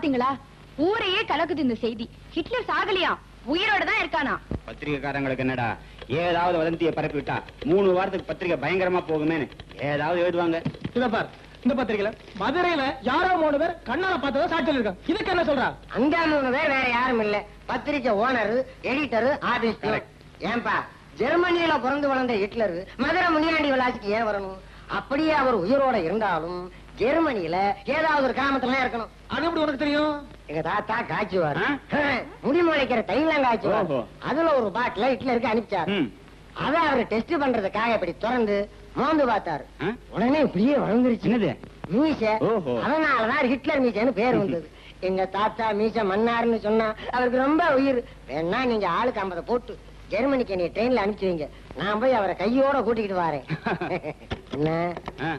பாத்தீங்களா ஊரையே கலக்குது இந்த செய்தி ஹிட்லர் சாகலையா உயிரோட தான் இருக்கானா பத்திரிகைக்காரங்களுக்கு என்னடா ஏதாவது வதந்தியை பரப்பி விட்டா மூணு வாரத்துக்கு பத்திரிகை பயங்கரமா போகுமேன்னு ஏதாவது எழுதுவாங்க இத பார் இந்த பத்திரிகையில மதுரையில யாரோ மூணு பேர் கண்ணால பார்த்ததா சாட்சியில் இருக்காங்க இதுக்கு என்ன சொல்றா அந்த மூணு பேர் வேற யாரும் இல்ல பத்திரிக்கை ஓனர் எடிட்டர் ஆபீஸ் Correct. ஏன்பா ஜெர்மனியில பிறந்து வளர்ந்த ஹிட்லர் மதுரை முனியாண்டி விளாசிக்கு ஏன் வரணும் அப்படியே அவர் உயிரோட இருந்தாலும் ஜெர்மனியில ஏதாவது ஒரு கிராமத்துல இருக்கணும் அது எப்படி உனக்கு தெரியும் எங்க தாத்தா காய்ச்சுவார் ஆ? முடி முளைக்கிற தைலம் காய்ச்சுவார் ஓஹோ. அதுல ஒரு பாட்டில ஹிட்லருக்கு அனுப்பிச்சார் ம். அத அவர் டெஸ்ட் பண்றதுக்காக இப்படி திறந்து மோந்து பார்த்தாரு ஆ? உடனே இப்படியே வளர்ந்துருச்சு என்னது மீச ஓஹோ. அதனாலதான் ஹிட்லர் மீசன்னு பேர் வந்தது எங்க தாத்தா மீச மன்னார்னு சொன்னா அவருக்கு ரொம்ப உயிர் வேணா நீங்க ஆளுக்கு ஐம்பதை போட்டு ஜெர்மனிக்கு நீ ட்ரெயின்ல அனுப்பிச்சு வைங்க நான் போய் அவரை கையோட கூட்டிக்கிட்டு வரேன் என்ன ஆ.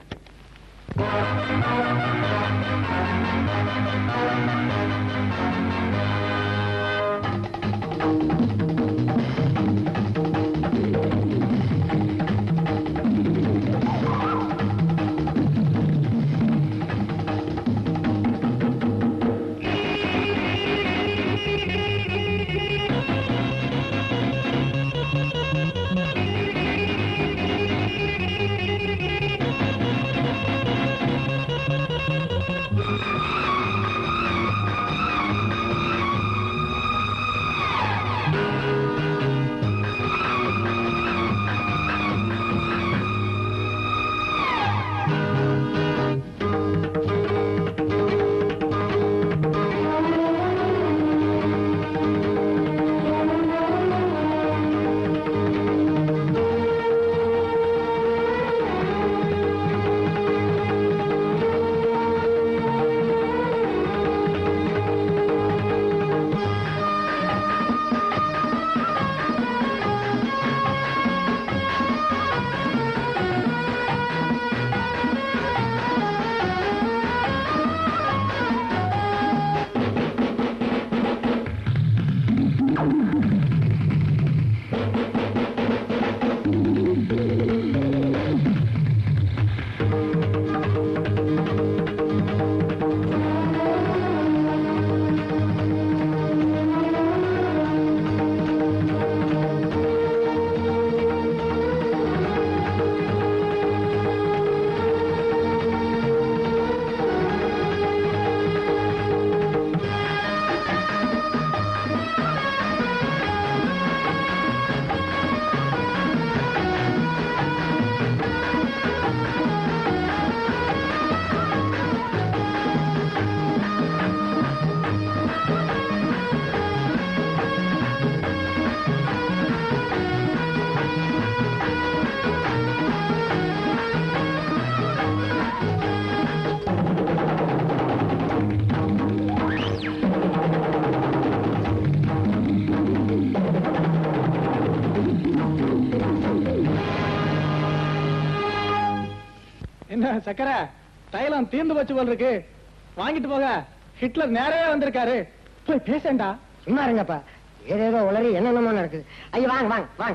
என்ன சக்கரை தைலம் தீர்ந்து வச்சு போல் இருக்கு வாங்கிட்டு போக ஹிட்லர் நேரவே வந்திருக்காரு போய் பேசேன்டா சும்மா இருங்கப்பா ஏதேதோ உளறி என்னென்னமோ நடக்குது ஐயா வாங்க வாங்க வாங்க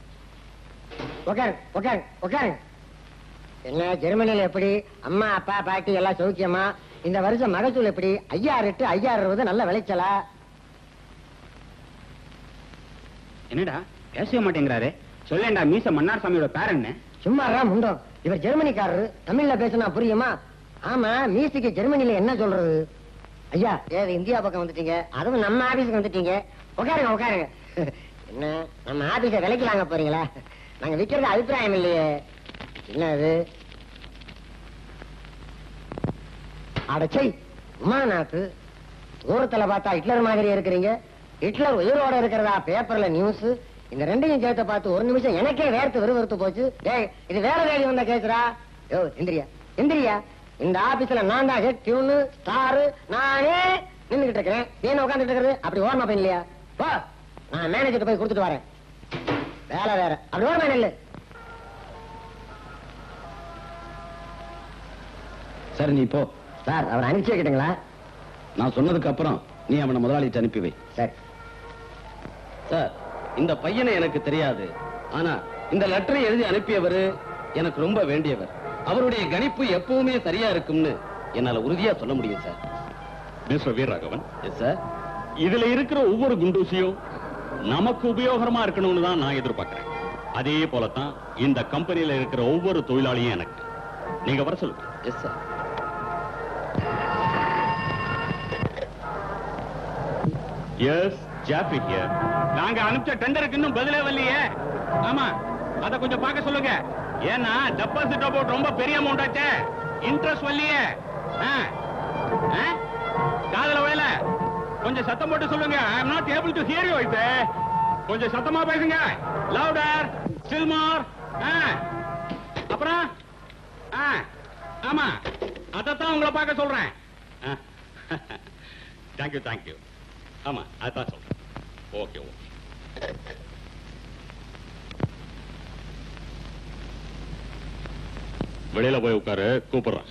உட்காரு உட்காரு உட்காரு என்ன ஜெர்மனியில எப்படி அம்மா அப்பா பாட்டி எல்லாம் சௌக்கியமா இந்த வருஷம் மகசூல் எப்படி ஐயாறு எட்டு ஐயாறு இருபது நல்ல விளைச்சலா என்னடா பேசவே மாட்டேங்கிறாரு சொல்லேன்டா மீச மன்னார் சாமியோட பேரன்னு சும்மாரா முண்டம் இவர் ஜெர்மனிக்காரரு தமிழ்ல பேசினா புரியுமா ஆமா மீசிக்கு ஜெர்மனில என்ன சொல்றது ஐயா ஏது இந்தியா பக்கம் வந்துட்டீங்க அதுவும் நம்ம ஆபீஸுக்கு வந்துட்டீங்க உட்காருங்க உட்காருங்க என்ன நம்ம ஆபீஸ விலைக்கு வாங்க போறீங்களா நாங்க விக்கிறது அபிப்பிராயம் இல்லையே என்ன அது அடச்சை உமாநாத்து தூரத்துல பார்த்தா ஹிட்லர் மாதிரி இருக்கிறீங்க ஹிட்லர் உயிரோட இருக்கிறதா பேப்பர்ல நியூஸ் இந்த ரெண்டையும் சேர்த்து பார்த்து ஒரு நிமிஷம் எனக்கே வேர்த்து விறுவிறுத்து போச்சு டேய் இது வேற வேலை வந்த கேக்குறா யோ எந்திரியா எந்திரியா இந்த ஆபீஸ்ல நான் தான் ஹெட் டியூனு ஸ்டாரு நானே நின்னுகிட்டு இருக்கிறேன் நீ என்ன உட்கார்ந்துட்டு இருக்கிறது அப்படி ஓரமா போய் இல்லையா போ நான் மேனேஜர் போய் கொடுத்துட்டு வரேன் வேலை வேற அப்படி ஓரமா நில்லு சரி நீ போ சார் அவர் அனுப்பிச்சு வைக்கிட்டீங்களா நான் சொன்னதுக்கு அப்புறம் நீ அவனை முதலாளிட்டு அனுப்பி வை சரி சார் இந்த பையனை எனக்கு தெரியாது ஆனா இந்த லெட்டரை எழுதி அனுப்பியவர் எனக்கு ரொம்ப வேண்டியவர் அவருடைய கணிப்பு எப்பவுமே சரியா இருக்கும்னு என்னால உறுதியா சொல்ல முடியும் sir mister Veeraraghavan yes sir இதுல இருக்கிற ஒவ்வொரு குண்டூசியும் நமக்கு உபயோகரமா இருக்கணும்னு தான் நான் எதிர்பார்க்கிறேன் அதே போலத்தான் இந்த கம்பெனியில இருக்கிற ஒவ்வொரு தொழிலாளியும் எனக்கு நீங்க வர சொல்லுங்க yes sir yes Jaffrey here நாங்க அனுப்பிச்ச டெண்டருக்கு இன்னும் பதிலே வரலையே ஆமா அத கொஞ்சம் பார்க்க சொல்லுங்க ஏன்னா டெபாசிட் அமௌண்ட் ரொம்ப பெரிய அமௌண்ட் ஆச்சே இன்ட்ரெஸ்ட் வரலையே ஆ? ஆ? காதுல விழல கொஞ்சம் சத்தம் போட்டு சொல்லுங்க I am not able to hear you இது கொஞ்சம் சத்தமா பேசுங்க லவுடர் ஸ்டில் மோர் அப்புறம் ஆ, ஆமா அதத்தான் உங்களை பார்க்க சொல்றேன் தேங்க்யூ தேங்க்யூ ஆமா அதான் சொல்றேன் ஓகே ஓகே வெளியில போய் உட்காரு கூப்பிடுறேன்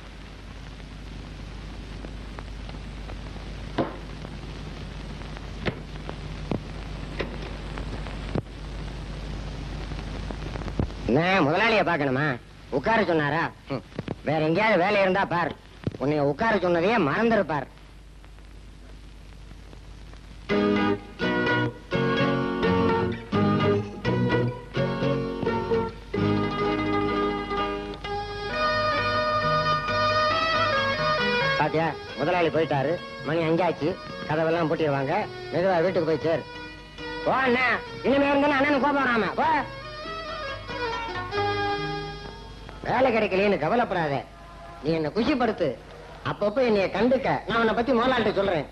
என்ன முதலாளிய பார்க்கணுமா உட்கார சொன்னாரா ஹம். வேற எங்கேயாவது வேலை இருந்தா பார் உன்னை உட்கார சொன்னதையே மறந்துருப்பார் பாத்தியா முதலாளி போயிட்டாரு மணி அஞ்சாச்சு கதவெல்லாம் பூட்டிடுவாங்க மெதுவா வீட்டுக்கு போய் சேரு போ அண்ணா இனிமே இருந்தாலும் அண்ணனுக்கு கோபம் வராம போ வேலை கிடைக்கலையேன்னு கவலைப்படாத நீ என்ன குஷிப்படுத்து அப்பப்ப என்னைய கண்டுக்க நான் உன்னை பத்தி முதலாளிட்ட சொல்றேன்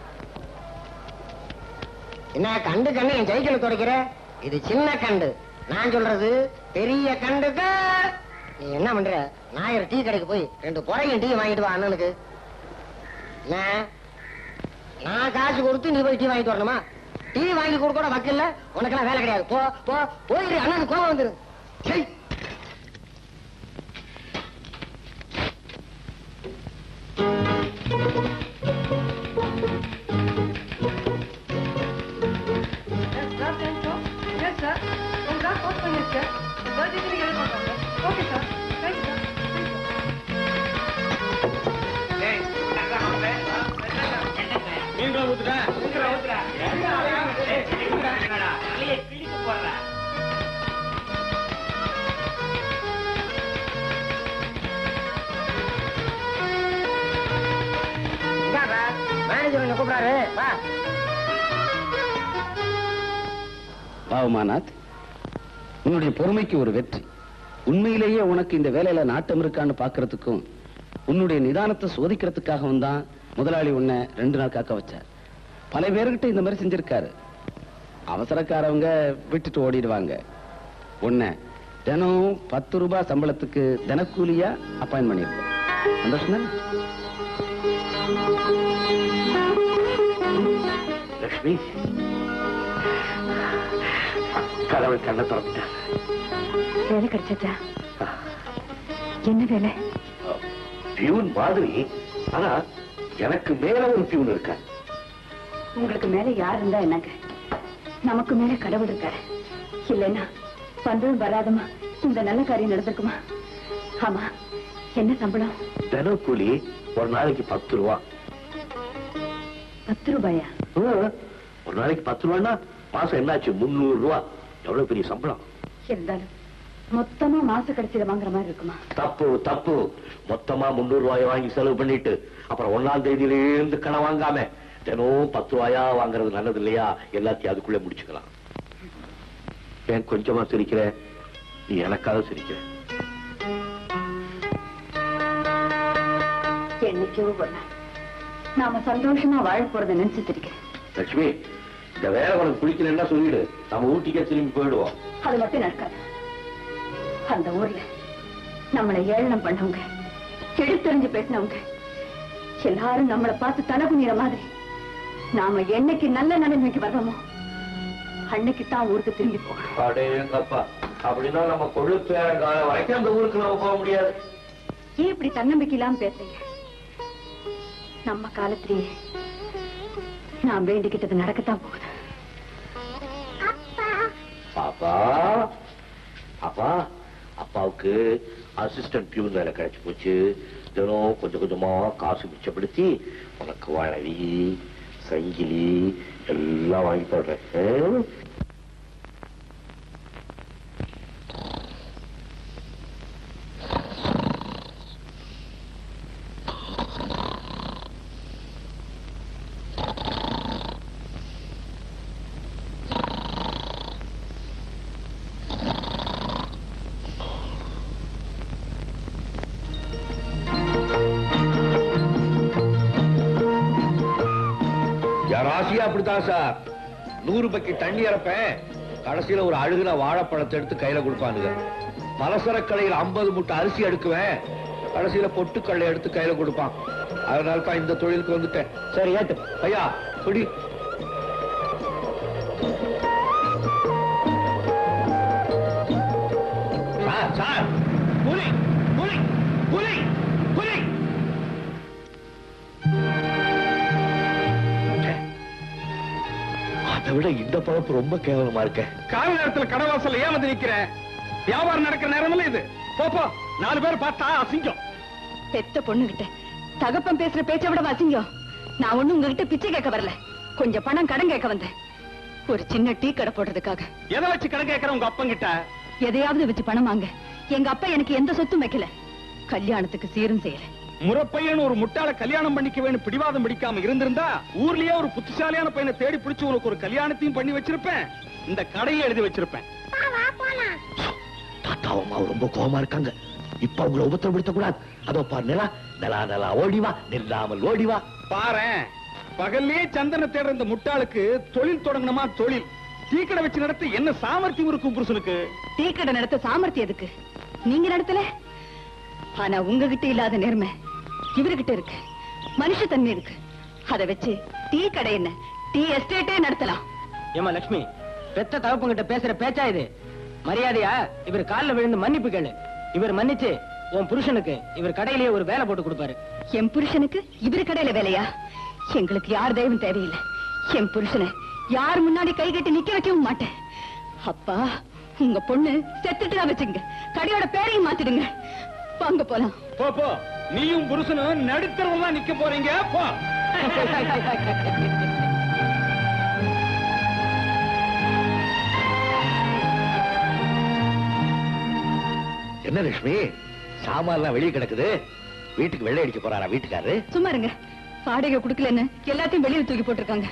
என்ன கண்டு கண்டு என் சைக்கிளை துடைக்கிற இது சின்ன கண்டு நான் சொல்றது பெரிய கண்டுக்கு நீ என்ன பண்ற ஞாயிறு டீ கடைக்கு போய் ரெண்டு புறையும் டீ வாங்கிட்டு வா அண்ணனுக்கு என்ன? நான் காசு கொடுத்து நீ போய் டீ வாங்கிட்டு வரணுமா டீ வாங்கி கொடுக்க கூட வக்கில்ல உனக்கெல்லாம் வேலை கிடையாது போ போ போயிரு அண்ணனுக்கு கோவம் வந்துரு சை மீன்களை ஊத்துட்டேன் இந்தாப்பா, மேனேஜர் உன்னை கூப்பிடாரு வா பாவமாநாத் உன்னுடைய பொறுமைக்கு ஒரு வெற்றி உண்மையிலேயே உனக்கு இந்த வேலையில நாட்டம் இருக்கான்னு பாக்குறதுக்கும் உன்னுடைய நிதானத்தை சோதிக்கிறதுக்காகவும் தான் முதலாளி உன்னை ரெண்டு நாள் காக்க வச்சார் பல பேர்கிட்ட இந்த மாதிரி செஞ்சிருக்காரு அவசரக்காரவங்க விட்டுட்டு ஓடிடுவாங்க உன்னை தினம் பத்து ரூபாய் சம்பளத்துக்கு தினக்கூலியா அப்பாயின் பண்ணிருக்கோம் சந்தோஷம் தானே? லட்சுமி கடவுள் கண்ணை திறந்துட்டார் வேலை கிடைச்சா என்ன வேலை பியூன் மாதிரி ஆனா எனக்கு மேல ஒரு பியூன் இருக்கா உங்களுக்கு மேல யார் இருந்தா என்னங்க நமக்கு மேல கடவுள் இருக்காரு இல்லைன்னா வந்ததும் வராதமா இந்த நல்ல காரியம் நடந்திருக்குமா ஆமா என்ன சம்பளம் தினம் கூலி ஒரு நாளைக்கு பத்து ரூபா பத்து ரூபாயா ஆ, ஒரு நாளைக்கு பத்து ரூபான்னா மாசம் என்னாச்சு முந்நூறு ரூபா எவ்வளவு பெரிய சம்பளம் இருந்தாலும் மொத்தமா மாச கடைசியில வாங்குற மாதிரி இருக்குமா தப்பு தப்பு மொத்தமா முந்நூறு ரூபாயை வாங்கி செலவு பண்ணிட்டு அப்புறம் ஒன்னாம் தேதியில இருந்து கடன் வாங்காம தினம் பத்து ரூபாயா வாங்குறது நல்லது இல்லையா எல்லாத்தையும் அதுக்குள்ளே முடிச்சுக்கலாம் ஏன் கொஞ்சமா சிரிக்கிற நீ எனக்காக சிரிக்கிற என்னைக்கோ ஒரு நாள் நாம சந்தோஷமா வாழ போறதை நினைச்சிட்டு இருக்கேன் லட்சுமி இந்த வேலை உனக்கு பிடிக்கலன்னா சொல்லிடு நம்ம ஊட்டிக்கே திரும்பி போயிடுவோம் அது மட்டும் நடக்காது அந்த ஊர்ல நம்மளை ஏளனம் பண்ணவங்க எடுத்தெறிஞ்சு பேசினவங்க எல்லாரும் நம்மளை பார்த்து தலை குனிற மாதிரி நாம என்னைக்கு நல்ல நிலைமைக்கு வர்றோமோ அன்னைக்கு தான் ஊருக்கு திரும்பி போகணும் அடேங்கப்பா அப்படின்னா நம்ம கொழுப்பு காலம் வரைக்கும் அந்த ஊருக்கு நம்ம போக முடியாது ஏன் இப்படி தன்னம்பிக்கை இல்லாம பேசுறீங்க நம்ம காலத்திலேயே நான் வேண்டிக்கிட்டது நடக்கத்தான் போகுது பாப்பா அப்பா அப்பாவுக்கு அசிஸ்டன்ட் பியூன் வேலை கிடைச்சு போச்சு தினம் கொஞ்சம் கொஞ்சமா காசு மிச்சப்படுத்தி உனக்கு வளவி சங்கிலி எல்லாம் வாங்கி போடுறேன் ஆ? என் ராசியா அப்படித்தான் சார் நூறு பக்கி தண்ணி இறப்பேன் கடைசியில ஒரு அழுகுன வாழைப்பழத்தை எடுத்து கையில கொடுப்பானுங்க பலசரக் கடையில் ஐம்பது மூட்டை அரிசி எடுக்குவேன் கடைசியில பொட்டுக்கல்லை எடுத்து கையில கொடுப்பான் அதனால தான் இந்த தொழிலுக்கு வந்துட்டேன் சரி ஏத்து ஐயா குடி சார் சார் புலி புலி புலி புலி அதை விட இந்த பழப்பு ரொம்ப கேவலமா இருக்க கால நேரத்துல கடவாசல்ல ஏன் வந்து நிக்கிற வியாபாரம் நடக்கிற நேரமில்ல இது போ போ நாலு பேர் பார்த்தா அசிங்கம் பெத்த பொண்ணுகிட்ட தகப்பன் பேசுற பேச்சை விட வசிங்கம் நான் ஒண்ணும் உங்ககிட்ட பிச்சை கேட்க வரல கொஞ்சம் பணம் கடன் கேட்க வந்தேன் ஒரு சின்ன டீ கடை போடுறதுக்காக எதை வச்சு கடை கேட்கற உங்க அப்பங்கிட்ட எதையாவது வச்சு பணம் வாங்க எங்க அப்பா எனக்கு எந்த சொத்தும் வைக்கல கல்யாணத்துக்கு சீரும் செய்யல முறப்பையன் ஒரு முட்டாள கல்யாணம் பண்ணிக்க வேணும் பிடிவாதம் பிடிக்காம இருந்திருந்தா ஊர்லயே ஒரு புத்திசாலியான பையனை தேடி பிடிச்சு உனக்கு ஒரு கல்யாணத்தையும் பண்ணி வச்சிருப்பேன் இந்த கடையை எழுதி வச்சிருப்பேன் தாத்தாவும் அம்மாவும் ரொம்ப கோவமா இருக்காங்க இப்ப அவங்கள உபத்திரப்படுத்த கூடாது அதோ பார் நிலா நிலா நிலா ஓடிவா நில்லாமல் ஓடிவா பாரேன் பகல்லே சந்தன தேடுற இந்த முட்டாளுக்கு தொழில் தொடங்கணுமா தொழில் டீக்கடை வச்சு நடத்த என்ன சாமர்த்தியம் இருக்கும் புருஷனுக்கு டீ கடை நடத்த சாமர்த்தியம் எதுக்கு நீங்க நடத்தல ஆனா உங்ககிட்ட இல்லாத நேர்மை இவர்கிட்ட இருக்கு மனுஷத்தன்மை இருக்கு அத வச்சு டீ கடை என்ன டீ எஸ்டேட்டே நடத்தலாம் ஏமா லட்சுமி பெத்த தகப்பங்கிட்ட பேசுற பேச்சா இது மரியாதையா இவர் கால்ல விழுந்து மன்னிப்பு கேளு இவர் மன்னிச்சு உன் புருஷனுக்கு இவர் கடையிலேயே ஒரு வேலை போட்டு கொடுப்பாரு என் புருஷனுக்கு இவரு கடையில வேலையா எங்களுக்கு யார் தெய்வம் தேவையில்லை என் புருஷனை யார் முன்னாடி கை கட்டி நிக்க வைக்கவும் மாட்டேன் அப்பா உங்க பொண்ணு செத்துட்டு தான் வச்சுங்க கடையோட பேரையும் மாத்திடுங்க வாங்க போலாம் போ போ நீயும் புருஷனும் நடுத்தரவுல தான் நிக்க போறீங்க போ என்ன லட்சுமி சாமான்லாம் வெளியே கிடக்குது வீட்டுக்கு வெள்ளை அடிக்க போறாரா வீட்டுக்காரரு சும்மா இருங்க வாடகை கொடுக்கலன்னு எல்லாத்தையும் வெளியில தூக்கி போட்டிருக்காங்க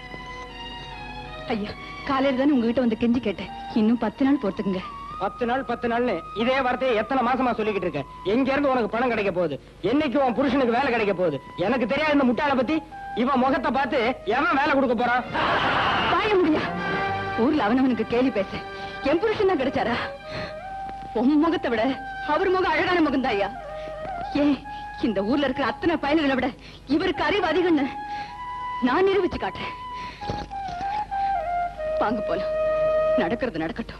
ஐயா காலையில தானே உங்ககிட்ட வந்து கெஞ்சி கேட்டேன் இன்னும் பத்து நாள் பொறுத்துக்குங்க பத்து நாள் பத்து நாள்னு இதே வார்த்தையை எத்தனை மாசமா சொல்லிக்கிட்டு இருக்கேன் எங்க இருந்து உனக்கு பணம் கிடைக்க போகுது என்னைக்கு உன் புருஷனுக்கு வேலை கிடைக்க போகுது எனக்கு தெரியாது இந்த முட்டாளை பத்தி இவன் முகத்தை பார்த்து எவன் வேலை கொடுக்க போறான் பாய முடியா ஊர்ல அவனவனுக்கு கேலி பேச என் புருஷன் தான் கிடைச்சாரா உன் முகத்தை விட அவர் முகம் அழகான முகம் ஐயா ஏன் இந்த ஊர்ல இருக்கிற அத்தனை பயல்களை விட இவருக்கு அறிவு அதிகம்னு நான் நிரூபிச்சு காட்டுறேன் வாங்க போலாம் நடக்கிறது நடக்கட்டும்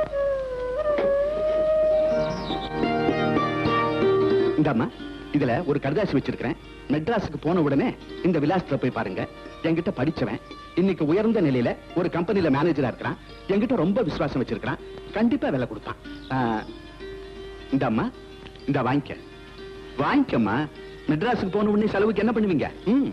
இந்தாம்மா இதுல ஒரு கடுதாசி வச்சிருக்கிறேன் மெட்ராஸுக்கு போன உடனே இந்த விலாசத்துல போய் பாருங்க என்கிட்ட படிச்சவன் இன்னைக்கு உயர்ந்த நிலையில ஒரு கம்பெனில மேனேஜரா இருக்கிறான் என்கிட்ட ரொம்ப விசுவாசம் வச்சிருக்கிறான் கண்டிப்பா வேலை கொடுப்பான் ஆ, இந்தாம்மா இந்த வாங்கிக்க வாங்கிக்கம்மா மெட்ராஸுக்கு போன உடனே செலவுக்கு என்ன பண்ணுவீங்க ம்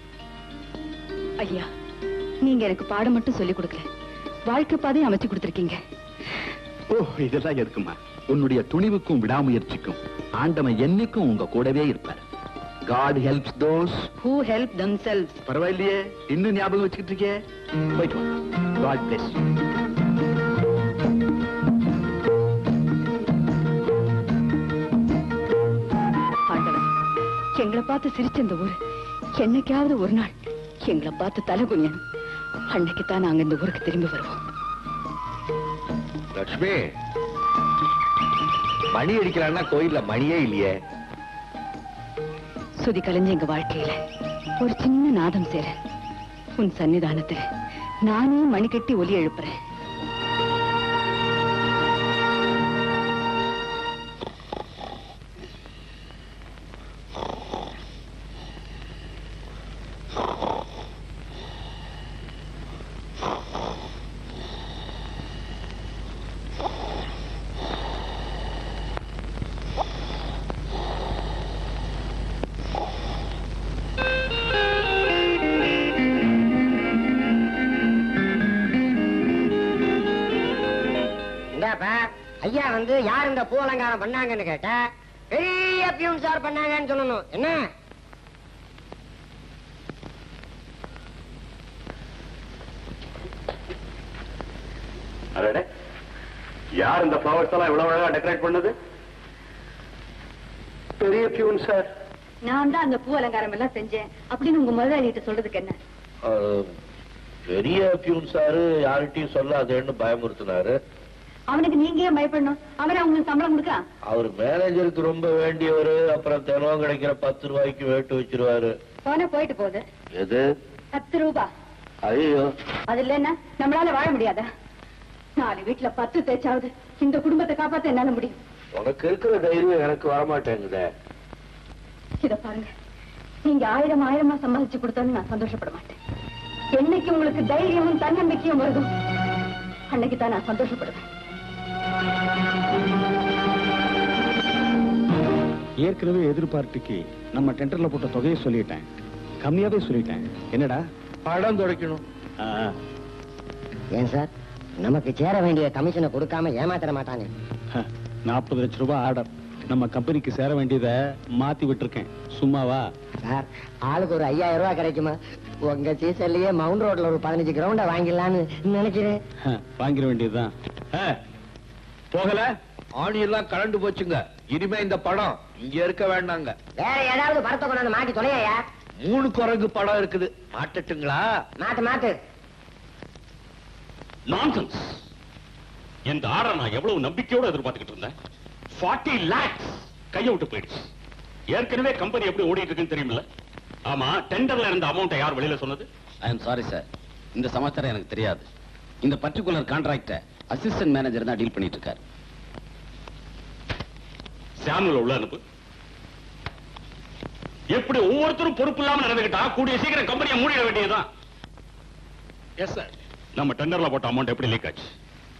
ஐயா நீங்க எனக்கு பாடம் மட்டும் சொல்லி கொடுக்கல வாழ்க்கை பாதையும் அமைச்சு கொடுத்திருக்கீங்க ஓ இதெல்லாம் எதுக்குமா உன்னுடைய துணிவுக்கும் விடாமுயற்சிக்கும் ஆண்டவன் என்னைக்கும் உங்க கூடவே இருப்பார் God helps those who help themselves பரவாயில்லையே இன்னும் ஞாபகம் வச்சுக்கிட்டு இருக்கே போயிட்டு காட் பிளஸ் ஆண்டவன் எங்களை பார்த்து சிரிச்ச இந்த ஊரு என்னைக்காவது ஒரு நாள் எங்களை பார்த்து தலை குனியணும் அன்னைக்கு தான் நாங்க இந்த ஊருக்கு திரும்பி வருவோம் லட்சுமி மணி அடிக்கிறான்னா கோயில்ல மணியே இல்லையே சுதி கலைஞ்ச எங்க வாழ்க்கையில ஒரு சின்ன நாதம் சேர உன் சன்னிதானத்துல நானே மணி கட்டி ஒலி எழுப்புறேன் ஐயா வந்து யார் இந்த பூ அலங்காரம் பண்ணாங்கன்னு கேட்டா பெரிய பியூன் சார் பண்ணாங்கன்னு சொல்லணும் என்ன அடடே யார் இந்த ஃபிளவர்ஸ் எல்லாம் இவ்வளவு அழகா டெக்கரேட் பண்ணது பெரிய பியூன் சார் நான் தான் அந்த பூ அலங்காரம் எல்லாம் செஞ்சேன் அப்படின்னு உங்க முதலாளிகிட்ட சொல்றதுக்கு என்ன பெரிய பியூன் சாரு யார்கிட்டயும் சொல்லாதேன்னு பயமுறுத்தினாரு அவனுக்கு நீங்க ஏன் பயப்படணும் அவரே உங்களுக்கு சம்பளம் கொடுக்கலாம் அவர் மேனேஜருக்கு ரொம்ப வேண்டியவர் அப்புறம் தினம் கிடைக்கிற பத்து ரூபாய்க்கு வேட்டு வச்சிருவாரு போனா போயிட்டு போகுது எது பத்து ரூபா ஐயோ அது இல்லைன்னா நம்மளால வாழ முடியாதா நாலு வீட்டுல பத்து தேய்ச்சாவது இந்த குடும்பத்தை காப்பாத்த என்னால முடியும் உனக்கு இருக்கிற தைரியம் எனக்கு வரமாட்டேங்குதே இத பாருங்க நீங்க ஆயிரம் ஆயிரமா சம்பாதிச்சு கொடுத்தாலும் நான் சந்தோஷப்பட மாட்டேன் என்னைக்கு உங்களுக்கு தைரியமும் தன்னம்பிக்கையும் வருதோ அன்னைக்கு தான் நான் சந்தோஷப்படுவேன் ஏற்கனவே எதிர்பார்ட்டிக்கு நம்ம டெண்டர்ல போட்ட தொகையை சொல்லிட்டேன் கம்மியாவே சொல்லிட்டேன் என்னடா படம் துடைக்கணும் ஆ, ஏன் சார் நமக்கு சேர வேண்டிய கமிஷனை கொடுக்காம ஏமாத்திர மாட்டாங்க ஹ, நாற்பது லட்சம் ரூபாய் ஆர்டர் நம்ம கம்பெனிக்கு சேர வேண்டியதை மாத்தி விட்டுருக்கேன் சும்மாவா சார் ஆளுக்கு ஒரு ஐயாயிரம் ரூபாய் கிடைக்குமா உங்க சீசன்லயே மவுண்ட் ரோட்ல ஒரு பதினஞ்சு கிரவுண்ட வாங்கிடலான்னு நினைக்கிறேன் ஹ, வாங்கிட வேண்டியதுதான் போகல ஆணி எல்லாம் கலண்டு போச்சுங்க இனிமே இந்த படம் இங்க இருக்க வேண்டாங்க வேற ஏதாவது படத்தை கொண்டாந்து மாட்டி தொலையா மூணு குரங்கு படம் இருக்குது மாட்டட்டுங்களா மாத்து மாத்து நான்சென்ஸ் இந்த ஆர்டர் நான் எவ்வளவு நம்பிக்கையோட எதிர்பார்த்துக்கிட்டு இருந்தேன் 40 லேக்ஸ் கைய விட்டு போயிடுச்சு ஏற்கனவே கம்பெனி எப்படி ஓடிட்டு இருக்குன்னு தெரியுமில்ல ஆமா டெண்டர்ல இருந்த அமௌண்ட்டை யார் வெளியில சொன்னது ஐ எம் சாரி சார் இந்த சமாச்சாரம் எனக்கு தெரியாது இந்த பர்டிகுலர் கான்ட்ராக்ட அசிஸ்டன்ட் மேனேஜர் தான் டீல் பண்ணிட்டு இருக்காரு சாமுவல் உள்ள அனுப்பு எப்படி ஒவ்வொருத்தரும் பொறுப்பு இல்லாம நடந்துகிட்டா கூடிய சீக்கிரம் கம்பெனியை மூடிட வேண்டியதுதான் எஸ் சார் நம்ம டெண்டர்ல போட்ட அமௌண்ட் எப்படி லீக் ஆச்சு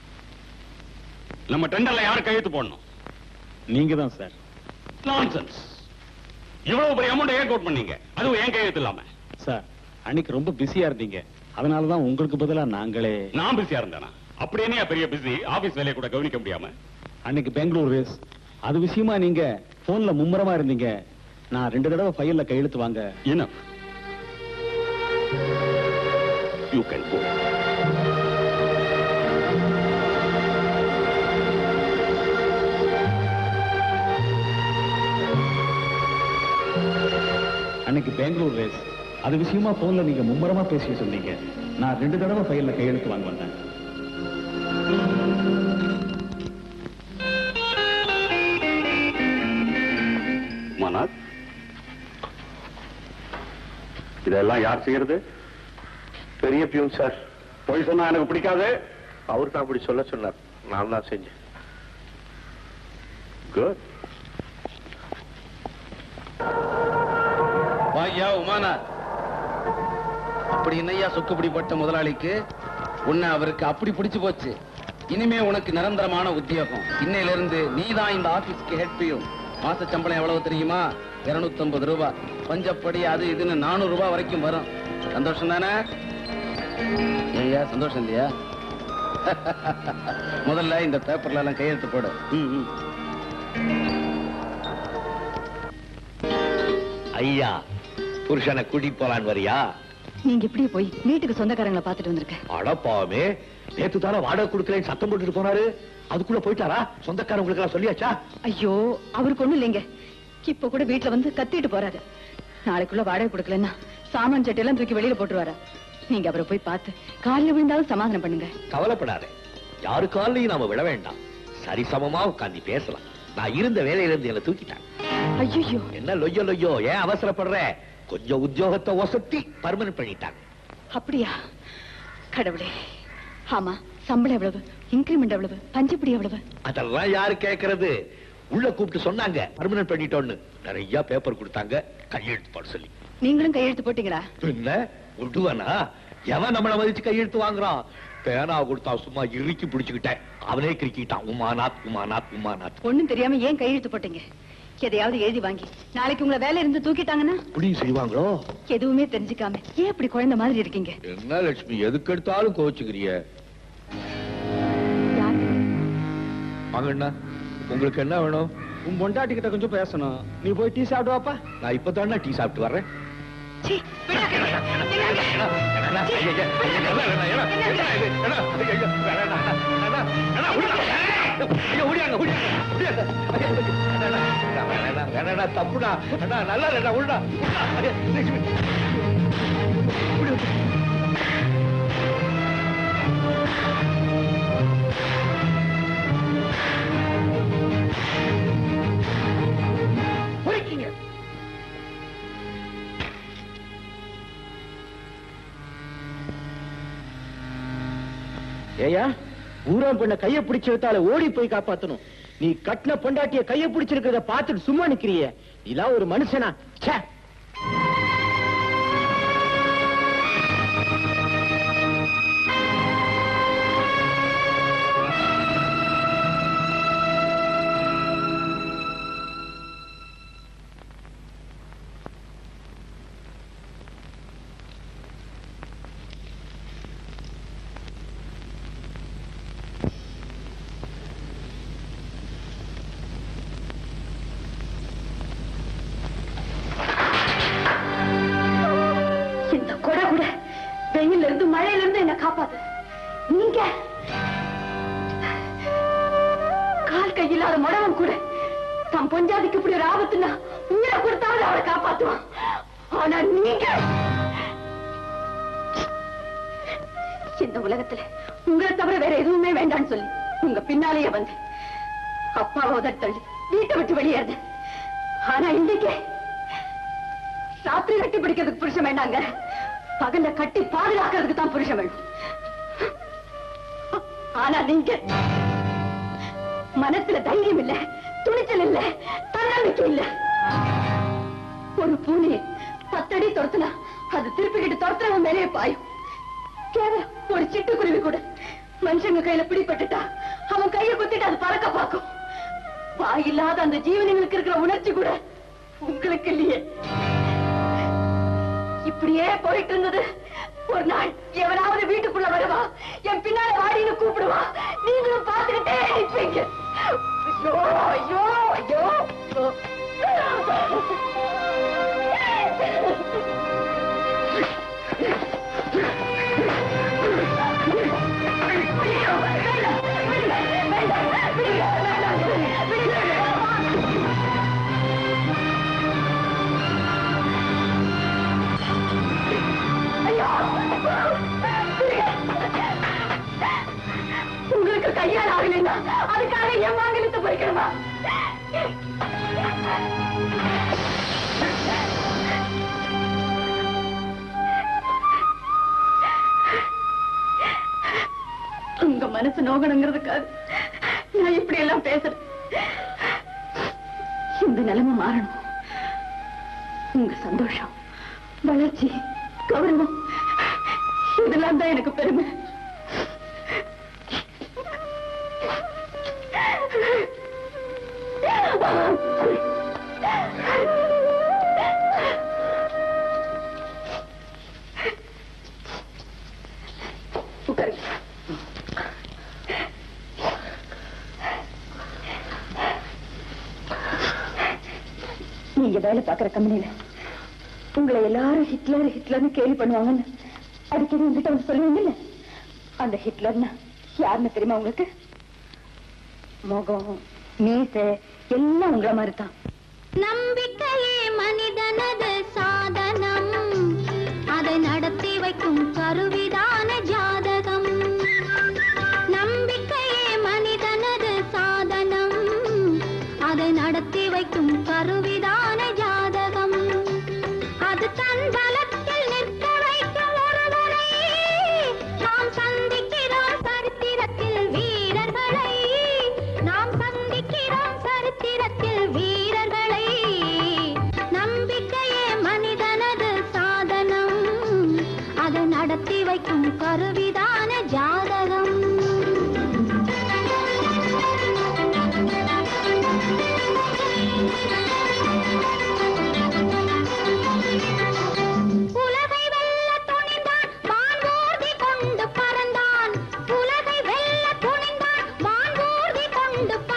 நம்ம டெண்டர்ல யார் கையெழுத்து போடணும் நீங்க தான் சார் நான்சென்ஸ் இவ்வளவு பெரிய அமௌண்ட் ஏன் கோட் பண்ணீங்க அதுவும் ஏன் கையெழுத்து இல்லாம சார் அன்னைக்கு ரொம்ப பிஸியா இருந்தீங்க அதனாலதான் உங்களுக்கு பதிலா நாங்களே நான் பிஸியா இருந்தேனா அப்படி என்ன பெரிய பிஸி ஆபீஸ் வேலையை கூட கவனிக்க முடியாம அன்னைக்கு பெங்களூர் ரேஸ் அது விஷயமா நீங்க போன்ல மும்முரமா இருந்தீங்க நான் ரெண்டு தடவை ஃபைல்ல கையெழுத்து வாங்க என்ன யூ கேன் கோ அன்னைக்கு பெங்களூர் ரேஸ் அது விஷயமா போன்ல நீங்க மும்முரமா பேசி சொன்னீங்க நான் ரெண்டு தடவை ஃபைல்ல கையெழுத்து வாங்க வந்தேன் மனாத் இதெல்லாம் யார் செய்யறது பெரிய பியூன் சார் பொய் சொன்னா எனக்கு பிடிக்காது அவர் தான் அப்படி சொல்ல சொன்னார் நான் தான் செஞ்சேன் குட் வாய்யா உமானாத் அப்படி என்னையா சொக்கு பிடிப்பட்ட முதலாளிக்கு உன்னை அவருக்கு அப்படி பிடிச்சு போச்சு இனிமே உனக்கு நிரந்தரமான உத்தியோகம் இன்னையில இருந்து நீதான் இந்த ஆபீஸ்க்கு ஹெட் பியும் மாச சம்பளம் எவ்வளவு தெரியுமா 250 ரூபாய் பஞ்சப்படி அது இதுன்னு 400 ரூபாய் வரைக்கும் வரும் சந்தோஷம் தானே ஏய்யா சந்தோஷம் இல்லையா முதல்ல இந்த பேப்பர்ல எல்லாம் கையெழுத்து போடு ம், ம். ஐயா புருஷனை கூட்டி போலான் வரியா நீங்க இப்படியே போய் வீட்டுக்கு சொந்தக்காரங்களை பார்த்துட்டு வந்திருக்கேன் அடப்பாவே நேத்து தானே வாடகை கொடுக்கலன்னு சத்தம் போட்டுட்டு போனாரு அதுக்குள்ள போயிட்டாரா சொந்தக்காரங்களுக்கு எல்லாம் சொல்லியாச்சா ஐயோ அவருக்கு ஒண்ணும் இல்லைங்க இப்ப கூட வீட்டுல வந்து கத்திட்டு போறாரு நாளைக்குள்ள வாடகை கொடுக்கலன்னா சாமான் சட்டையெல்லாம் தூக்கி வெளியில போட்டுருவாரா நீங்க அவரை போய் பார்த்து காலில் விழுந்தாலும் சமாதானம் பண்ணுங்க கவலைப்படாதே யாரு காலையும் நாம விட வேண்டாம் சரிசமமா உட்கார்ந்து பேசலாம் நான் இருந்த வேலையில இருந்து என்ன தூக்கிட்டேன் ஐயோ என்ன லொய்யோ லொய்யோ ஏன் அவசரப்படுற கொஞ்சம் உத்தியோகத்தை ஒசத்தி பர்மனன்ட் பண்ணிட்டாங்க அப்படியா கடவுளே ஆமா சம்பளம் எவ்வளவு இன்கிரிமெண்ட் எவ்வளவு பஞ்சப்படி எவ்வளவு அதெல்லாம் யாரு கேக்குறது உள்ள கூப்பிட்டு சொன்னாங்க பர்மனன்ட் பண்ணிட்டோன்னு நிறைய பேப்பர் கொடுத்தாங்க கையெழுத்து போட சொல்லி நீங்களும் கையெழுத்து போட்டீங்களா என்ன விடுவனா எவன் நம்மள மதிச்சு கையெழுத்து வாங்குறான் பேனா கொடுத்தா சும்மா இறுக்கி பிடிச்சுக்கிட்டேன் அவனே கிறுக்கிட்டான் உமாநாத் உமாநாத் உமாநாத் ஒண்ணும் தெரியாம ஏன் கையெழுத்து போட்டீங்க எதையாவது எழுதி வாங்கி நாளைக்கு உங்களை வேலை இருந்து தூக்கிட்டாங்கன்னா இப்படியும் செய்வாங்களோ எதுவுமே தெரிஞ்சுக்காம ஏன் இப்படி குழந்தை மாதிரி இருக்கீங்க என்ன லட்சுமி எதுக்கு எடுத்தாலும் கோச்சுக்கிறிய யார் வாங்கண்ணா உங்களுக்கு என்ன வேணும் உன் பொண்டாட்டி கிட்ட கொஞ்சம் பேசணும் நீ போய் டீ சாப்பிட்டு வாப்பா நான் இப்ப டீ சாப்பிட்டு வர்றேன் தப்புடா நல்லா இல்லடா உள்டா ஏயா ஊராம் பெண்ண கைய பிடிச்சு எடுத்தால ஓடி போய் காப்பாத்தணும் நீ கட்டின பொண்டாட்டிய கைய பிடிச்சிருக்கிறத பார்த்துட்டு சும்மா நிக்கிறியே இதெல்லாம் ஒரு மனுஷனா ச்சே இந்த கொடை கூட வெயில்ல இருந்து மழையில இருந்து என்ன காப்பாத்து நீங்க கால் கையில்லாத முடவன் கூட தன் பொஞ்சாதிக்கு இப்படி ஒரு ஆபத்துனா உயிரை கொடுத்தாவது அவளை காப்பாத்துவான் ஆனா நீங்க இந்த உலகத்துல உங்களை தவிர வேற எதுவுமே வேண்டாம்னு சொல்லி உங்க பின்னாலேயே வந்து அப்பாவை உதறி தள்ளி வீட்டை விட்டு வெளியேறது ஆனா இன்னைக்கு ராத்திரி கட்டி பிடிக்கிறதுக்கு புருஷன் வேண்டாங்க பகல்ல கட்டி பாதுகாக்கிறதுக்கு தான் புருஷன் வேணும் ஆனா நீங்க மனசுல தைரியம் இல்ல துணிச்சல் இல்ல தன்னம்பிக்கை இல்ல ஒரு பூனையை பத்தடி துரத்துனா அது திருப்பிக்கிட்டு துரத்துறவன் மேலே பாயும் கேவலம் ஒரு சிட்டுக்குருவி கூட மனுஷங்க கையில பிடிபட்டுட்டா அவன் கையை குத்திட்டு அது பறக்க பார்க்கும் வாயில்லாத அந்த ஜீவனங்களுக்கு இருக்கிற உணர்ச்சி கூட உங்களுக்கு இல்லையே இப்படியே போயிட்டு இருந்தது ஒரு நாள் எவனாவது வீட்டுக்குள்ள வருவா என் பின்னால வாடின்னு கூப்பிடுவா நீங்களும் பார்த்துக்கிட்டே நிற்பீங்க ஐயோ ஐயோ ஐயோ உங்களுக்கு கையால் ஆகலைன்னா அதுக்காக என் மாங்கலத்தை பறிக்கணுமா உங்க மனசு நோகணுங்கிறதுக்காக நான் இப்படி எல்லாம் பேசுறேன் இந்த நிலைமை மாறணும் உங்க சந்தோஷம் வளர்ச்சி கௌரவம் இதெல்லாம் தான் எனக்கு பெருமை உட்காருங்க நீங்க வேலை பார்க்கிற கம்பெனில உங்களை எல்லாரும் ஹிட்லர் ஹிட்லர்னு கேள்வி பண்ணுவாங்கன்னு அடிக்கடி உங்ககிட்ட வந்து சொல்லுவீங்கல்ல அந்த ஹிட்லர்னா யாருன்னு தெரியுமா உங்களுக்கு முகம் மீசை எல்லாம் உங்களை மாதிரி தான் நம்பிக்கையே மனிதனது சாதனம் அதை நடத்தி வைக்கும் கருவிதான ஜாதகம் நம்பிக்கையே மனிதனது சாதனம் அதை நடத்தி வைக்கும் கருவிதான ஜாதகம் அது தன் பலத்தில் நிற்க வைக்கும் ஒருவரை நாம் சந்திக்கிறோம் சரித்திரத்தில் வீரர்களை நாம் சந்திக்கிறோம் சரித்திரத்தில் வீரர்களை நம்பிக்கையே மனிதனது சாதனம் அதை நடத்தி வைக்கும் கருவிதான ஜாதகம் உலகை வெல்ல துணிந்தான் வான்மூர்த்தி கொண்டு பறந்தான் உலகை வெல்ல துணிந்தான் வான்மூர்த்தி கொண்டு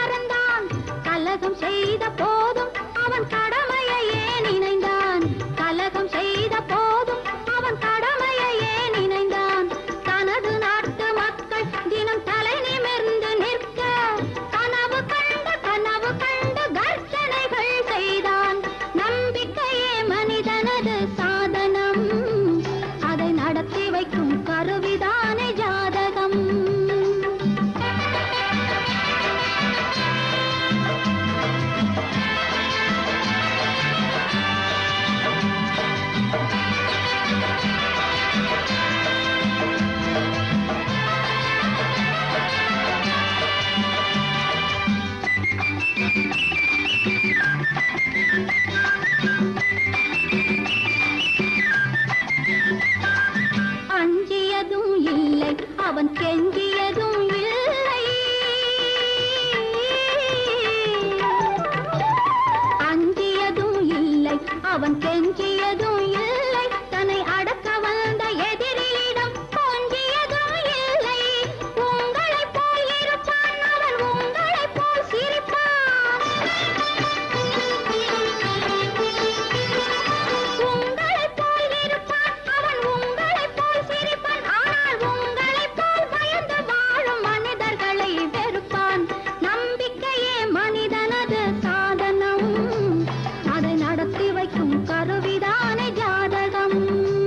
கெஞ்சியதும் இல்லை தன்னை அடக்க வந்த எதிரியிடம் கொஞ்சியதும் இல்லை உங்களைப் போல் இருப்பான் அவன் உங்களைப் போல் சிரிப்பான் உங்களைப் போல் இருப்பான் அவன் உங்களைப் போல் சிரிப்பான் ஆனால் உங்களைப் போல் பயந்து வாழும் மனிதர்களை வெறுப்பான் நம்பிக்கையே மனிதனது சாதனம் அதை நடத்தி வைக்கும் கருவிதானே ஜாதகம்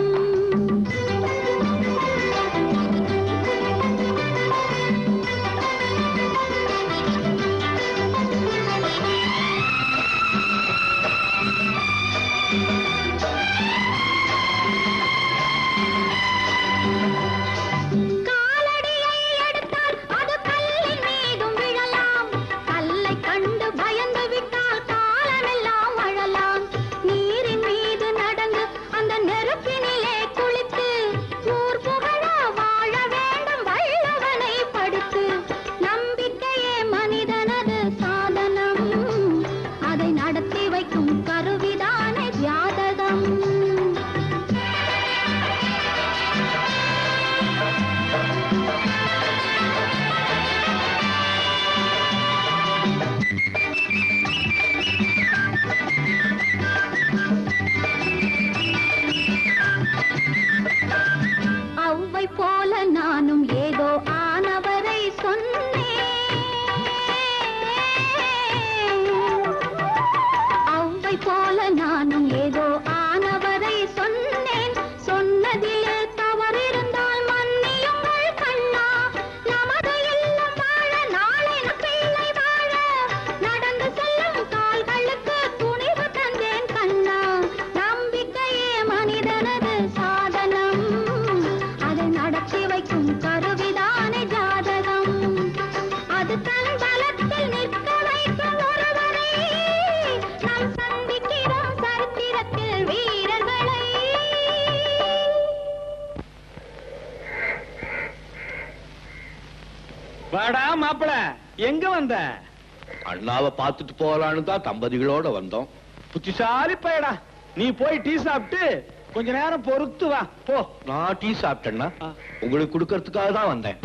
காலடியை எடுத்தால் அது கல்லின் மீதும் விழலாம் கல்லை கண்டு பயந்து விட்டால் காலமெல்லாம் அழலாம் நீரின் மீது நடந்து அந்த நெருப்பினிலே குளித்து ஊர் புகழ வாழ வேண்டும் வல்லவனை படித்து நம்பிக்கையே மனிதனது சாதனம் அதை நடத்தி வைக்கும் கருவிதானே ஜாதகம் அவ்வை போல நானும் ஏதோ ஆனவரை சொன்னேன் அவ்வை போல நானும் ஏதோ ஆனவரை சொன்னேன் சொன்னதிலே தவறிருந்தால் மன்னியுங்கள் கண்ணா நமது இல்லம் வாழ நாளை நம் பிள்ளை வாழ நடந்து செல்லும் கால்களுக்கு துணிவு தந்தேன் கண்ணா நம்பிக்கையே மனிதனது சாதனம் அதை நடத்தி வைக்கும் கருவிதானே ஜாதகம் அது தன் பலத்தில் நிற்க வைக்கும் ஒருவரை நாம் சந்திக்கிறோம் சரித்திரத்தில் வீரர்களை வாடா மாப்பிள எங்க வந்த அண்ணாவை பார்த்துட்டு போகலான்னு தான் தம்பதிகளோட வந்தோம் புத்திசாலி பயடா நீ போய் டீ சாப்பிட்டு கொஞ்ச நேரம் பொறுத்து வா போ நான் டீ சாப்பிட்டேன்னா ஆ. உங்களுக்கு கொடுக்கறதுக்காக தான் வந்தேன்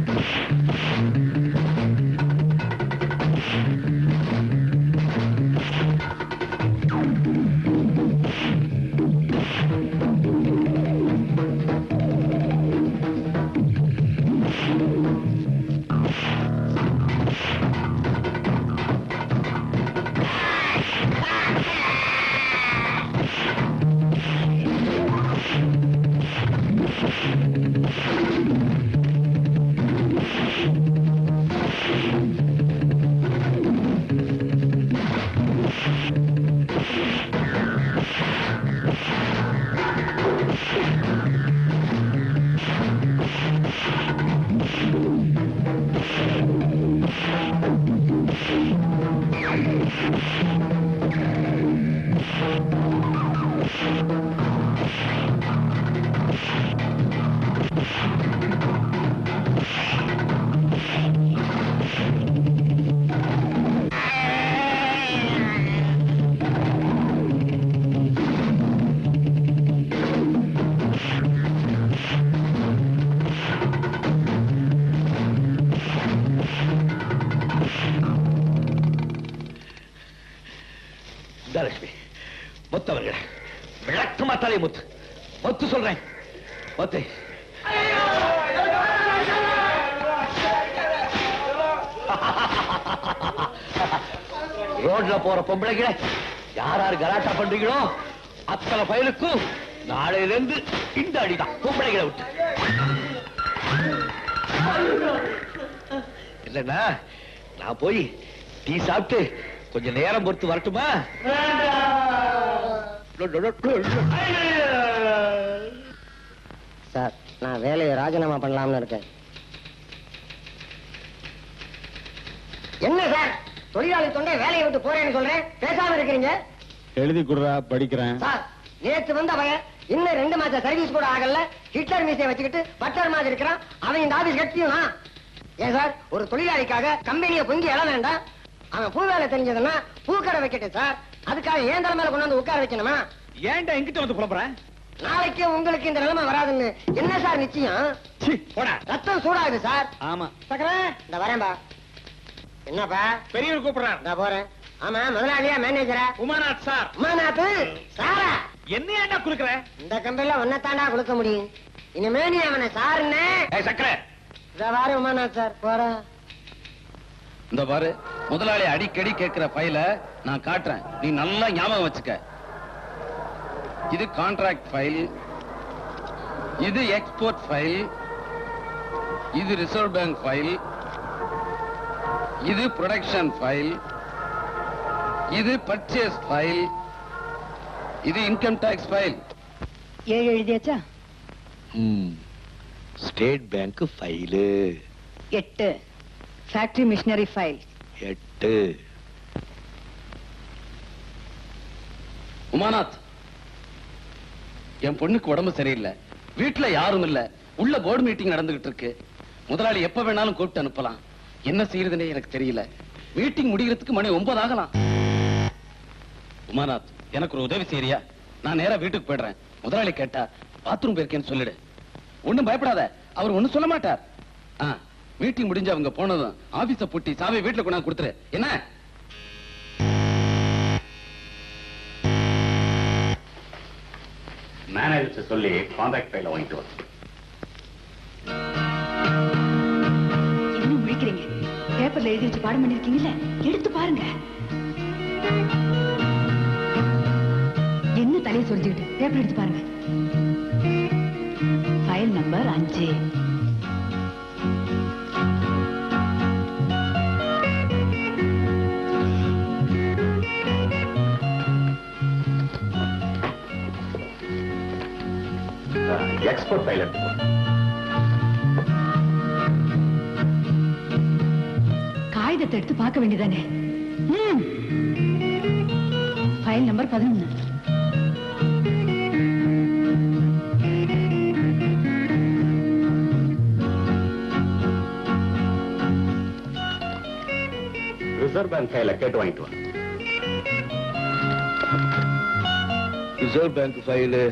தனலட்சுமி முத்தவர்கள் விளக்கமா தலை முத்து முத்து சொல்றேன் முத்து ரோட்ல போற பொம்பளைகளை யார் யார் கலாட்டா பண்றீங்களோ அத்தனை பயலுக்கும் நாளையில இருந்து இந்த அடிதான் பொம்பளைகளை விட்டு இல்லன்னா நான் போய் டீ சாப்பிட்டு கொஞ்சம் நேரம் பொறுத்து வரட்டுமா சார் நான் வேலையை ராஜினாமா பண்ணலாம்னு இருக்கேன் என்ன சார் தொழிலாளி தொண்டை வேலையை விட்டு போறேன்னு சொல்றேன் பேசாம இருக்கிறீங்க எழுதி குடுறா படிக்கிறேன் சார் நேத்து வந்த பையன் இன்னும் ரெண்டு மாசம் சர்வீஸ் கூட ஆகல ஹிட்லர் மீசையை வச்சுக்கிட்டு பட்டர் மாதிரி இருக்கிறான் அவன் இந்த ஆபீஸ் கட்டியும் ஏன் சார் ஒரு தொழிலாளிக்காக கம்பெனியை பொங்கி எழ வேண்டாம் அவன் பூ வேலை தெரிஞ்சதுன்னா பூக்கடை வைக்கட்டும் சார் அதுக்காக ஏன் தலைமையில கொண்டு வந்து உட்கார வைக்கணுமா ஏன்டா எங்கிட்ட வந்து புலம்புற நாளைக்கு உங்களுக்கு இந்த நிலைமை வராதுன்னு என்ன சார் நிச்சயம் சீ, போடா ரத்தம் சூடாகுது சார் ஆமா சக்கரே இந்த வரேன்பா என்னப்பா பெரியவர் கூப்பிடுறார் இந்த போறேன் ஆமா முதலாளியா மேனேஜரா உமாநாத் சார் உமாநாத்து சாரா என்ன ஏன்டா குடுக்குற இந்த கம்பெனில ஒன்னத்தாண்டா கொடுக்க முடியும் இனிமே நீ அவனை சாருன்னு ஏய் சக்கர இத வாரு உமாநாத் சார் போறேன் இந்த பாரு முதலாளி அடிக்கடி கேட்கிற ஃபைல நான் காட்டுறேன் நீ நல்லா ஞாபகம் வச்சுக்க இது கான்ட்ராக்ட் ஃபைல் இது எக்ஸ்போர்ட் ஃபைல் இது ரிசர்வ் பேங்க் ஃபைல் இது ப்ரொடக்ஷன் ஃபைல் இது பர்ச்சேஸ் ஃபைல் இது இன்கம் டாக்ஸ் ஃபைல் ஏழு எழுதியாச்சா ஸ்டேட் பேங்க் ஃபைலு எட்டு ஃபேக்டரி மிஷினரி ஃபைல் எட்டு உமாநாத் என் பொண்ணுக்கு உடம்பு சரியில்லை வீட்டுல யாரும் இல்ல உள்ள போர்டு மீட்டிங் நடந்துகிட்டு இருக்கு முதலாளி எப்ப வேணாலும் கூப்பிட்டு அனுப்பலாம் என்ன செய்யறதுன்னே எனக்கு தெரியல மீட்டிங் முடிகிறதுக்கு மணி ஒன்பது ஆகலாம் உமாநாத் எனக்கு ஒரு உதவி செய்யறியா நான் நேரா வீட்டுக்கு போயிடுறேன் முதலாளி கேட்டா பாத்ரூம் போயிருக்கேன்னு சொல்லிடு ஒண்ணும் பயப்படாத அவர் ஒண்ணும் சொல்ல மாட்டார் ஆ மீட்டிங் முடிஞ்சு அவங்க போனதும் ஆபீஸ பூட்டி சாவி வீட்டுல கொண்டாந்து கொடுத்துரு என்ன மேனேஜர் சொல்லி கான்டாக்ட் ஃபைல வாங்கிட்டு வா என்ன முழிக்கிறீங்க பேப்பர்ல எழுதி வச்சு பாடம் பண்ணிருக்கீங்கல்ல எடுத்து பாருங்க என்ன தலையை சொல்லிட்டு பேப்பர் எடுத்து பாருங்க ஃபைல் நம்பர் அஞ்சு எக்ஸ்போர்ட் ஃபைல் எடுத்து போ. காகிதத்தை எடுத்து பார்க்க வேண்டியதானே ம். ஃபைல் நம்பர் பதினொன்னு ரிசர்வ் பேங்க் ஃபைல கேட்டு வாங்கிட்டு வா ரிசர்வ் பேங்க் ஃபைலு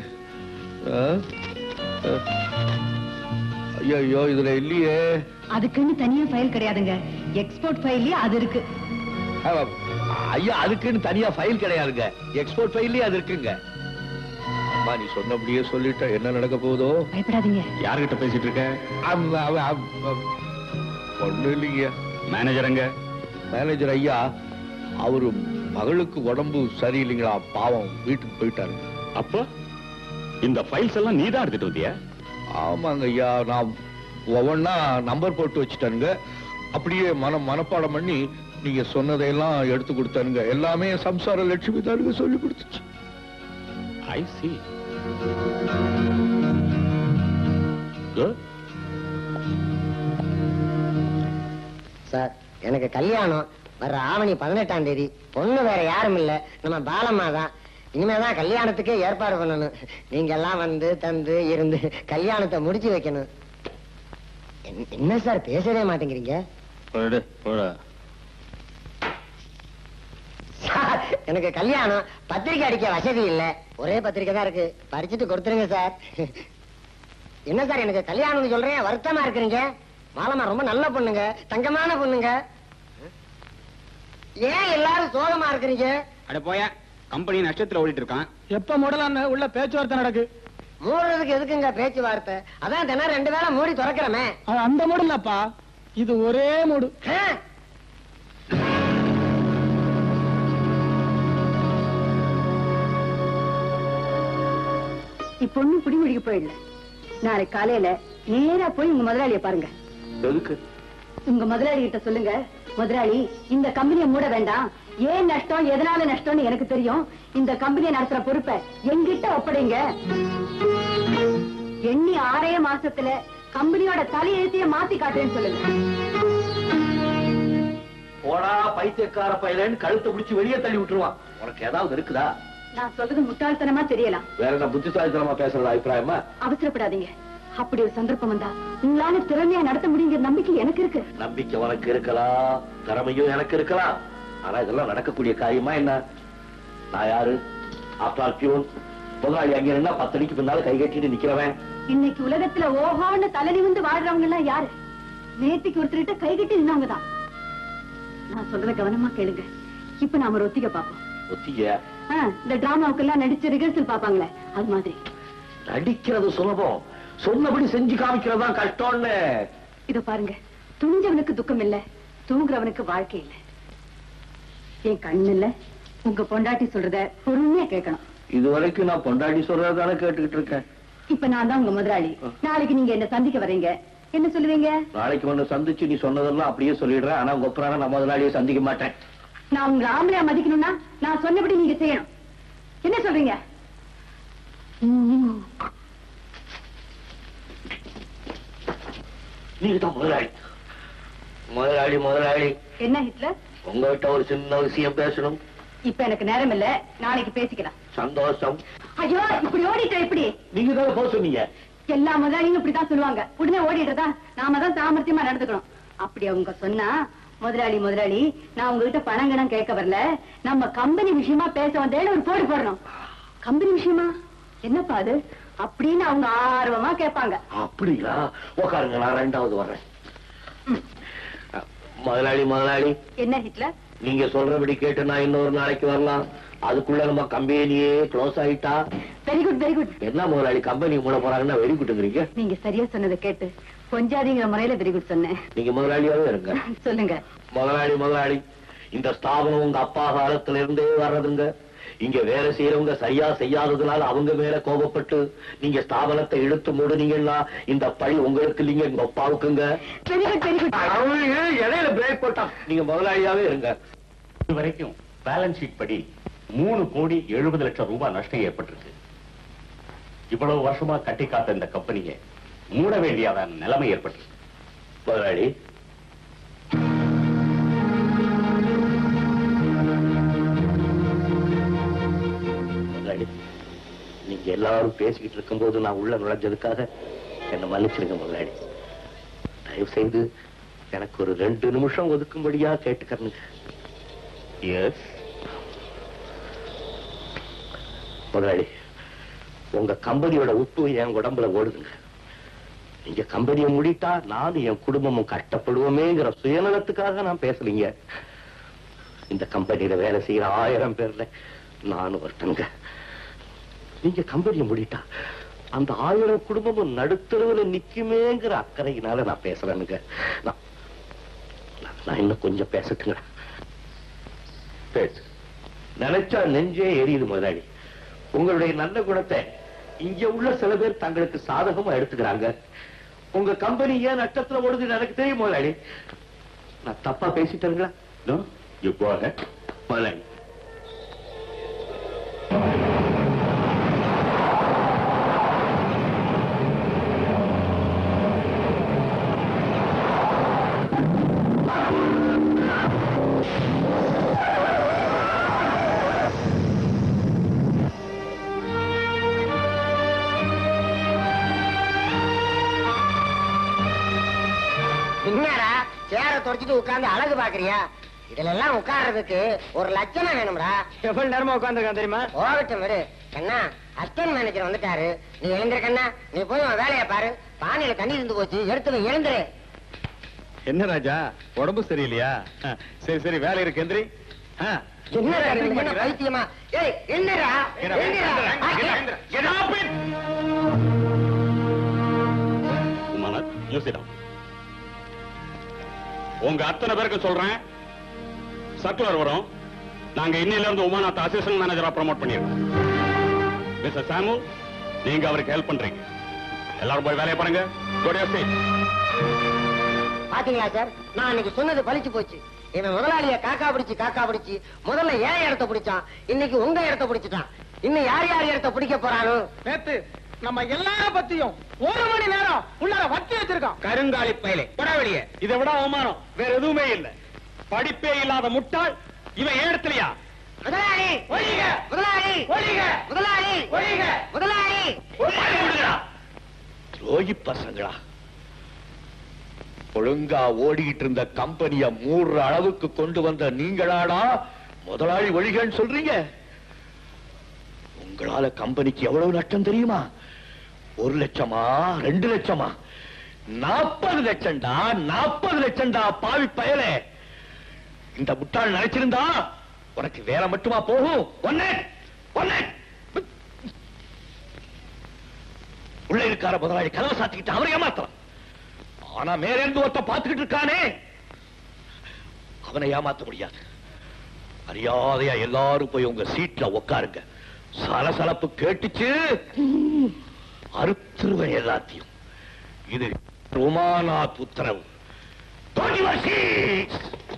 ஐயோ இதுல இல்லையே அதுக்குன்னு தனியா ஃபைல் கிடையாதுங்க எக்ஸ்போர்ட் ஃபைல்லயே அது இருக்கு ஆமா. ஐயா அதுக்குன்னு தனியா ஃபைல் கிடையாதுங்க எக்ஸ்போர்ட் ஃபைல்லயே அது இருக்குங்க அம்மா நீ சொன்னபடியே சொல்லிட்ட என்ன நடக்க போகுதோ பயப்படாதீங்க யார்கிட்ட பேசிட்டு இருக்க அம், அவ, அம், அம். ஒண்ணும் இல்லைங்க மேனேஜர் எங்க மேனேஜர் ஐயா அவரு மகளுக்கு உடம்பு சரியில்லைங்களா பாவம் வீட்டுக்கு போயிட்டாரு அப்போ இந்த ஃபைல்ஸ் எல்லாம் நீ தான் எடுத்துட்டு வந்தியா ஆமாங்க ஐயா நான் ஒவ்வொன்னா நம்பர் போட்டு வச்சுட்டானுங்க அப்படியே மனம் மனப்பாடம் பண்ணி நீங்க சொன்னதையெல்லாம் எடுத்து கொடுத்தானுங்க எல்லாமே சம்சார லட்சுமி தானுங்க சொல்லி கொடுத்துச்சு ஐ சி குட் சார் எனக்கு கல்யாணம் வர்ற ஆவணி பதினெட்டாம் தேதி பொண்ணு வேற யாரும் இல்ல நம்ம பாலம்மா தான் இனிமேதான் கல்யாணத்துக்கே ஏற்பாடு பண்ணணும் நீங்க எல்லாம் வந்து தந்து இருந்து கல்யாணத்தை முடிச்சு வைக்கணும் என்ன- என்ன சார் பேசவே மாட்டேங்கிறீங்க சார் எனக்கு கல்யாணம் பத்திரிக்கை அடிக்க வசதி இல்ல ஒரே பத்திரிக்கை தான் இருக்கு படிச்சுட்டு கொடுத்துருங்க சார் என்ன சார் எனக்கு கல்யாணம்னு சொல்றேன் வருத்தமா இருக்கிறீங்க மாலமா ரொம்ப நல்ல பொண்ணுங்க தங்கமான பொண்ணுங்க ஏன் எல்லாரும் சோகமா இருக்கிறீங்க அட போயா கம்பெனி நஷ்டத்துல ஓடிட்டு இருக்கான் எப்ப மூடலான்னு உள்ள பேச்சுவார்த்தை நடக்கு மூடுறதுக்கு எதுக்குங்க பேச்சுவார்த்தை அதான் தினம் ரெண்டு வேளை மூடி திறக்கிறமே அது அந்த மூடு இல்லப்பா இது ஒரே மூடு ஆ? இப்ப ஒண்ணும் குடிமுடிக்க போயிடல நாளை காலையில நேரா போய் உங்க முதலாளிய பாருங்க எதுக்கு உங்க முதலாளி கிட்ட சொல்லுங்க முதலாளி இந்த கம்பெனியை மூட வேண்டாம் ஏன் நஷ்டம் எதனால நஷ்டம்னு எனக்கு தெரியும் இந்த கம்பெனியை நடத்துற பொறுப்பை எங்கிட்ட ஒப்படைங்க எண்ணி ஆறே மாசத்துல கம்பெனியோட தலையெழுத்தையே மாத்தி காட்டுறேன்னு சொல்லுங்க போடா பைத்தியக்கார பையலன்னு கழுத்தை பிடிச்சு வெளியே தள்ளி விட்டுருவான் உனக்கு ஏதாவது இருக்குதா நான் சொல்றது முட்டாள்தனமா தெரியலாம் வேற என்ன புத்திசாலித்தனமா பேசுறது அபிப்பிராயமா அவசரப்படாதீங்க அப்படி ஒரு சந்தர்ப்பம் வந்தா உங்களால திறமையா நடத்த முடியுங்கிற நம்பிக்கை எனக்கு இருக்கு நம்பிக்கை உனக்கு இருக்கலாம் திறமையும் எனக்கு இருக்கலாம் ஆனா இதெல்லாம் நடக்கக்கூடிய காரியமா என்ன நான் யாரு ஆஃப்டர் பியூன் முதலாளி அங்க இருந்தா பத்தடிக்கு பின்னால கை கட்டிட்டு நிக்கிறவன் இன்னைக்கு உலகத்துல ஓஹோன்னு தலை நிமிந்து வாழ்றவங்க எல்லாம் யாரு நேத்திக்கு ஒருத்தர்கிட்ட கை கட்டி நின்னவங்க தான் நான் சொல்றத கவனமா கேளுங்க இப்ப நாம ஒரு ஒத்திகை பாப்போம் ஒத்திக ஆ, இந்த டிராமாவுக்கு எல்லாம் நடிச்சு ரிஹர்சல் பாப்பாங்களே அது மாதிரி நடிக்கிறது சுலபம் சொன்னபடி செஞ்சு காமிக்கிறதா கஷ்டம்னு இத பாருங்க துணிஞ்சவனுக்கு துக்கம் இல்ல தூங்குறவனுக்கு வாழ்க்கை இல்ல என் கண்ணு இல்ல உங்க பொண்டாட்டி சொல்றத பொறுமையா கேட்கணும் இது வரைக்கும் நான் பொண்டாட்டி சொல்றதானே கேட்டுக்கிட்டு இருக்கேன் இப்ப நான் தான் உங்க முதலாளி நாளைக்கு நீங்க என்ன சந்திக்க வர்றீங்க என்ன சொல்லுவீங்க நாளைக்கு ஒண்ணு சந்திச்சு நீ சொன்னதெல்லாம் அப்படியே சொல்லிடுறேன் ஆனா உங்க ஒப்புறான நான் முதலாளியை சந்திக்க மாட்டேன் நான் உங்க ஆம்பளையா மதிக்கணும்னா நான் சொன்னபடி நீங்க செய்யணும் என்ன சொல்றீங்க ம். நீங்க தான் முதலாளி முதலாளி முதலாளி என்ன ஹிட்லர் உங்ககிட்ட ஒரு சின்ன விஷயம் பேசணும் இப்ப எனக்கு நேரம் இல்ல நாளைக்கு பேசிக்கலாம் சந்தோஷம் ஐயோ இப்படி ஓடிட்ட எப்படி நீங்க தானே போக சொன்னீங்க எல்லா முதலாளியும் இப்படித்தான் சொல்லுவாங்க உடனே ஓடிடுறதா நாம தான் சாமர்த்தியமா நடந்துக்கணும் அப்படி அவங்க சொன்னா முதலாளி முதலாளி நான் உங்ககிட்ட பணம் கணம் கேட்க வரல நம்ம கம்பெனி விஷயமா பேச வந்தேன்னு ஒரு போடு போடணும் கம்பெனி விஷயமா என்னப்பா அது அப்படின்னு அவங்க ஆர்வமா கேட்பாங்க அப்படிங்களா உட்காருங்க நான் ரெண்டாவது வர்றேன் முதலாளி முதலாளி என்ன ஹிட்லர் நீங்க சொல்றபடி கேட்டு நான் இன்னொரு நாளைக்கு வரலாம் அதுக்குள்ள நம்ம கம்பெனியே க்ளோஸ் ஆயிட்டா வெரி குட் வெரி குட் என்ன முதலாளி கம்பெனி மூட போறாங்கன்னா வெடி குட்டுங்கிறீங்க நீங்க சரியா சொன்னதை கேட்டு கொஞ்சாதிங்கிற முறையில வெரி குட் சொன்னேன் நீங்க முதலாளியாவே இருங்க சொல்லுங்க முதலாளி முதலாளி இந்த ஸ்தாபனம் உங்க அப்பா காலத்துல இருந்தே வர்றதுங்க இங்க வேலை செய்யறவங்க சரியா செய்யாததுனால அவங்க மேல கோபப்பட்டு நீங்க ஸ்தாபனத்தை இழுத்து மூடுனீங்கன்னா இந்த பழி உங்களுக்கு இல்லைங்க உங்க அப்பாவுக்குங்க வெரி குட் வெரி குட் இடையில பிரேக் போட்டான் நீங்க முதலாளியாவே இருங்க இது வரைக்கும் பேலன்ஸ் ஷீட் படி மூணு கோடி எழுபது லட்சம் ரூபாய் நஷ்டம் ஏற்பட்டிருக்கு இவ்வளவு வருஷமா கட்டி காத்த இந்த கம்பெனியை மூட வேண்டியதான நிலைமை ஏற்பட்டிருக்கு முதலாளி முதலாளி நீங்க எல்லாரும் பேசிக்கிட்டு இருக்கும்போது நான் உள்ள நுழைஞ்சதுக்காக என்ன மன்னிச்சிருங்க முதலாளி தயவு செய்து எனக்கு ஒரு ரெண்டு நிமிஷம் ஒதுக்கும்படியா கேட்டுக்கிறேன் எஸ் முதலாளி உங்க கம்பெனியோட உப்பு என் உடம்புல ஓடுதுங்க நீங்க கம்பெனியை முடிட்டா நானும் என் குடும்பமும் கஷ்டப்படுவோமேங்கிற சுயநலத்துக்காக நான் பேசலீங்க இந்த கம்பெனியில வேலை செய்யற ஆயிரம் பேர்ல நானும் ஒருத்தங்க நீங்க கம்பெனியை முடிட்டா அந்த ஆயிரம் குடும்பமும் நடுத்தருவுல நிக்குமேங்கிற அக்கறையினால நான் பேசுறேனுங்க நான் நான்- நான் இன்னும் கொஞ்சம் பேசட்டுங்க பேசு நினைச்சா நெஞ்சே எரியுது முதலாளி உங்களுடைய நல்ல குணத்தை இங்க உள்ள சில பேர் தங்களுக்கு சாதகமா எடுத்துக்கிறாங்க உங்க கம்பெனி ஏன் நட்டத்துல ஓடுதுன்னு எனக்கு தெரியும் முதலாளி நான் தப்பா பேசிட்டேங்களா No? You go ahead. முதலாளி என்னடா சேர தொடச்சிட்டு உட்கார்ந்து அழகு பாக்குறியா இதுல எல்லாம் உட்கார்றதுக்கு ஒரு லட்சணம் வேணும்டா எவ்வளவு நேரமா உட்காந்துருக்கான் தெரியுமா போகட்டும் விடு கண்ணா அசிஸ்டன்ட் மேனேஜர் வந்துட்டாரு நீ எழுந்திரு கண்ணா நீ போய் உன் வேலையை பாரு பானையில தண்ணி இருந்து போச்சு எடுத்து வை, எழுந்திரு என்ன ராஜா உடம்பு சரியில்லையா ஆ, சரி சரி வேலை இருக்கு எந்திரி ஆ. என்னடா இது, என்ன பைத்தியமா ஏய் என்னடா என்ன, எழுந்திருடா. ஆ, என்ன, என்ன, ஆ, உமானாத், you sit down. உங்க அத்தனை பேருக்கு சொல்றேன் சர்க்குலர் வரும் நாங்க இன்னையில இருந்து உமாநாத் அசிஸ்டன்ட் மேனேஜரா ப்ரோமோட் பண்ணிருக்கோம் மிஸ்டர் சாமு நீங்க அவருக்கு ஹெல்ப் பண்றீங்க எல்லாரும் போய் வேலையை பாருங்க Go to your seat. பாத்தீங்களா சார் நான் அன்னைக்கு சொன்னது பலிச்சு போச்சு இவன் முதலாளிய காக்கா பிடிச்சு காக்கா பிடிச்சு முதல்ல ஏன் இடத்த பிடிச்சான் இன்னைக்கு உங்க இடத்த பிடிச்சிட்டான் இன்னும் யார் யார் இடத்த பிடிக்க போறானோ நேத்து நம்ம எல்லார பத்தியும் ஒரு மணி நேரம் உள்ளார வட்டி வச்சிருக்கோம் கருங்காலி பயலே போடா வெளியே இதை விட அவமானம் வேற எதுவுமே இல்ல படிப்பே இல்லாத முட்டாள் இவன் ஏன் இடத்துலயா முதலாளி ஒழிக! முதலாளி ஒழிக! முதலாளி ஒழிக! முதலாளி துரோகி பசங்களா ஒழுங்கா ஓடிக்கிட்டு இருந்த கம்பெனிய மூடுற அளவுக்கு கொண்டு வந்த நீங்களாடா முதலாளி ஒழிகன்னு சொல்றீங்க உங்களால கம்பெனிக்கு எவ்வளவு நஷ்டம் தெரியுமா ஒரு லட்சமா ரெண்டு லட்சமா நாற்பது லட்சம்டா நாற்பது லட்சம்டா பாவி பயலே இந்த முட்டாள் நினைச்சிருந்தா உனக்கு வேலை மட்டுமா போகும் ஒன்னே ஒன்னே உள்ள இருக்கார முதலாளி கதவை சாத்திக்கிட்டு அவரை ஏமாத்தலாம் ஆனா மேல இருந்து ஒருத்த பார்த்துக்கிட்டு இருக்கானே அவனை ஏமாத்த முடியாது மரியாதையா எல்லாரும் போய் உங்க சீட்ல உட்காருங்க சலசலப்பு கேட்டுச்சு அறுத்துருவேன் எல்லாத்தையும் இது ருமாநாத் உத்தரவு Go to your seats.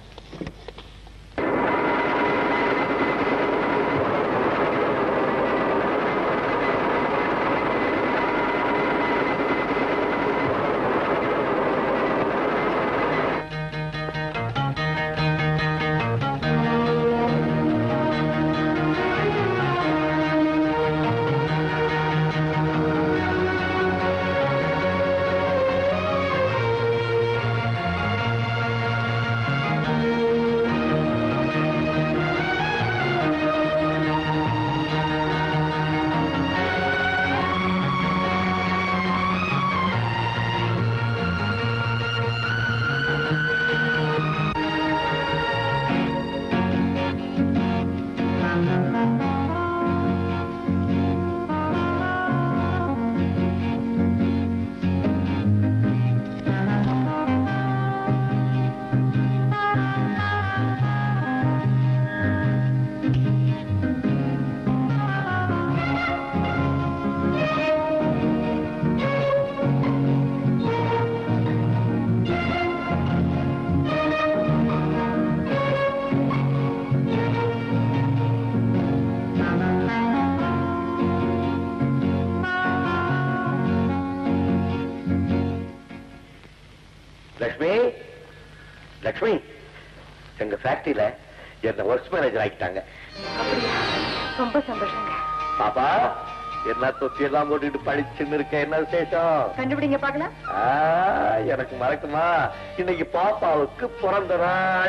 Lakshmi Lakshmi எங்க ஃபேக்டரியில என்ன ஒர்க்ஸ் மேனேஜர் ஆக்கிட்டாங்க அப்படியா ரொம்ப சந்தோஷங்க பாப்பா என்ன தொப்பி எல்லாம் போட்டுட்டு படிச்சுன்னு இருக்க என்ன விசேஷம் கண்டுபிடிங்க பார்க்கலாம் ஆ, எனக்கு மறக்குமா இன்னைக்கு பாப்பாவுக்கு பிறந்த நாள்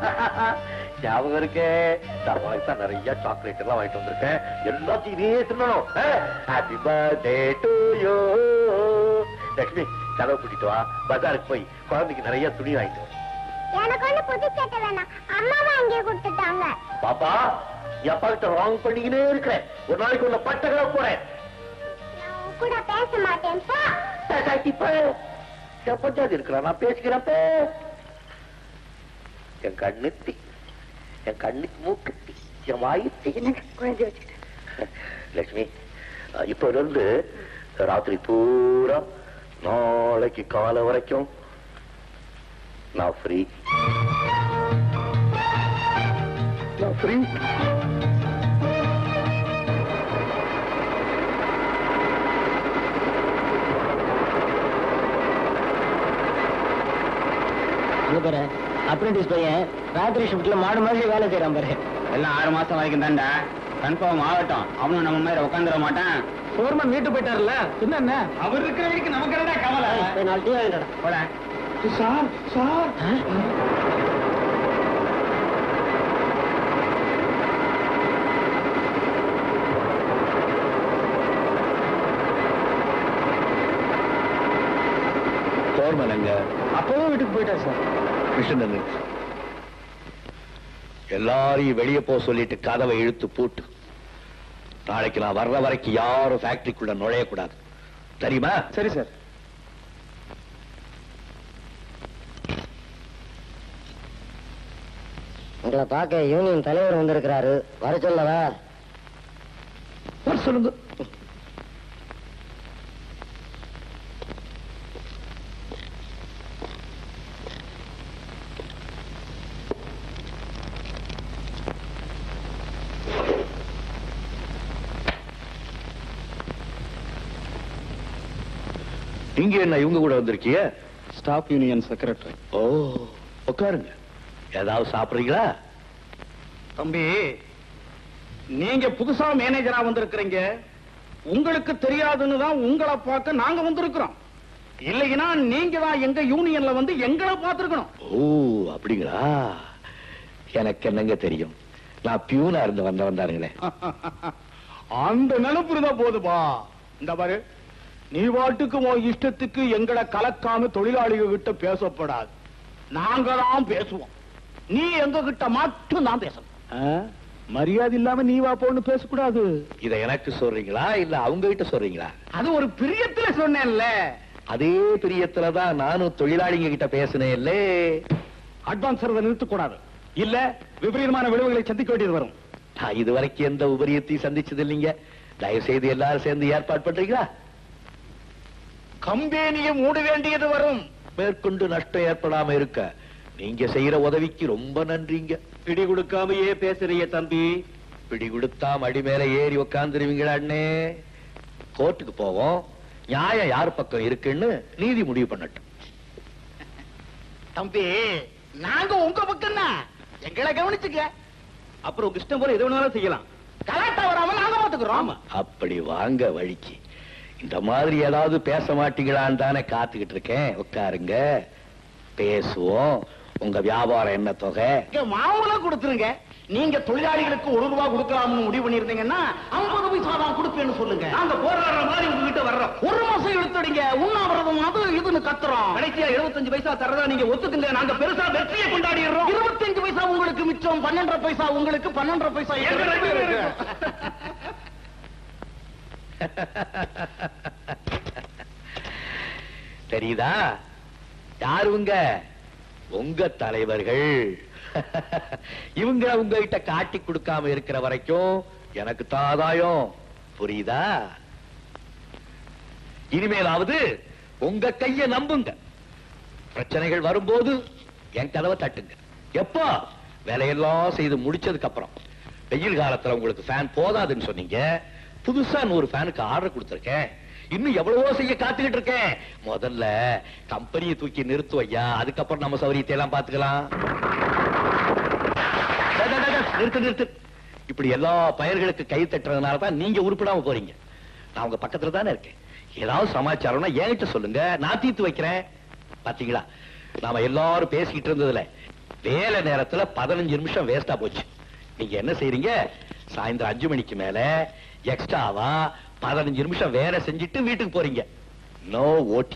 ஞாபகம் இருக்கே நான் உனக்கு தான் நிறைய சாக்லேட் எல்லாம் வாங்கிட்டு வந்திருக்கேன் எல்லாத்தையும் இதே தின்னணும் happy birthday to you Lakshmi கதவை கூட்டிட்டு வா பஜாருக்கு போய் குழந்தைக்கு நிறைய துணி வாங்கிட்டு வா எனக்கு ஒண்ணு புது சட்டை வேணாம் அம்மாவை அங்கே கொடுத்துட்டாங்க பாப்பா என் அப்பா கிட்ட ராங் பண்ணிக்கினே இருக்கிறேன் ஒரு நாளைக்கு உன்னை பட்ட கிளம்ப போறேன் நான் உன் கூட பேச மாட்டேன் போ என் பஞ்சாதி இருக்கிறான் நான் பேசிக்கிறப்ப என் கண்ணுத்தி என் கண்ணுக்கு மூக்குத்தி என் வாயுத்தி என்னங்க குழந்தைய வச்சுக்கிட்டு லட்சுமி அஹ், இப்ப இருந்து ராத்திரி பூரா நாளைக்கு காலை வரைக்கும் நான் ஃப்ரீ நான் ஃப்ரீ இங்க பாரு அப்ரண்டிஸ் பையன் ராத்திரி ஷிஃப்ட்ல மாடு மாதிரி வேலை செய்யறான் பாரு எல்லாம் ஆறு மாசம் வரைக்கும் தான்டா கன்ஃபார்ம் ஆகட்டும் அவனும் நம்ம மாதிரி உட்காந்துட மாட்டான் போர்மன் வீட்டு போயிட்டாருல என்ன என்ன அவர் இருக்கிற வரைக்கும் நமக்கு என்னடா கவலை போய் நாலு டீ வாங்கிட்டு வாடா. போட சார் சார் போர்மலங்க அப்பவே வீட்டுக்கு போயிட்டார் சார் கிருஷ்ணன் எல்லாரையும் வெளியே போக சொல்லிட்டு கதவை இழுத்து பூட்டு நாளைக்கு நான் வர்ற வரைக்கும் யாரும் ஃபேக்டரிக்குள்ள நுழையக்கூடாது தெரியுமா சரி சார் உங்களை பார்க்க யூனியன் தலைவர் வந்திருக்கிறாரு வர சொல்லவா வர சொல்லுங்க நீங்க என்ன இவங்க கூட வந்திருக்கீங்க ஸ்டாஃப் யூனியன் செக்ரட்டரி ஓ உட்காருங்க ஏதாவது சாப்பிடுறீங்களா தம்பி நீங்க புதுசா மேனேஜரா வந்திருக்கிறீங்க உங்களுக்கு தெரியாதுன்னு தான் உங்களை பார்க்க நாங்க வந்திருக்கிறோம் இல்லைன்னா நீங்க தான் எங்க யூனியன்ல வந்து எங்களை பார்த்திருக்கணும் ஓ அப்படிங்களா எனக்கு என்னங்க தெரியும் நான் பியூனா இருந்து வந்த வந்தாருங்களே அந்த நினைப்பு இருந்தா போதுப்பா இந்த பாரு நீ வாட்டுக்கு உன் இஷ்டத்துக்கு எங்கட கலக்காம தொழிலாளிகள் கிட்ட பேசப்படாது நாங்க தான் பேசுவோம் நீ எங்க கிட்ட மட்டும் தான் பேசணும் மரியாதை இல்லாம நீ வா போன்னு பேசக்கூடாது இத எனக்கு சொல்றீங்களா இல்ல அவங்க கிட்ட சொல்றீங்களா அது ஒரு பிரியத்துல சொன்னேன்ல அதே பிரியத்துலதான் நானும் தொழிலாளிங்க கிட்ட பேசினேன்ல அட்வான்ஸ் தரதை நிறுத்தக்கூடாது இல்ல விபரீதமான விளைவுகளை சந்திக்க வேண்டியது வரும் நான் இதுவரைக்கும் எந்த உபரியத்தையும் சந்திச்சது இல்லைங்க தயவு செய்து எல்லாரும் சேர்ந்து ஏற்பாடு பண்றீங்களா கம்பெனியை மூட வேண்டியது வரும் மேற்கொண்டு நஷ்டம் ஏற்படாம இருக்க நீங்க செய்யற உதவிக்கு ரொம்ப நன்றிங்க பிடி கொடுக்காமயே பேசுறீங்க தம்பி பிடி கொடுத்தா மடி மேல ஏறி உக்காந்துருவீங்களா அண்ணே கோர்ட்டுக்கு போவோம் நியாயம் யார் பக்கம் இருக்குன்னு நீதி முடிவு பண்ணட்டும் தம்பி நாங்க உங்க பக்கம் தான் எங்களை கவனிச்சுக்க அப்புறம் உங்க இஷ்டம் போல எது வேணாலும் செய்யலாம் கலாட்டா வராம நாங்க பாத்துக்கிறோம் அப்படி வாங்க வழிக்கு இந்த மாதிரி ஏதாவது பேச மாட்டீங்களான்னு தானே காத்துக்கிட்டு இருக்கேன் உட்காருங்க பேசுவோம் உங்க வியாபாரம் என்ன தொகை இங்க மாவுலாம் கொடுத்துருங்க நீங்க தொழிலாளிகளுக்கு ஒரு ரூபா கொடுக்கலாம்னு முடிவு பண்ணிருந்தீங்கன்னா ஐம்பது பைசா தான் கொடுப்பேன்னு சொல்லுங்க நாங்க போராடுற மாதிரி உங்ககிட்ட வர்றோம் ஒரு மாசம் எடுத்துடுங்க உண்ணாவிரதம் அது இதுன்னு கத்துறோம் கடைசியா 75 பைசா தரதா நீங்க ஒத்துக்குங்க நாங்க பெருசா வெற்றியை கொண்டாடிடுறோம் இருபத்தஞ்சு பைசா உங்களுக்கு மிச்சம் பன்னெண்டரை பைசா உங்களுக்கு பன்னெண்டரை பைசா எங்க ரெண்டு பேருக்கு. தெரியுதா யாருங்க உங்க தலைவர்கள் இவங்க உங்ககிட்ட காட்டி கொடுக்காம இருக்கிற வரைக்கும் எனக்கு தாதாயம் புரியுதா இனிமேலாவது உங்க கைய நம்புங்க பிரச்சனைகள் வரும்போது என் கதவை தட்டுங்க எப்போ வேலையெல்லாம் செய்து முடிச்சதுக்கு அப்புறம் வெயில் காலத்துல உங்களுக்கு ஃபேன் போதாதுன்னு சொன்னீங்க புதுசா நூறு ஃபேனுக்கு ஆர்டர் கொடுத்திருக்கேன் இன்னும் எவ்வளவோ செய்ய காத்துக்கிட்டு இருக்கேன் முதல்ல கம்பெனியை தூக்கி நிறுத்து ஐயா அதுக்கப்புறம் நம்ம சௌரியத்தை எல்லாம் பாத்துக்கலாம் டே, டே, டே, டே, நிறுத்து நிறுத்து இப்படி எல்லா பயர்களுக்கு கை தட்டுறதுனால தான் நீங்க உருப்பிடாம போறீங்க நான் உங்க பக்கத்துல தானே இருக்கேன் ஏதாவது சமாச்சாரம்னா என்கிட்ட சொல்லுங்க நான் தீர்த்து வைக்கிறேன் பாத்தீங்களா நாம எல்லாரும் பேசிக்கிட்டு இருந்ததுல வேலை நேரத்துல பதினஞ்சு நிமிஷம் வேஸ்டா போச்சு நீங்க என்ன செய்றீங்க சாயந்தரம் அஞ்சு மணிக்கு மேல எக்ஸ்ட்ராவா பதினஞ்சு நிமிஷம் வேலை செஞ்சுட்டு வீட்டுக்கு போறீங்க நோ ஓட்டி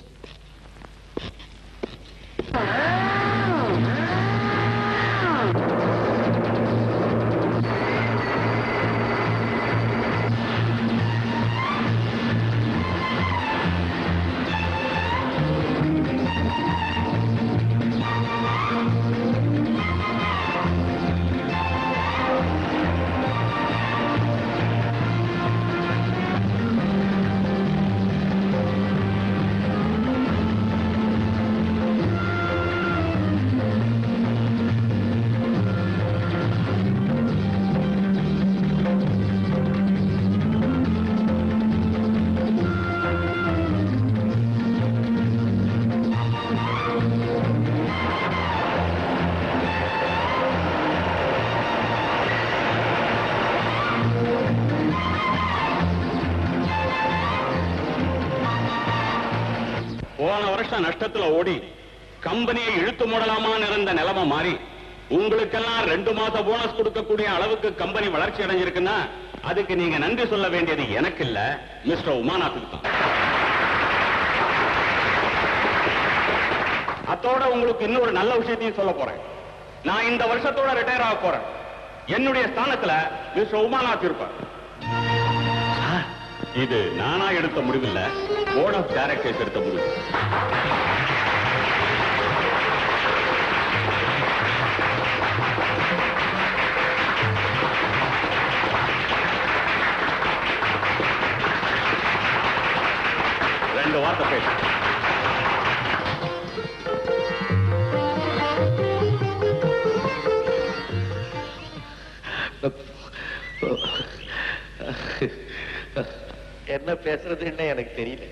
போன வருஷம் நஷ்டத்துல ஓடி கம்பெனியை இழுத்து மூடலாமான்னு இருந்த நிலைமை மாறி உங்களுக்கெல்லாம் ரெண்டு மாச போனஸ் கொடுக்கக்கூடிய அளவுக்கு கம்பெனி வளர்ச்சி அடைஞ்சிருக்குன்னா அதுக்கு நீங்க நன்றி சொல்ல வேண்டியது எனக்கு இல்ல மிஸ்டர் உமாநாத்துக்கு தான் அத்தோட உங்களுக்கு இன்னொரு நல்ல விஷயத்தையும் சொல்ல போறேன் நான் இந்த வருஷத்தோட ரிட்டையர் ஆக போறேன் என்னுடைய ஸ்தானத்துல மிஸ்டர் உமாநாத் இருப்பார் இது நானா எடுத்த முடிவில்ல போர்ட் ஆஃப் டைரக்டர்ஸ் எடுத்த முடிவு ரெண்டு வார்த்தை பேச என்ன பேசுறதுன்னு எனக்கு தெரியல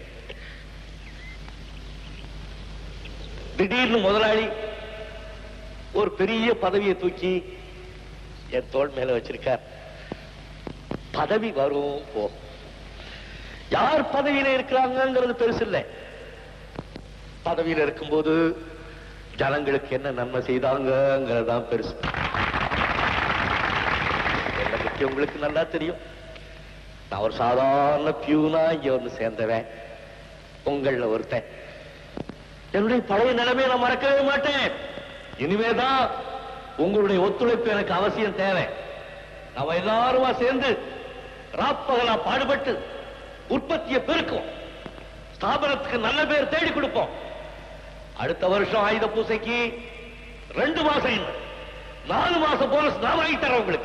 திடீர்னு முதலாளி ஒரு பெரிய பதவியை தூக்கி என் தோள் மேல வச்சிருக்கார் பதவி வரும் போகும் யார் பதவியில இருக்கிறாங்கிறது பெருசு இல்ல பதவியில இருக்கும்போது ஜனங்களுக்கு என்ன நன்மை செய்தாங்கிறது தான் பெருசு என்னை பத்தி உங்களுக்கு நல்லா தெரியும் நான் ஒரு சாதாரண பியூனா இங்க வந்து சேர்ந்தவன் உங்கள ஒருத்தன் என்னுடைய பழைய நிலைமையை நான் மறக்கவே மாட்டேன் இனிமேதான் உங்களுடைய ஒத்துழைப்பு எனக்கு அவசியம் தேவை நம்ம எல்லாருமா சேர்ந்து ராப்பகலா பாடுபட்டு உற்பத்தியை பெருக்கும் ஸ்தாபனத்துக்கு நல்ல பேர் தேடி கொடுப்போம் அடுத்த வருஷம் ஆயுத பூசைக்கு ரெண்டு மாசம் இல்லை நாலு மாசம் போனஸ் நான் வாங்கி தரேன் உங்களுக்கு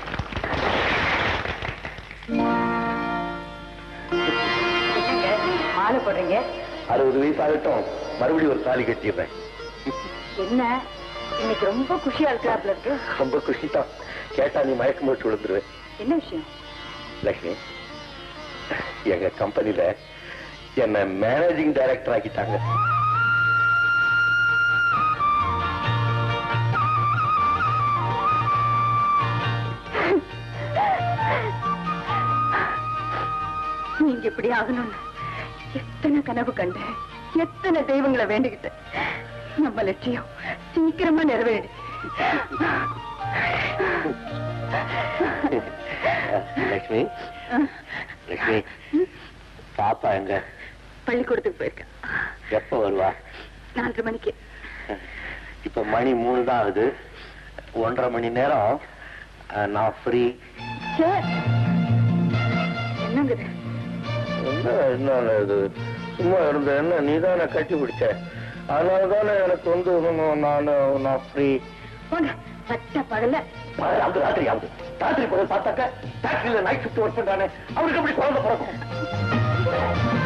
மாலை போடுறீங்க அறுபது வயசு ஆகட்டும் மறுபடியும் ஒரு தாலி கட்டிடுறேன் என்ன இன்னைக்கு ரொம்ப குஷியா இருக்கிறாப்ல இருக்கு ரொம்ப குஷி தான் கேட்டா நீ மயக்கம் போட்டு விழுந்துருவேன் என்ன விஷயம் லட்சுமி எங்க கம்பெனில என்ன மேனேஜிங் டைரக்டர் ஆக்கிட்டாங்க நீங்க இப்படி ஆகணும்னு எத்தனை கனவு கண்டேன் எத்தனை தெய்வங்களை வேண்டிக்கிட்டேன் நம்ம லட்சியம் சீக்கிரமா நிறைவேறி லட்சுமி லட்சுமி பாப்பா எங்க பள்ளிக்கூடத்துக்கு போயிருக்கேன் எப்ப வருவா நாலரை மணிக்கு இப்ப மணி மூணு தான் ஆகுது ஒன்றரை மணி நேரம் அஹ், நான் ஃப்ரீ சார் என்னங்குது என்ன என்ன இது சும்மா இருந்த என்ன நீ தானே கட்டி பிடிச்ச அதனால தானே எனக்கு வந்து நான் நான் ஃப்ரீ போங்க பட்ட பகல அந்த ராத்திரி ஆகுது ராத்திரி போய் பார்த்தாக்க ஃபேக்டரியில நைட் ஷிஃப்ட் ஒர்க் பண்றானே அவருக்கு எப்படி குழந்தை பிறக்கும்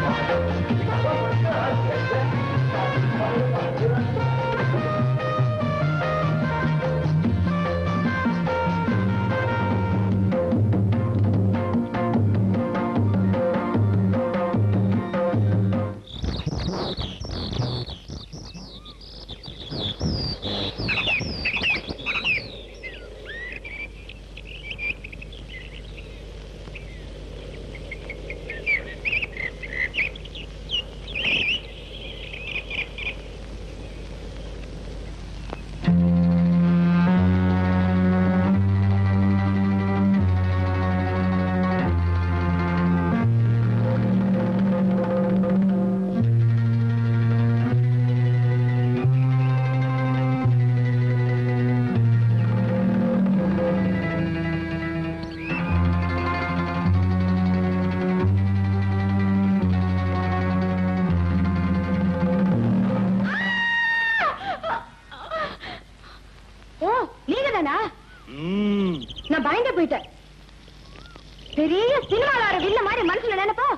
ஓ நீங்க தானா நான் பயந்து போயிட்டேன் பெரிய சினிமால வில்ல மாதிரி மனசுல நினைப்போ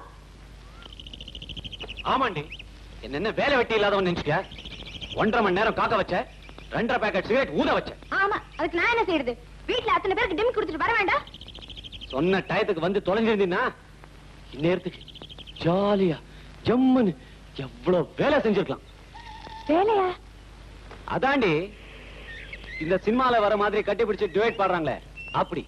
ஆமாண்டி என்ன என்ன வேலை வெட்டி இல்லாதவன் நினைச்சுக்க ஒன்றரை மணி நேரம் காக்க வச்ச ரெண்டரை பேக்கெட் சிகரெட் ஊத வச்ச ஆமா அதுக்கு நான் என்ன செய்யறது வீட்டுல அத்தனை பேருக்கு டிம் கொடுத்துட்டு வர வேண்டாம் சொன்ன டயத்துக்கு வந்து தொலைஞ்சிருந்தீங்கன்னா இந்நேரத்துக்கு ஜாலியா ஜம்முன்னு எவ்வளவு வேலை செஞ்சிருக்கலாம் வேலையா அதாண்டி இந்த சினிமால வர மாதிரி கட்டி பிடிச்சு டுவேட் பாடுறாங்களே அப்படி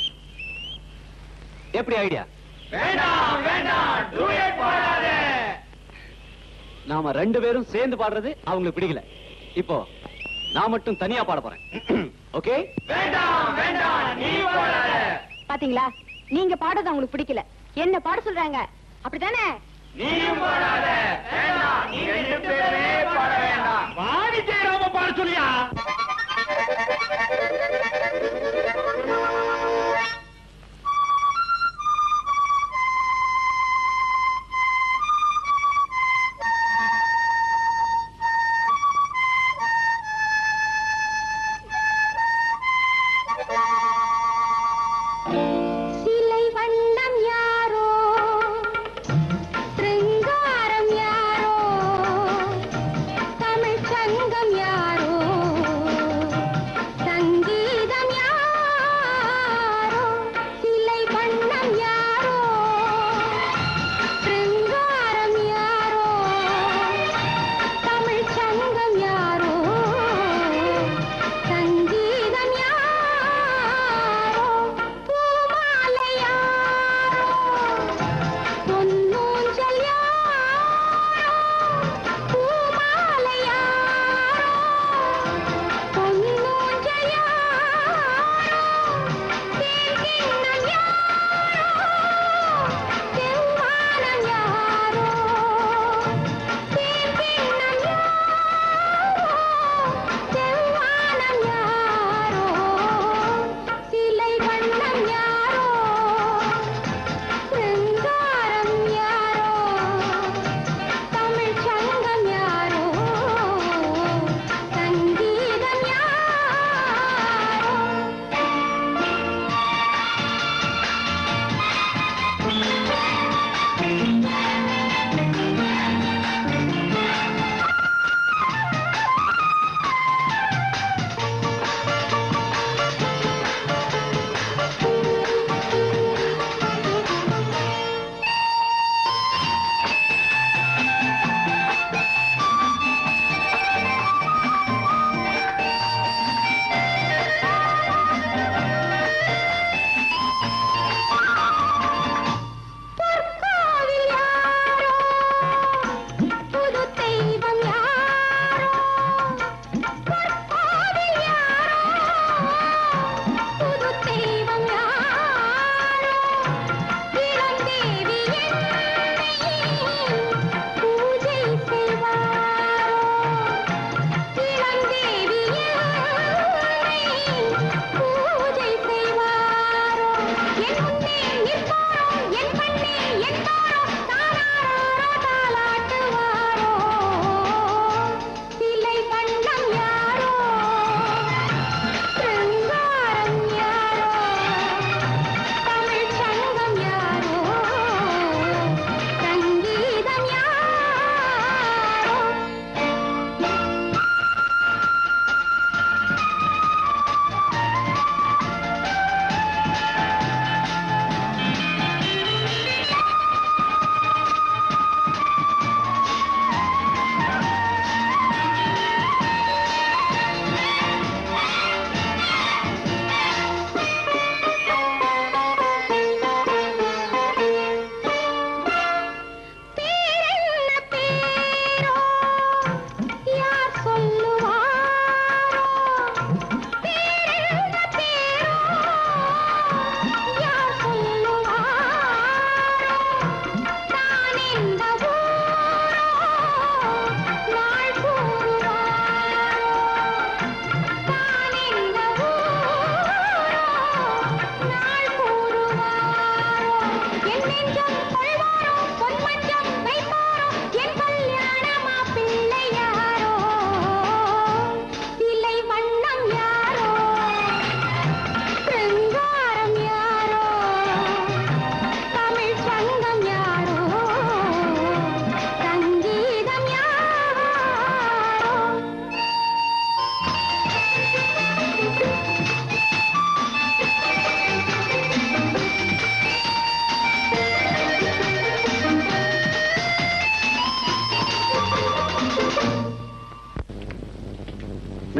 எப்படி ஐடியா வேண்டாம் வேண்டாம் டூயட் பாடாதே நாம ரெண்டு பேரும் சேர்ந்து பாடுறது அவங்களுக்கு பிடிக்கல இப்போ நான் மட்டும் தனியா பாட போறேன் ஓகே வேண்டாம் வேண்டாம் நீ பாடாத பாத்தீங்களா நீங்க பாடுறது அவங்களுக்கு பிடிக்கல என்ன பாட சொல்றாங்க அப்படித்தானே நீயும் பாடாத வேண்டாம் நீங்க ரெண்டு பேருமே பாட வேண்டாம் வாடி ஜெயராம பாட சொல்லியா சிலை வண்ணம் யாரோ சிருங்காரம் யாரோ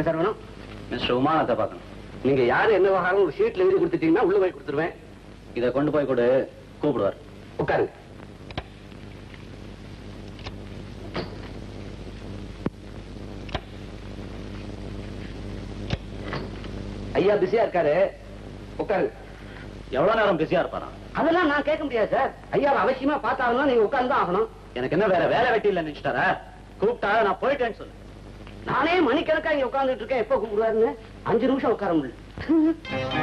என்ன சார் வேணும் மிஸ்டர் உமானத்தை பார்க்கணும் நீங்க யாரு என்ன விவகாரம் ஒரு ஷீட்ல எழுதி கொடுத்துட்டீங்கன்னா உள்ள போய் கொடுத்துருவேன் இதை கொண்டு போய் கொடு கூப்பிடுவார் உட்காருங்க ஐயா பிஸியா இருக்காரு உட்காருங்க எவ்வளவு நேரம் பிஸியா இருப்பாரா அதெல்லாம் நான் கேட்க முடியாது சார் ஐயா அவசியமா பார்த்தாலும் நீங்க உட்கார்ந்து தான் ஆகணும் எனக்கு என்ன வேற வேலை வெட்டி இல்ல நினைச்சிட்டாரா கூப்பிட்டா நான் போயிட்டேன்னு சொல்லு நானே மணிக்கணக்கா இங்க உட்கார்ந்துட்டு இருக்கேன் எப்ப கூப்பிடுவாருன்னு அஞ்சு நிமிஷம் உட்கார முடியல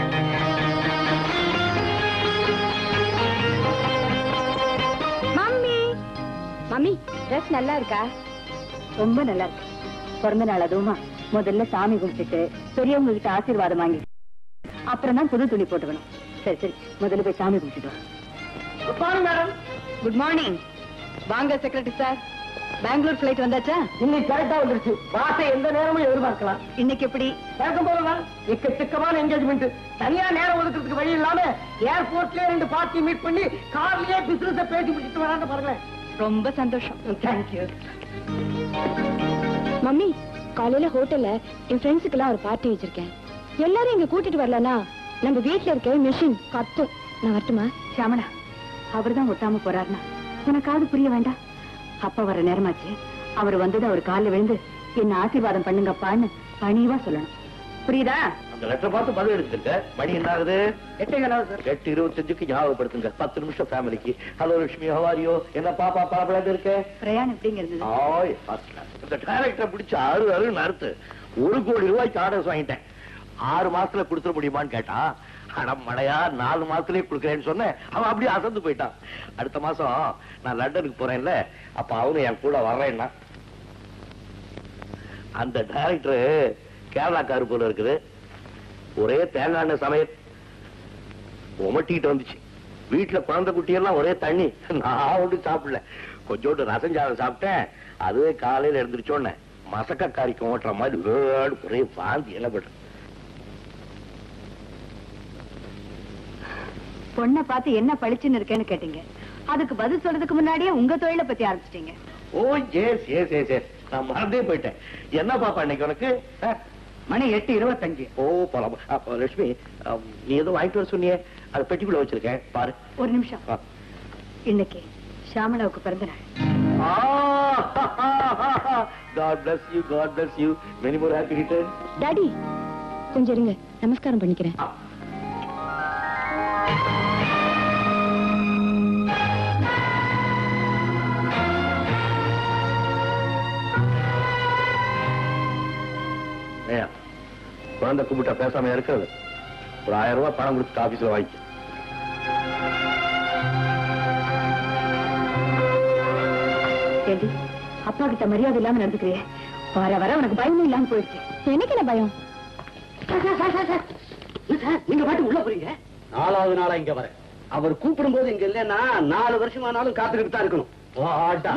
மம்மி மம்மி ட்ரெஸ் நல்லா இருக்கா ரொம்ப நல்லா இருக்கு பிறந்த நாள் அதுவுமா முதல்ல சாமி கும்பிட்டுட்டு பெரியவங்க கிட்ட ஆசீர்வாதம் வாங்கி அப்புறம் தான் புது துணி போட்டுக்கணும் சரி சரி முதல்ல போய் சாமி கும்பிட்டுட்டு good morning madam good morning வாங்க செக்ரட்டரி சார் பெங்களூர் ஃபிளைட் வந்தாச்சா இன்னைக்கு கரெக்டா வந்துருச்சு பாசை எந்த நேரமும் எதிர்பார்க்கலாம் இன்னைக்கு எப்படி வழக்கம் போலதான் எக்கச்சக்கமான என்கேஜ்மெண்ட் தனியா நேரம் ஒதுக்கிறதுக்கு வழி இல்லாம ஏர்போர்ட்லயே ரெண்டு பார்ட்டி மீட் பண்ணி கார்லயே பிசினஸ் பேசி முடிச்சுட்டு வரான்னு பாருங்களேன் ரொம்ப சந்தோஷம் தேங்க்யூ மம்மி காலையில ஹோட்டல்ல என் ஃப்ரெண்ட்ஸுக்கெல்லாம் ஒரு பார்ட்டி வச்சிருக்கேன் எல்லாரும் இங்க கூட்டிட்டு வரலனா நம்ம வீட்ல இருக்க மிஷின் கத்தும் நான் வரட்டுமா சாமனா அவர்தான் ஒட்டாம போறாருனா உனக்காவது புரிய வேண்டாம் அப்பா வர நேரமாச்சு அவர் வந்தது அவர் காலில் விழுந்து என்ன ஆசீர்வாதம் பண்ணுங்கப்பான்னு பணிவா சொல்லணும் புரியுதா அந்த லெட்டர் பார்த்து பதில் எடுத்துருக்க மணி என்ன ஆகுது எட்டே சார் எட்டு இருபத்தஞ்சுக்கு ஞாபகப்படுத்துங்க பத்து நிமிஷம் ஃபேமிலிக்கு ஹலோ லட்சுமி ஹவாரியோ என்ன பாப்பா பரபலன்னு இருக்க பிரயாணம் எப்படிங்க இருந்தது ஆய், first class. இந்த டைரக்டரை பிடிச்ச அரு அருன்னு அறுத்து ஒரு கோடி ரூபாய்க்கு ஆர்டர்ஸ் வாங்கிட்டேன் ஆறு மாசத்துல கொடுத்துட முடியுமான்னு கேட்டான் அட மழையா நாலு மாசத்துலயே கொடுக்குறேன்னு சொன்னேன் அவன் அப்படியே அசந்து போயிட்டான் அடுத்த மாசம் நான் லண்டனுக்கு போறேன்ல அப்ப அவனும் என் கூட வர்றேன்னா அந்த டைரக்டர் கேரளாக்காரு போல இருக்குது ஒரே தேங்காய் எண்ணெய் சமையல் உமட்டிட்டு வந்துச்சு வீட்டுல குழந்தை குட்டியெல்லாம் ஒரே தண்ணி நான் ஒன்றும் சாப்பிடல கொஞ்சோண்டு ரசம் சாதம் சாப்பிட்டேன் அதுவே காலையில எழுந்திரிச்சோன்னே மசக்க காரிக்கு ஓட்டுற மாதிரி வேடு ஒரே வாந்தி எல்லாம் பண்றேன் பொண்ணை பார்த்து என்ன பளிச்சுன்னு இருக்கேன்னு கேட்டீங்க அதுக்கு பதில் சொல்றதுக்கு முன்னாடியே உங்க தொழிலை பத்தி ஆரம்பிச்சிட்டீங்க oh yes yes yes yes நான் மறந்தே போயிட்டேன் என்ன பாப்பா இன்னைக்கு உனக்கு ஆ? மணி எட்டு இருபத்தஞ்சு ஓ போலாம் அப்ப, லட்சுமி அம், நீ ஏதோ வாங்கிட்டு வர சொன்னியே அது பெட்டிக்குள்ள வச்சிருக்கேன் பாரு ஒரு நிமிஷம் ஆ. இன்னைக்கு ஷாமலாவுக்கு பிறந்த நாள் God bless you God bless you many more happy return daddy கொஞ்சம் இருங்க நமஸ்காரம் பண்ணிக்கிறேன் ஏன் குழந்தை கூப்பிட்டா பேசாம இருக்கிறது ஒரு ஆயிரம் ரூபாய் பணம் கொடுத்து ஆபீஸ்ல வாங்கி ஏண்டி அப்பா கிட்ட மரியாதை இல்லாம நடந்துக்கிறியே வர வர உனக்கு பயமே இல்லாம போயிடுச்சு எனக்கு என்ன பயம் நீங்க பாட்டு உள்ள போறீங்க நாலாவது நாளா இங்க வரேன் அவர் கூப்பிடும் போது இங்க இல்லைன்னா நாலு வருஷமானாலும் காத்துக்கிட்டு தான் இருக்கணும் வாடா.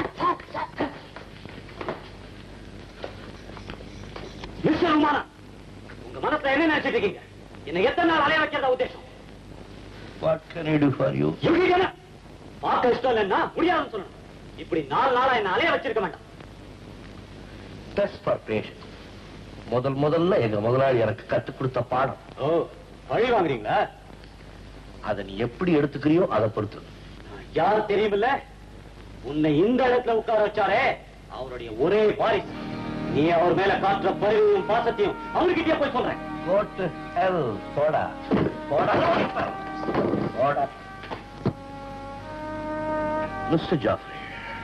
மிஸ்டர் உமானா, உங்க மனசுல என்ன நினைச்சிட்டு இருக்கீங்க என்ன எத்தனை நாள் அலைய வைக்கிறதா உத்தேசம் what can I do for you எப்படி என்ன? பார்க்க இஷ்டம் இல்லைன்னா முடியாதுன்னு சொல்லணும் இப்படி நாலு நாளா என்ன அலைய வச்சிருக்க வேண்டாம் டெஸ்ட் ஃபார் பேஷன் முதல் முதல்ல எங்க முதலாளி எனக்கு கத்துக் கொடுத்த பாடம் ஓ பழி வாங்குறீங்களா அதை நீ எப்படி எடுத்துக்கிறியோ அதை பொறுத்து யார் தெரியுமில்ல உன்னை இந்த இடத்துல உட்கார வச்சாரே அவருடைய ஒரே வாரிசு நீ அவர் மேல காட்டுற பரிவையும் பாசத்தையும் அவர்கிட்டயே போய் சொல்றேன் போட்டு ஹெல் போடா போடா போடா மிஸ்டர் ஜாஃப்ரி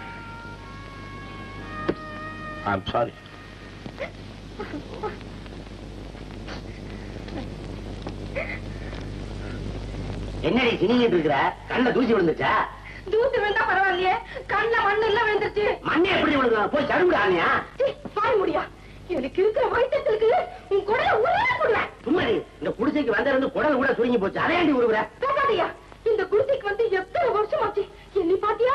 ஐம் சாரி என்னடி சினிங்கிட்டு இருக்கிற கண்ணுல தூசி விழுந்துச்சா தூசி விழுந்தா பரவாயில்லையே கண்ணுல மண்ணு எல்லாம் விழுந்துருச்சு மண்ணை எப்படி விழுந்து போய் தடுவிட ஆனியா பாய் முடியா எனக்கு இருக்கிற வயிற்றுக்கு உன் குடல உள்ள போடுவேன் சும்மாடி இந்த குடிசைக்கு வந்த இருந்து குடல் கூட சுருங்கி போச்சு அதையாண்டி விடுவிட பேசாதையா இந்த குடிசைக்கு வந்து எத்தனை வருஷம் ஆச்சு என்னை பாத்தியா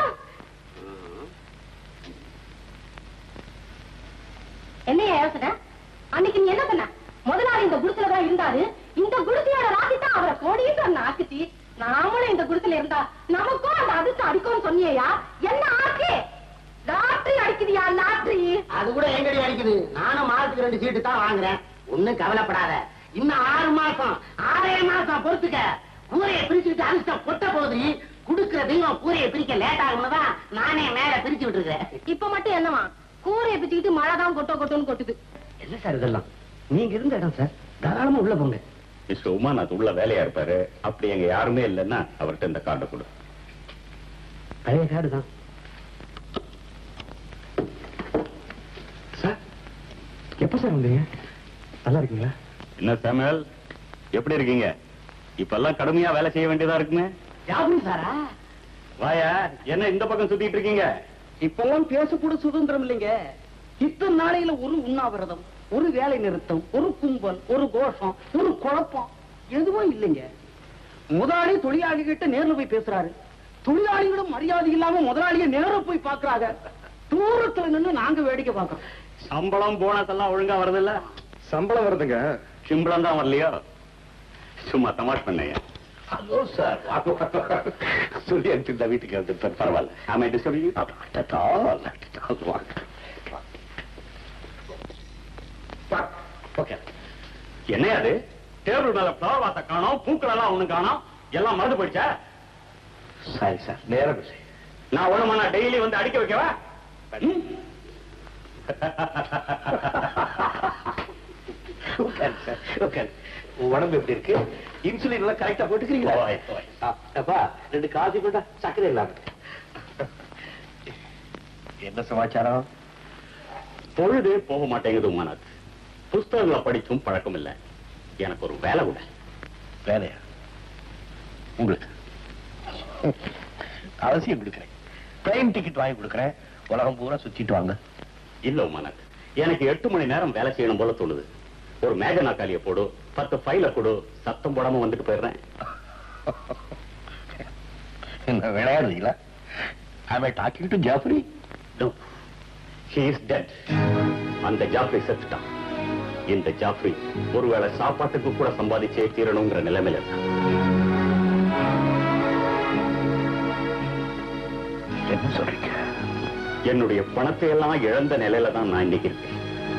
என்னைய யோசனை அன்னைக்கு நீ என்ன பண்ண முதலாளி இந்த குடிசையில தான் இருந்தாரு இந்த குடிசையோட ராசி தான் அவரை கோடீஸ்வரன் ஆக்குச்சு நாமளும் இந்த குடிசையில இருந்தா நமக்கும் அந்த அதிர்ஷ்டம் அடிக்கும்னு சொன்னியா என்ன ஆச்சு ராசி லாட்டரி அடிக்குதியா லாட்டரி அது கூட எங்கடி அடிக்குது நானும் மாசத்துக்கு ரெண்டு சீட்டு தான் வாங்குறேன் ஒண்ணும் கவலைப்படாத இன்னும் ஆறு மாசம் ஆறே மாசம் பொறுத்துக்க கூரையை பிரிச்சுட்டு அரிசிட்ட பொட்ட போகுது குடுக்கிற தெய்வம் கூரையை பிரிக்க லேட் ஆகும்னுதான் நானே மேல பிரிச்சு விட்டுருக்கேன் இப்ப மட்டும் என்னவா கூரையை பிச்சுக்கிட்டு மழை தான் கொட்டோ கொட்டோன்னு கொட்டுது என்ன சார் இதெல்லாம் நீங்க இருந்த இடம் சார் தாராளமா உள்ள போங்க மிஸ்டர் உமாநாத் உள்ள வேலையா இருப்பாரு அப்படி எங்க யாருமே இல்லைன்னா அவர்கிட்ட இந்த கார்டை கொடு பழைய கார்டு தான் சார் எப்ப சார் வந்தீங்க நல்லா இருக்கீங்களா என்ன சாமுவேல் எப்படி இருக்கீங்க இப்பெல்லாம் கடுமையா வேலை செய்ய வேண்டியதா இருக்குமே ஜாபு சாரா வாயா என்ன இந்த பக்கம் சுத்திட்டு இருக்கீங்க இப்பெல்லாம் பேசக்கூட சுதந்திரம் இல்லைங்க இத்தனை நாளையில ஒரு உண்ணாவிரதம் ஒரு வேலை நிறுத்தம் ஒரு கும்பல் ஒரு கோஷம் ஒரு குழப்பம் எதுவும் இல்லைங்க முதலாளி தொழிலாளி கிட்ட நேர்ல போய் பேசுறாரு தொழிலாளிகளும் மரியாதை இல்லாம முதலாளிய நேர போய் பாக்குறாங்க தூரத்துல நின்னு நாங்க வேடிக்கை பார்க்கறோம் சம்பளம் போனஸ் எல்லாம் ஒழுங்கா வருதுல்ல சம்பளம் வருதுங்க சிம்பளம் தான் வரலையோ சும்மா தமாஷ் பண்ணையா ஹலோ சார் சொல்லி அனுப்பியிருந்தா வீட்டுக்கு வந்துருப்பேன் பரவாயில்ல ஆமா டிஸ்டர்ப் ஓகே என்னையா அது டேபிள் மேல ஃபிளவர் வாச காணோம் பூக்கள் எல்லாம் ஒண்ணு காணோம் எல்லாம் மறந்து போயிடுச்சா சாரி சார் நேரம் இல்லை. நான் ஒண்ணுமா நான் டெய்லி வந்து அடிக்க வைக்கவா ம்? உட்காரு சார் உட்காரு உன் உடம்பு எப்படி இருக்கு இன்சுலின் எல்லாம் கரெக்டா போட்டுக்கிறீங்களா ஓய், ஓய். ஆ, அப்பா ரெண்டு காஃபி போட்டா சக்கரை இல்லாம என்ன சமாச்சாரம் பொழுது போக மாட்டேங்குது உமாநாத் புஸ்தகங்களை படிச்சும் பழக்கம் இல்ல எனக்கு ஒரு வேலை கூட வேலையா உங்களுக்கு அவசியம் கொடுக்குறேன் ட்ரெயின் டிக்கெட் வாங்கி கொடுக்குறேன் உலகம் பூரா சுத்திட்டு வாங்க இல்ல உமாநாத் எனக்கு எட்டு மணி நேரம் வேலை செய்யணும் போல தோணுது ஒரு மேக நாக்காளிய போடு பத்து ஃபைல கொடு சத்தம் போடாம வந்துட்டு போயிடுறேன் என்ன விளையாடுறீங்களா I talking to Jaffrey No. He is dead. அந்த ஜாஃப்ரி செத்துட்டான் இந்த ஜாஃப்ரி ஒருவேளை சாப்பாட்டுக்கு கூட சம்பாதிச்சே தீரணுங்கிற நிலைமையில இருக்கான் என்ன சொல்றீங்க என்னுடைய பணத்தை எல்லாம் இழந்த நிலையில தான் நான் இன்னைக்கு இருக்கேன்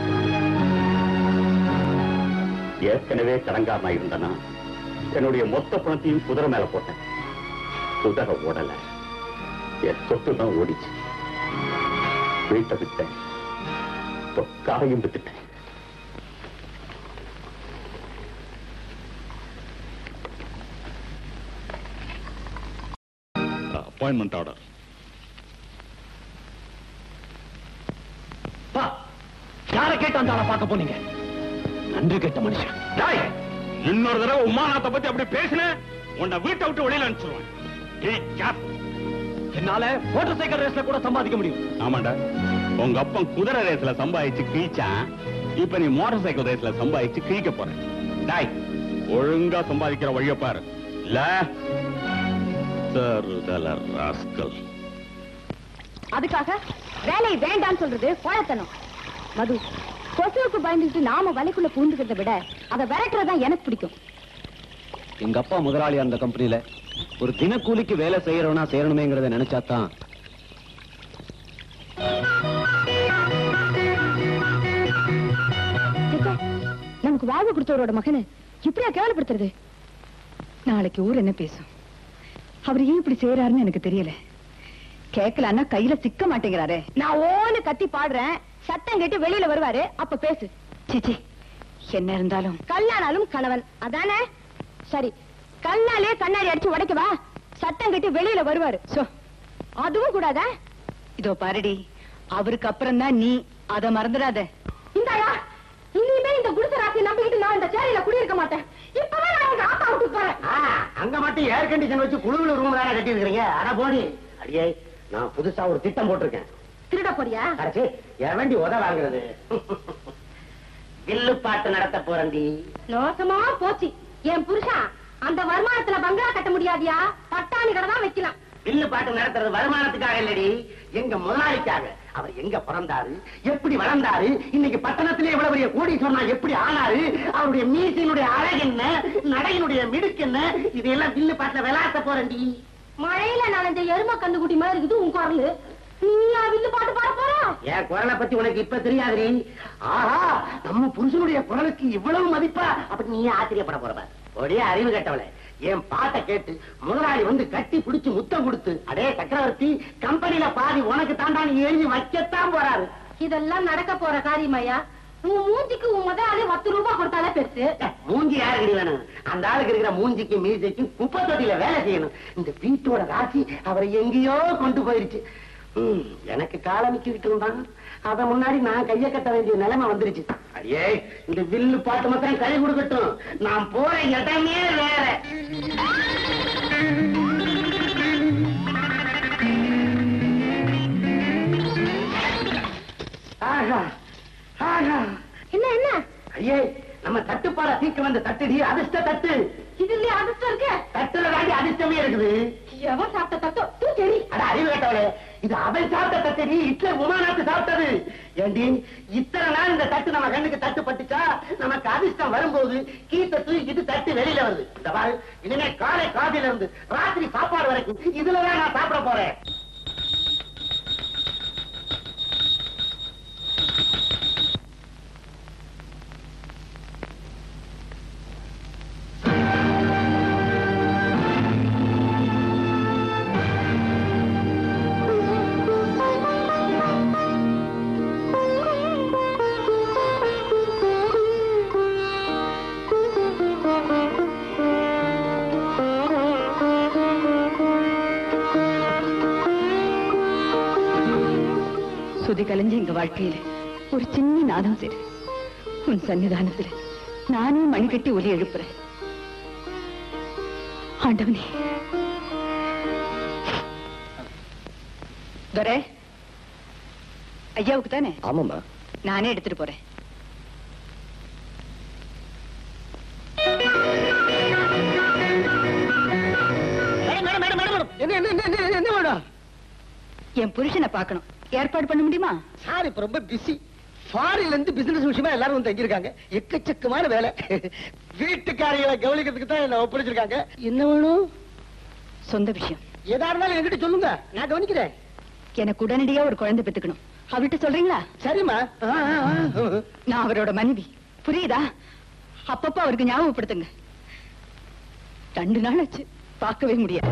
ஏற்கனவே கடங்காரனா இருந்தனா என்னுடைய மொத்த பணத்தையும் குதிரை மேல போட்டேன் குதிரை ஓடல என் சொத்து தான் ஓடிச்சு வீட்டை விட்டேன் காரையும் வித்துட்டேன் அப்பாயின்மெண்ட் ஆர்டர் யாரை கேட்டு அந்த ஆளை பார்க்க போனீங்க நன்றி கேட்ட மனுஷன் டேய், இன்னொரு தடவை உமாநாத்தை பத்தி அப்படி பேசின உன்னை வீட்டை விட்டு வெளியில அனுப்பிச்சிருவேன் ஏய், கேப். என்னால மோட்டார் சைக்கிள் ரேஸ்ல கூட சம்பாதிக்க முடியும் ஆமாண்டா உங்க அப்பன் குதிரை ரேஸ்ல சம்பாதிச்சு கிழிச்சான் இப்ப நீ மோட்டார் சைக்கிள் ரேஸ்ல சம்பாதிச்சு கிழிக்க போற டாய் ஒழுங்கா சம்பாதிக்கிற வழிய பாரு இல்ல தருதல ராஸ்கல் அதுக்காக வேலையை வேண்டாம்னு சொல்றது கோழத்தனம் மது கொசுவுக்கு பயந்துகிட்டு நாம வலைக்குள்ள பூந்துக்கிறத விட அதை விரட்டுறதுதான் எனக்கு பிடிக்கும் எங்க அப்பா முதலாளி அந்த கம்பெனில ஒரு தினக்கூலிக்கு வேலை செய்யறவனா செய்யணுமேங்கிறத நினைச்சாதான் சித்தா, நமக்கு வாழ்வு கொடுத்தவரோட மகனை இப்படியா கேவலப்படுத்துறது நாளைக்கு ஊர் என்ன பேசும் அவர் ஏன் இப்படி செய்யறாருன்னு எனக்கு தெரியல கேட்கலன்னா கையில சிக்க மாட்டேங்கிறாரே நான் ஓன்னு கத்தி பாடுறேன் சத்தம் கேட்டு வெளியில வருவாரு அப்ப பேசு சிச்சி என்ன இருந்தாலும் கல்லானாலும் கணவன் அதானே சரி கல்லாலே கண்ணாடி அடிச்சு உடைக்கவா சத்தம் கேட்டு வெளியில வருவாரு சோ அதுவும் கூடாதா இதோ பாருடி அவருக்கு அப்புறம் தான் நீ அத மறந்துடாத இந்தாயா இனிமே இந்த குடிசராசியை நம்பிக்கிட்டு நான் இந்த சேரியில குடியிருக்க மாட்டேன் இப்பவே நான் எங்க ஆத்தா விட்டு போறேன் ஆ, அங்க மட்டும் ஏர் கண்டிஷன் வச்சு குழுவுல ரூம் தானே கட்டி இருக்கிறீங்க அட போடி அடியே நான் புதுசா ஒரு திட்டம் போட்டிருக்கேன் திருட போறியா அரசு என் வேண்டி உத வாங்குறது வில்லு பாட்டு நடத்த போறேன்டி மோசமா போச்சு என் புருஷன் அந்த வருமானத்துல பங்களா கட்ட முடியாதியா பட்டாணி கடை தான் வைக்கலாம் வில்லு பாட்டு நடத்துறது வருமானத்துக்காக இல்லடி எங்க முதலாளிக்காக அவர் எங்க பிறந்தாரு எப்படி வளர்ந்தாரு இன்னைக்கு பட்டணத்திலே எவ்வளவு பெரிய கோடி சொன்னா எப்படி ஆனாரு அவருடைய மீசையினுடைய அழகு என்ன நடையினுடைய மிடுக்கு என்ன இதையெல்லாம் வில்லு பாட்டுல விளையாட்ட போறேன்டி மழையில நனைஞ்ச எரும கண்டுகுட்டி மாதிரி இருக்குது உன் குரலு நீயா வில்லு பாட்டு பாட போற என் குரலை பத்தி உனக்கு இப்ப தெரியாதுரி ஆஹா நம்ம புருஷனுடைய குரலுக்கு இவ்வளவு மதிப்பா அப்படி நீ ஆச்சரியப்பட போறவ ஒரே அறிவு கட்டவளே என் பாட்டை கேட்டு முதலாளி வந்து கட்டி பிடிச்சு முத்தம் கொடுத்து அடே சக்கரவர்த்தி கம்பெனில பாதி உனக்கு தாண்டா நீ எழுதி வைக்கத்தான் போறாரு இதெல்லாம் நடக்க போற காரியமாயா உன் மூஞ்சிக்கு உன் முதலாளி பத்து ரூபாய் கொடுத்தாலே பெருசு ஏ, மூஞ்சி யாருக்கு வேணும் அந்த ஆளுக்கு இருக்கிற மூஞ்சிக்கு மீசைக்கு குப்பை தொட்டியில வேலை செய்யணும் இந்த வீட்டோட ராசி அவரை எங்கேயோ கொண்டு போயிருச்சு ம், எனக்கு காலமிக்கிட்டு இருந்தான் அத முன்னாடி நான் கைய கட்ட வேண்டிய நிலைமை வந்துருச்சு அடியே இந்த வில்லு பாட்டு மாத்திரம் கை கொடுக்கட்டும் நான் போற இடமே வேற ஆஹா ஆஹா என்ன என்ன ஐயே நம்ம தட்டுப்பாட தீக்க வந்த தட்டுடி அதிர்ஷ்ட தட்டு இது இல்லையா அதிர்ஷ்டம் இருக்கு தட்டுல தாண்டி அதிர்ஷ்டமே இருக்குது எவன் சாப்பிட்ட தத்தோ தூ சரி அட அறிவு கேட்டவளே இது அவன் சாப்பிட்ட தட்டடி ஹிட்லர் உமாநாத்து சாப்பிட்டது ஏண்டி இத்தனை நாள் இந்த தட்டு நம்ம கண்ணுக்கு தட்டு பட்டுச்சா நமக்கு அதிர்ஷ்டம் வரும்போது கீத்த தூக்கிட்டு தட்டு வெளியில வருது இந்த பாரு இனிமே காலை காதில இருந்து ராத்திரி சாப்பாடு வரைக்கும் இதுலதான் நான் சாப்பிட போறேன் சுதி கலைஞ்ச எங்க வாழ்க்கையில ஒரு சின்ன நாதம் சரி உன் சன்னிதானத்துல நானே மணி கட்டி ஒலி எழுப்புறேன் ஆண்டவனே துரை ஐயாவுக்கு தானே ஆமாமா நானே எடுத்துட்டு போறேன் மேடம் மேடம் மேடம் மேடம் என்ன என்ன என்ன என்ன என்ன மேடம் என் புருஷனை பார்க்கணும் ஏற்பாடு பண்ண முடியுமா சார் இப்ப ரொம்ப பிஸி ஃபாரின்ல இருந்து பிசினஸ் விஷயமா எல்லாரும் வந்து தங்கியிருக்காங்க எக்கச்சக்கமான வேலை வீட்டுக்காரிகளை கவனிக்கிறதுக்கு தான் என்ன ஒப்படைச்சிருக்காங்க என்ன வேணும் சொந்த விஷயம் எதா இருந்தாலும் என்கிட்ட சொல்லுங்க நான் கவனிக்கிறேன் எனக்கு உடனடியா ஒரு குழந்தை பெத்துக்கணும் அவர்கிட்ட சொல்றீங்களா சரிம்மா ஆ, ஆ, ஆ. நான் அவரோட மனைவி புரியுதா அப்பப்ப அவருக்கு ஞாபகப்படுத்துங்க ரெண்டு நாள் ஆச்சு பார்க்கவே முடியாது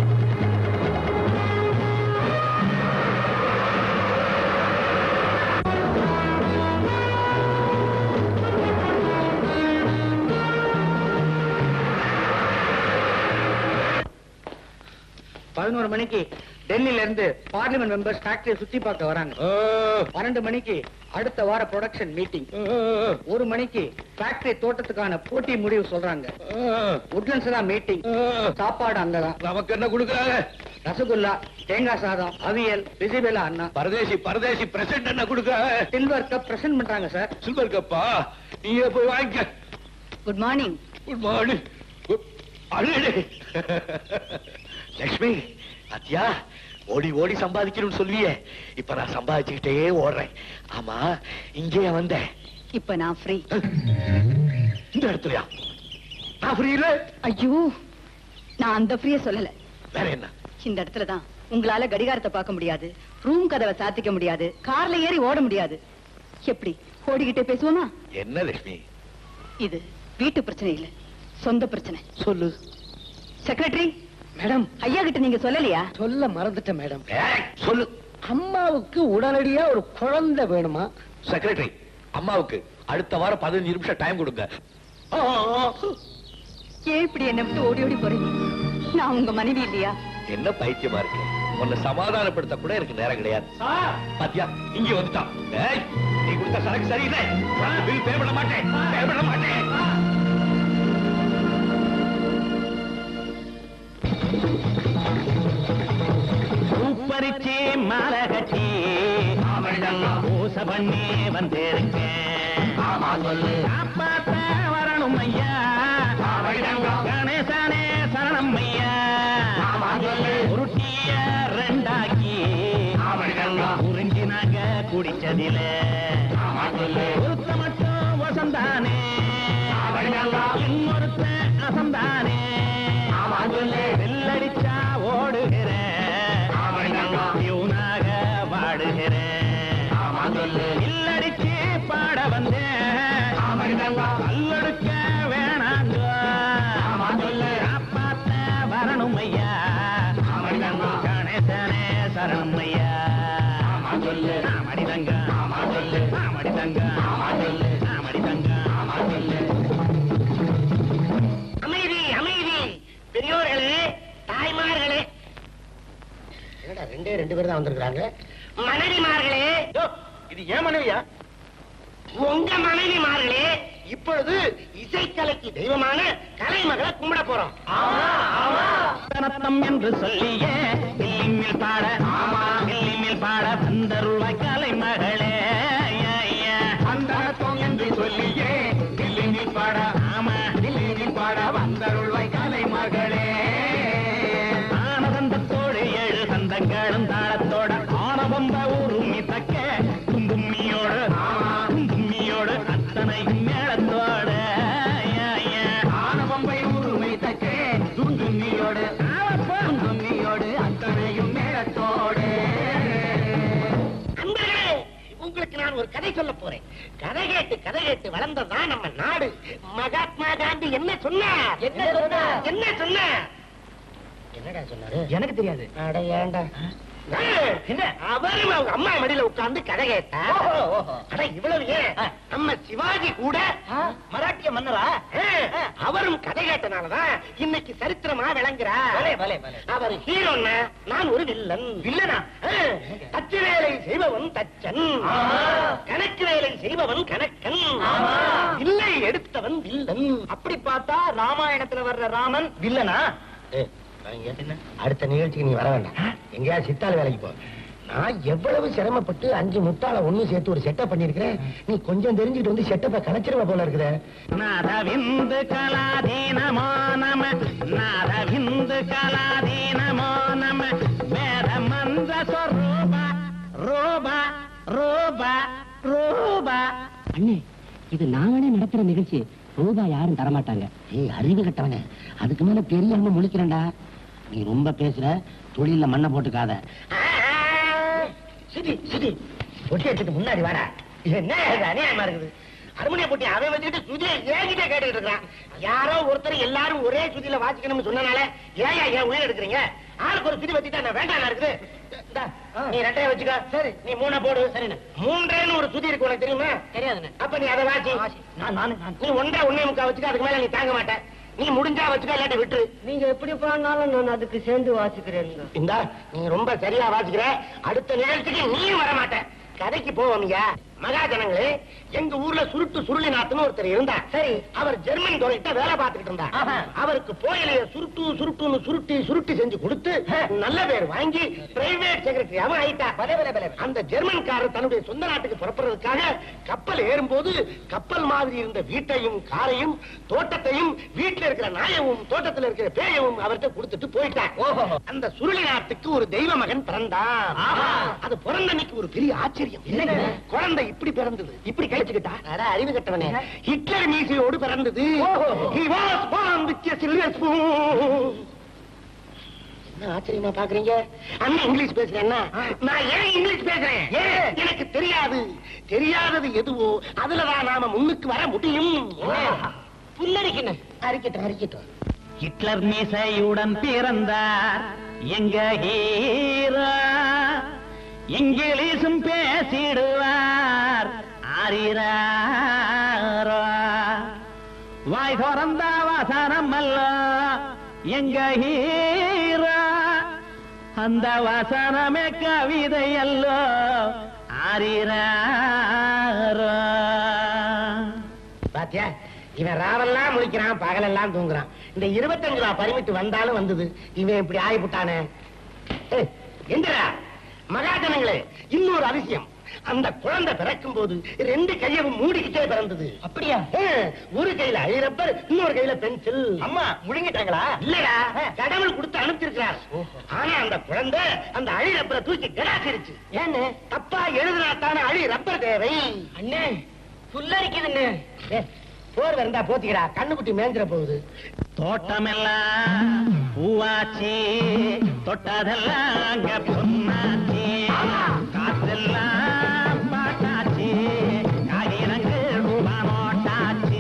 பதினோரு மணிக்கு டெல்லியில இருந்து பார்லிமெண்ட் மெம்பர்ஸ் ஃபேக்டரியை சுத்தி பார்க்க வராங்க பன்னெண்டு மணிக்கு அடுத்த வார ப்ரொடக்ஷன் மீட்டிங் ஒரு மணிக்கு ஃபேக்டரி தோட்டத்துக்கான போட்டி முடிவு சொல்றாங்க உட்லண்ட்ஸ் தான் மீட்டிங் சாப்பாடு அங்கதான் நமக்கு என்ன கொடுக்குறாங்க ரசகுல்லா தேங்காய் சாதம் அவியல் பிசிபெலா அண்ணா பரதேசி பரதேசி பிரசிடண்ட் என்ன கொடுக்குறாங்க சில்வர் கப் பிரசன்ட் பண்றாங்க சார் சில்வர் கப்பா நீயே போய் வாங்கிக்க குட் மார்னிங் குட் மார்னிங் அழுடு லட்சுமி அத்தியா ஓடி ஓடி சம்பாதிக்கணும்னு சொல்லியே இப்ப நான் சம்பாதிச்சுக்கிட்டே ஓடுறேன் ஆமா இங்கே வந்தேன் இப்ப நான் ஃப்ரீ இந்த இடத்துலயா நான் ஃப்ரீ இல்ல ஐயோ நான் அந்த ஃப்ரீய சொல்லல வேற என்ன இந்த இடத்துல தான் உங்களால கடிகாரத்தை பார்க்க முடியாது ரூம் கதவை சாத்திக்க முடியாது கார்ல ஏறி ஓட முடியாது எப்படி ஓடிக்கிட்டே பேசுவோமா என்ன லட்சுமி இது வீட்டு பிரச்சனை இல்ல சொந்த பிரச்சனை சொல்லு செக்ரட்டரி மேடம் ஐயா கிட்ட நீங்க சொல்லலையா சொல்ல மறந்துட்டேன் மேடம் ஏய், சொல்லு அம்மாவுக்கு உடனடியா ஒரு குழந்தை வேணுமா செக்ரட்டரி அம்மாவுக்கு அடுத்த வாரம் பதினஞ்சு நிமிஷம் டைம் கொடுங்க ஆ, ஆ, ஆ. ஏன் இப்படி என்ன விட்டு ஓடி ஓடி போறீங்க நான் உங்க மனைவி இல்லையா என்ன பைத்தியமா இருக்கு உன்னை சமாதானப்படுத்த கூட எனக்கு நேரம் கிடையாது பாத்தியா இங்க வந்துட்டான் ஏய், நீ கொடுத்த சரக்கு சரியில்லை பில் பே பண்ண மாட்டேன் பே பண்ண மாட்டேன் பூப்பறிச்சி மாலை கட்டி பூச பண்ணி வந்திருக்கேன் காப்பாத்த வரணும் ஐயா கணேசனே சரணம் ஐயா உருட்டிய ரெண்டாக்கி உறிஞ்சி நாங்க குடிச்சதில ஒருத்த மட்டும் வசந்தானே இன்னொருத்த அசந்தானே வெள்ளடிச்சா ஓடுகிற இவனாக சரணம் ஐயா ஆமா சொல்லு ஆமாடி தங்க ஆமா சொல்லு ஆமாடி தங்க ஆமா சொல்லு ஆமாடி தங்க ஆமா சொல்லு அமைதி அமைதி பெரியோர்களே தாய்மார்களே என்னடா ரெண்டே ரெண்டு பேர் தான் வந்திருக்காங்க மனைவிமார்களே இது ஏன் மனைவியா உங்க மனைவிமார்களே இப்பொழுது இசைக்கலைக்கு தெய்வமான கலைமகளை கும்பிட போறோம் ரத்தம் என்று சொல்லியே வில்லிமில் பாட ஆமா வில்லிமில் பாட வந்தருள்வாய் கலை மகளே அந்தரத்தம் என்று சொல்லியே வில்லினில் பாட ஆமா வில்லினில் பாட வந்தருள்வாய் கலை மகளே ஆனந்தத்தோடு ஏழு சந்தங்களும் தாளத்தோட ஆனவம்ப உருமி தக்க தும்பும்மியோடு தும்பும்மியோடு அத்தனையும் மேளத்தோட ஆனவம்பை உரிமை தக்கே துந்துண்ணியோடு துந்துண்ணியோடு அத்தனையும் மேளத்தோடு அன்பர்களே உங்களுக்கு நான் ஒரு கதை சொல்ல போறேன் கதை கேட்டு கதை கேட்டு வளர்ந்ததுதான் நம்ம நாடு மகாத்மா காந்தி என்ன சொன்னார் என்ன சொன்னார் என்ன சொன்னார் என்னடா சொன்னாரு எனக்கு தெரியாது அட ஏன்டா என்ன அவரும் அவங்க அம்மா மடியில உட்கார்ந்து கதை கேட்டா அட இவ்வளவு ஏன் நம்ம சிவாஜி கூட மராட்டிய மன்னரா அவரும் கதை கேட்டனாலதான் இன்னைக்கு சரித்திரமா விளங்குறா பலே, பலே, பலே. அவர் ஹீரோன்னா நான் ஒரு வில்லன் வில்லனா? தச்சு வேலை செய்பவன் தச்சன் கணக்கு வேலை செய்பவன் கணக்கன் இல்லை எடுத்தவன் வில்லன் அப்படி பார்த்தா ராமாயணத்துல வர்ற ராமன் வில்லனா அடுத்த நிகழ்ச்சிக்கு நீ வர வேண்டாம் எங்கேயா சித்தாள் வேலைக்கு போ நான் எவ்வளவு சிரமப்பட்டு அஞ்சு முத்தாள ஒண்ணு சேர்த்து ஒரு செட்டப் பண்ணிருக்கிறேன் நீ கொஞ்சம் தெரிஞ்சுட்டு வந்து செட்டப்பை கலைச்சிருவ போல இருக்குதே நாதவிந்து கலாதீனமோ நம நாதவிந்து கலாதீனமோ நம வேத மந்திர ஸ்வரூப ரூப ரூப ரூப அண்ணே இது நாங்களே நடத்துற நிகழ்ச்சி ரூபா யாரும் தரமாட்டாங்க ஏய் அறிவு கட்டவனே அதுக்கு மேல தெரியாம முழிக்கிறேன்டா நீ ரொம்ப பேசுற தொழில மண்ணை போட்டுக்காத சிடி சிடி பொட்டி எடுத்துட்டு முன்னாடி வாடா என்ன இது அநியாயமா இருக்குது அருமணிய பொட்டி அவன் வச்சுக்கிட்டு சுதியை ஏகிட்டே கேட்டுக்கிட்டு இருக்கான் யாரோ ஒருத்தர் எல்லாரும் ஒரே சுதியில வாசிக்கணும்னு சொன்னனால ஏன் ஏன் உயிர் எடுக்கிறீங்க ஆளுக்கு ஒரு சுதி வச்சுட்டா நான் வேண்டாம் இருக்குது இந்தா, நீ ரெண்டையும் வச்சுக்க சரி நீ மூணை போடு சரி மூன்றேன்னு ஒரு சுதி இருக்கு உனக்கு தெரியுமா தெரியாதுண்ணே அப்ப நீ அதை வாசி நான் நானு நீ ஒன்றரை ஒன்னே முக்கா வச்சுக்க அதுக்கு மேல நீ தாங்க மாட்ட நீ முடிஞ்சா வச்சுக்க இல்லாட்டி விட்டுரு நீங்க எப்படி பண்ணாலும் நான் அதுக்கு சேர்ந்து வாசிக்கிறேன் இந்தா நீ ரொம்ப சரியா வாசிக்கிற அடுத்த நிகழ்ச்சிக்கு நீயும் வர மாட்ட கதைக்கு போவோம்யா மகாஜனங்களே எங்க ஊர்ல சுருட்டு சுருளி நாத்துன்னு ஒருத்தர் இருந்தா சரி அவர் ஜெர்மன் துறையிட்ட வேலை பார்த்துக்கிட்டு இருந்தா அவருக்கு போயிலைய சுருட்டு சுருட்டுன்னு சுருட்டி சுருட்டி செஞ்சு கொடுத்து நல்ல பேர் வாங்கி பிரைவேட் செக்ரட்டரியாவும் ஆயிட்டா அந்த ஜெர்மன்காரர் தன்னுடைய சொந்த நாட்டுக்கு புறப்படுறதுக்காக கப்பல் ஏறும்போது கப்பல் மாதிரி இருந்த வீட்டையும் காரையும் தோட்டத்தையும் வீட்டுல இருக்கிற நாயவும் தோட்டத்துல இருக்கிற பேயவும் அவர்கிட்ட கொடுத்துட்டு போயிட்டான் அந்த சுருளி நாட்டுக்கு ஒரு தெய்வ மகன் பிறந்தான் அது பிறந்த அன்னைக்கு ஒரு பெரிய ஆச்சரியம் குழந்தை இப்படி பிறந்தது இப்படி கழிச்சுக்கிட்டா அறிவு கட்டவனே ஹிட்லர் மீசையோடு பிறந்தது He was born with a silver spoon. என்ன ஆச்சரியமா பாக்குறீங்க அண்ணன் இங்கிலீஷ் பேசுறேன்னா நான் ஏன் இங்கிலீஷ் பேசுறேன் எனக்கு தெரியாது தெரியாதது எதுவோ அதுலதான் நாம முன்னுக்கு வர முடியும் புல்லரிக்கணும் அரிக்கட்டும் அரிக்கட்டும் ஹிட்லர் மீசையுடன் பிறந்தார் எங்க ஹீரோ இங்கிலீஷும் பேசிடுவார் ஆரிராரோ வாய் திறந்த வசனம் அல்ல எங்க ஹீரோ அந்த வசனமே கவிதை அல்லோ ஆரிராரோ பாத்தியா இவன் ராவெல்லாம் முழிக்கிறான் பகலெல்லாம் தூங்குறான் இந்த இருபத்தஞ்சு ரூபா பரிமிட்டு வந்தாலும் வந்தது இவன் இப்படி ஆயிப்புட்டானே ஏய், எந்திரா மகாஜனங்களே இன்னொரு அதிசயம் அந்த குழந்தை பிறக்கும் போது ரெண்டு கையவும் மூடிக்கிட்டே பிறந்தது அப்படியா ஒரு கையில அழி ரப்பர் இன்னொரு கையில பென்சில் அம்மா முழுங்கிட்டாங்களா இல்லடா கடவுள் கொடுத்து அனுப்பிச்சிருக்கிறார் ஆனா அந்த குழந்தை அந்த அழி ரப்பரை தூக்கி கிடாச்சிருச்சு ஏன்னு தப்பா எழுதினா தானே அழி ரப்பர் தேவை அண்ணே புல்லரிக்குதுண்ணே ஏய், போர் இருந்தா போத்திக்கிறா கண்ணுக்குட்டி மேஞ்சிட போகுது தோட்டமெல்லாம் பூவாச்சி தொட்டதெல்லாம் அங்க பொன்னாச்சி காத்தெல்லாம் பாட்டாச்சி காகிரங்கு ரூபா நோட்டாச்சி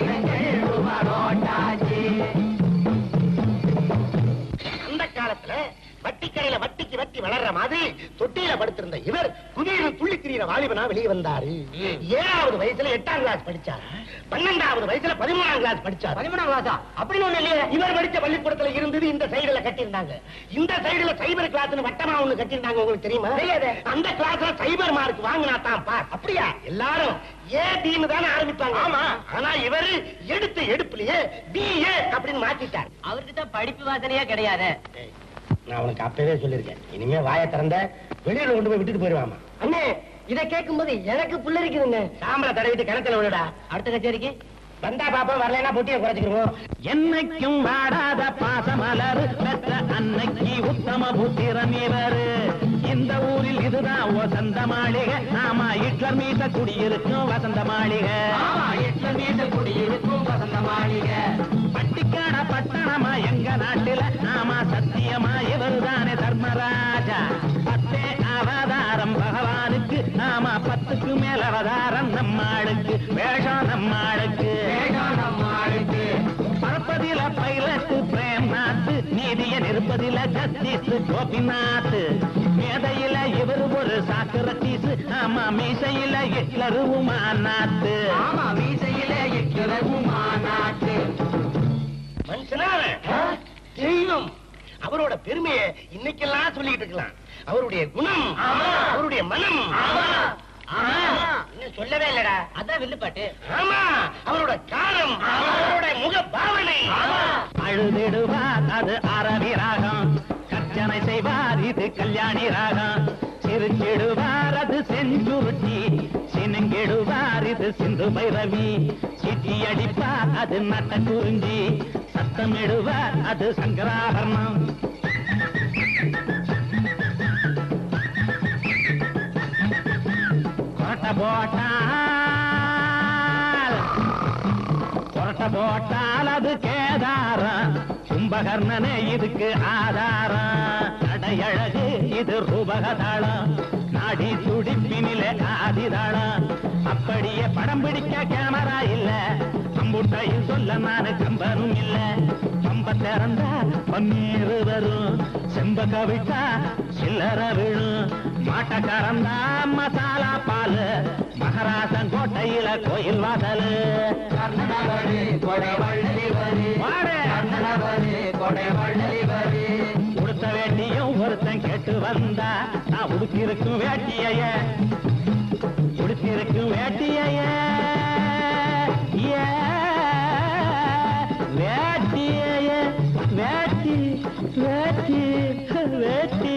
அந்த காலத்துல வட்டி கடையில வட்டிக்கு வட்டி வளர்ற மாதிரி தொட்டியில படுத்திருந்த இவர் குதிரையில் துள்ளி திரியிற வாலிபனா வெளியே வந்தாரு ஏழாவது வயசுல எட்டாம் கிளாஸ் படிச்சார் பன்னெண்டாவது வயசுல பதிமூணாம் கிளாஸ் படிச்சார் பதிமூணாம் கிளாஸா அப்படின்னு ஒண்ணு இல்லையே இவர் படிச்ச பள்ளிக்கூடத்துல இருந்தது இந்த சைடுல கட்டியிருந்தாங்க இந்த சைடுல சைபர் கிளாஸ்னு வட்டமா ஒண்ணு கட்டியிருந்தாங்க உங்களுக்கு தெரியுமா அந்த கிளாஸ்ல சைபர் மார்க் வாங்கினா தான் பாஸ் அப்படியா எல்லாரும் ஏ டீம் தானே ஆரம்பிப்பாங்க ஆமா ஆனா இவரு எடுத்த எடுப்புலயே பிஏ அப்படின்னு மாத்திட்டார் அவருக்கு தான் படிப்பு வாசனையே கிடையாது நான் உனக்கு அப்பவே சொல்லிருக்கேன் இனிமே வாயை திறந்த வெளியில கொண்டு போய் விட்டுட்டு போயிருவாமா அண்ணே இத கேட்கும்போது எனக்கு புள்ள இருக்குதுங்க சாம்பலை தடவிட்டு கிணத்துல விடுடா அடுத்த கச்சேரிக்கு வந்தா பாப்பா வரலைன்னா பொட்டியை குறைச்சிக்கிறோம் என்னைக்கும் வாடாத பாசமலர் பெற்ற அன்னைக்கு உத்தம புத்திரன் இவரு இந்த ஊரில் இதுதான் வசந்த மாளிகை நாம ஹிட்லர் மீத குடியிருக்கும் வசந்த மாளிகை ஹிட்லர் மீத குடியிருக்கும் வசந்த மாளிகை பட்டிக்காட பட்டணமா எங்க நாட்டில நாம சத்தியமா இவருதானே தர்மராஜா பத்தே அவதாரம் பகவானுக்கு நாம பத்துக்கு மேல அவதாரம் நம்மாளுக்கு வேஷம் நம்மாளுக்கு நம்மாளுக்கு பறப்பதில பைலட் பிரேம் நாத்து நீதிய நிற்பதில ஜஸ்டிஸ் கோபிநாத் மேதையில இவர் ஒரு சாக்கிரத்தீஸ் ஆமா மீசையில ஹிட்லர் உமாநாத்து ஆமா மீசையில ஹிட்லர் உமாநாத்து மனுஷனா அவன்? தெய்வம் அவரோட பெருமையை இன்னைக்கெல்லாம் சொல்லிட்டு இருக்கலாம் அவருடைய குணம் அவருடைய மனம் இன்னும் சொல்லவே இல்லடா அதான் வில்லுப்பாட்டு ஆமா அவரோட காலம் அவரோட முக பாவனை அழுதிடுவார் அது அரவி ராகம் கர்ச்சனை செய்வார் இது கல்யாணி ராகம் சிரிச்சிடுவார் அது செஞ்சுருட்டி சினங்கிடுவார் இது சிந்து பைரவி சிட்டி அடிப்பார் அது நட்ட குறிஞ்சி சத்தமிடுவார் அது சங்கராபரணம் கொரட்ட போட்டால் கொரட்ட போட்டால் அது கேதாரம் கும்பகர்ணனே இதுக்கு ஆதாரம் நடையழகு இது ரூபகதாளம் நாடி துடிப்பினிலே ஆதிதாளம் அப்படியே படம் பிடிக்க கேமரா இல்ல அம்புட்டையும் சொல்ல நானு கம்பனும் இல்ல கம்ப திறந்தா பன்னீர் வரும் செம்பக விட்டா சில்லற விழும் மாட்ட கறந்தா மசாலா பால் மகராசன் கோட்டையில கோயில் வாசலு உடுத்த வேட்டியும் ஒருத்தன் கேட்டு வந்தா நான் உடுத்திருக்கும் வேட்டிய உடுத்திருக்கும் வேட்டிய வேட்டிய வேட்டி வேட்டி வேட்டி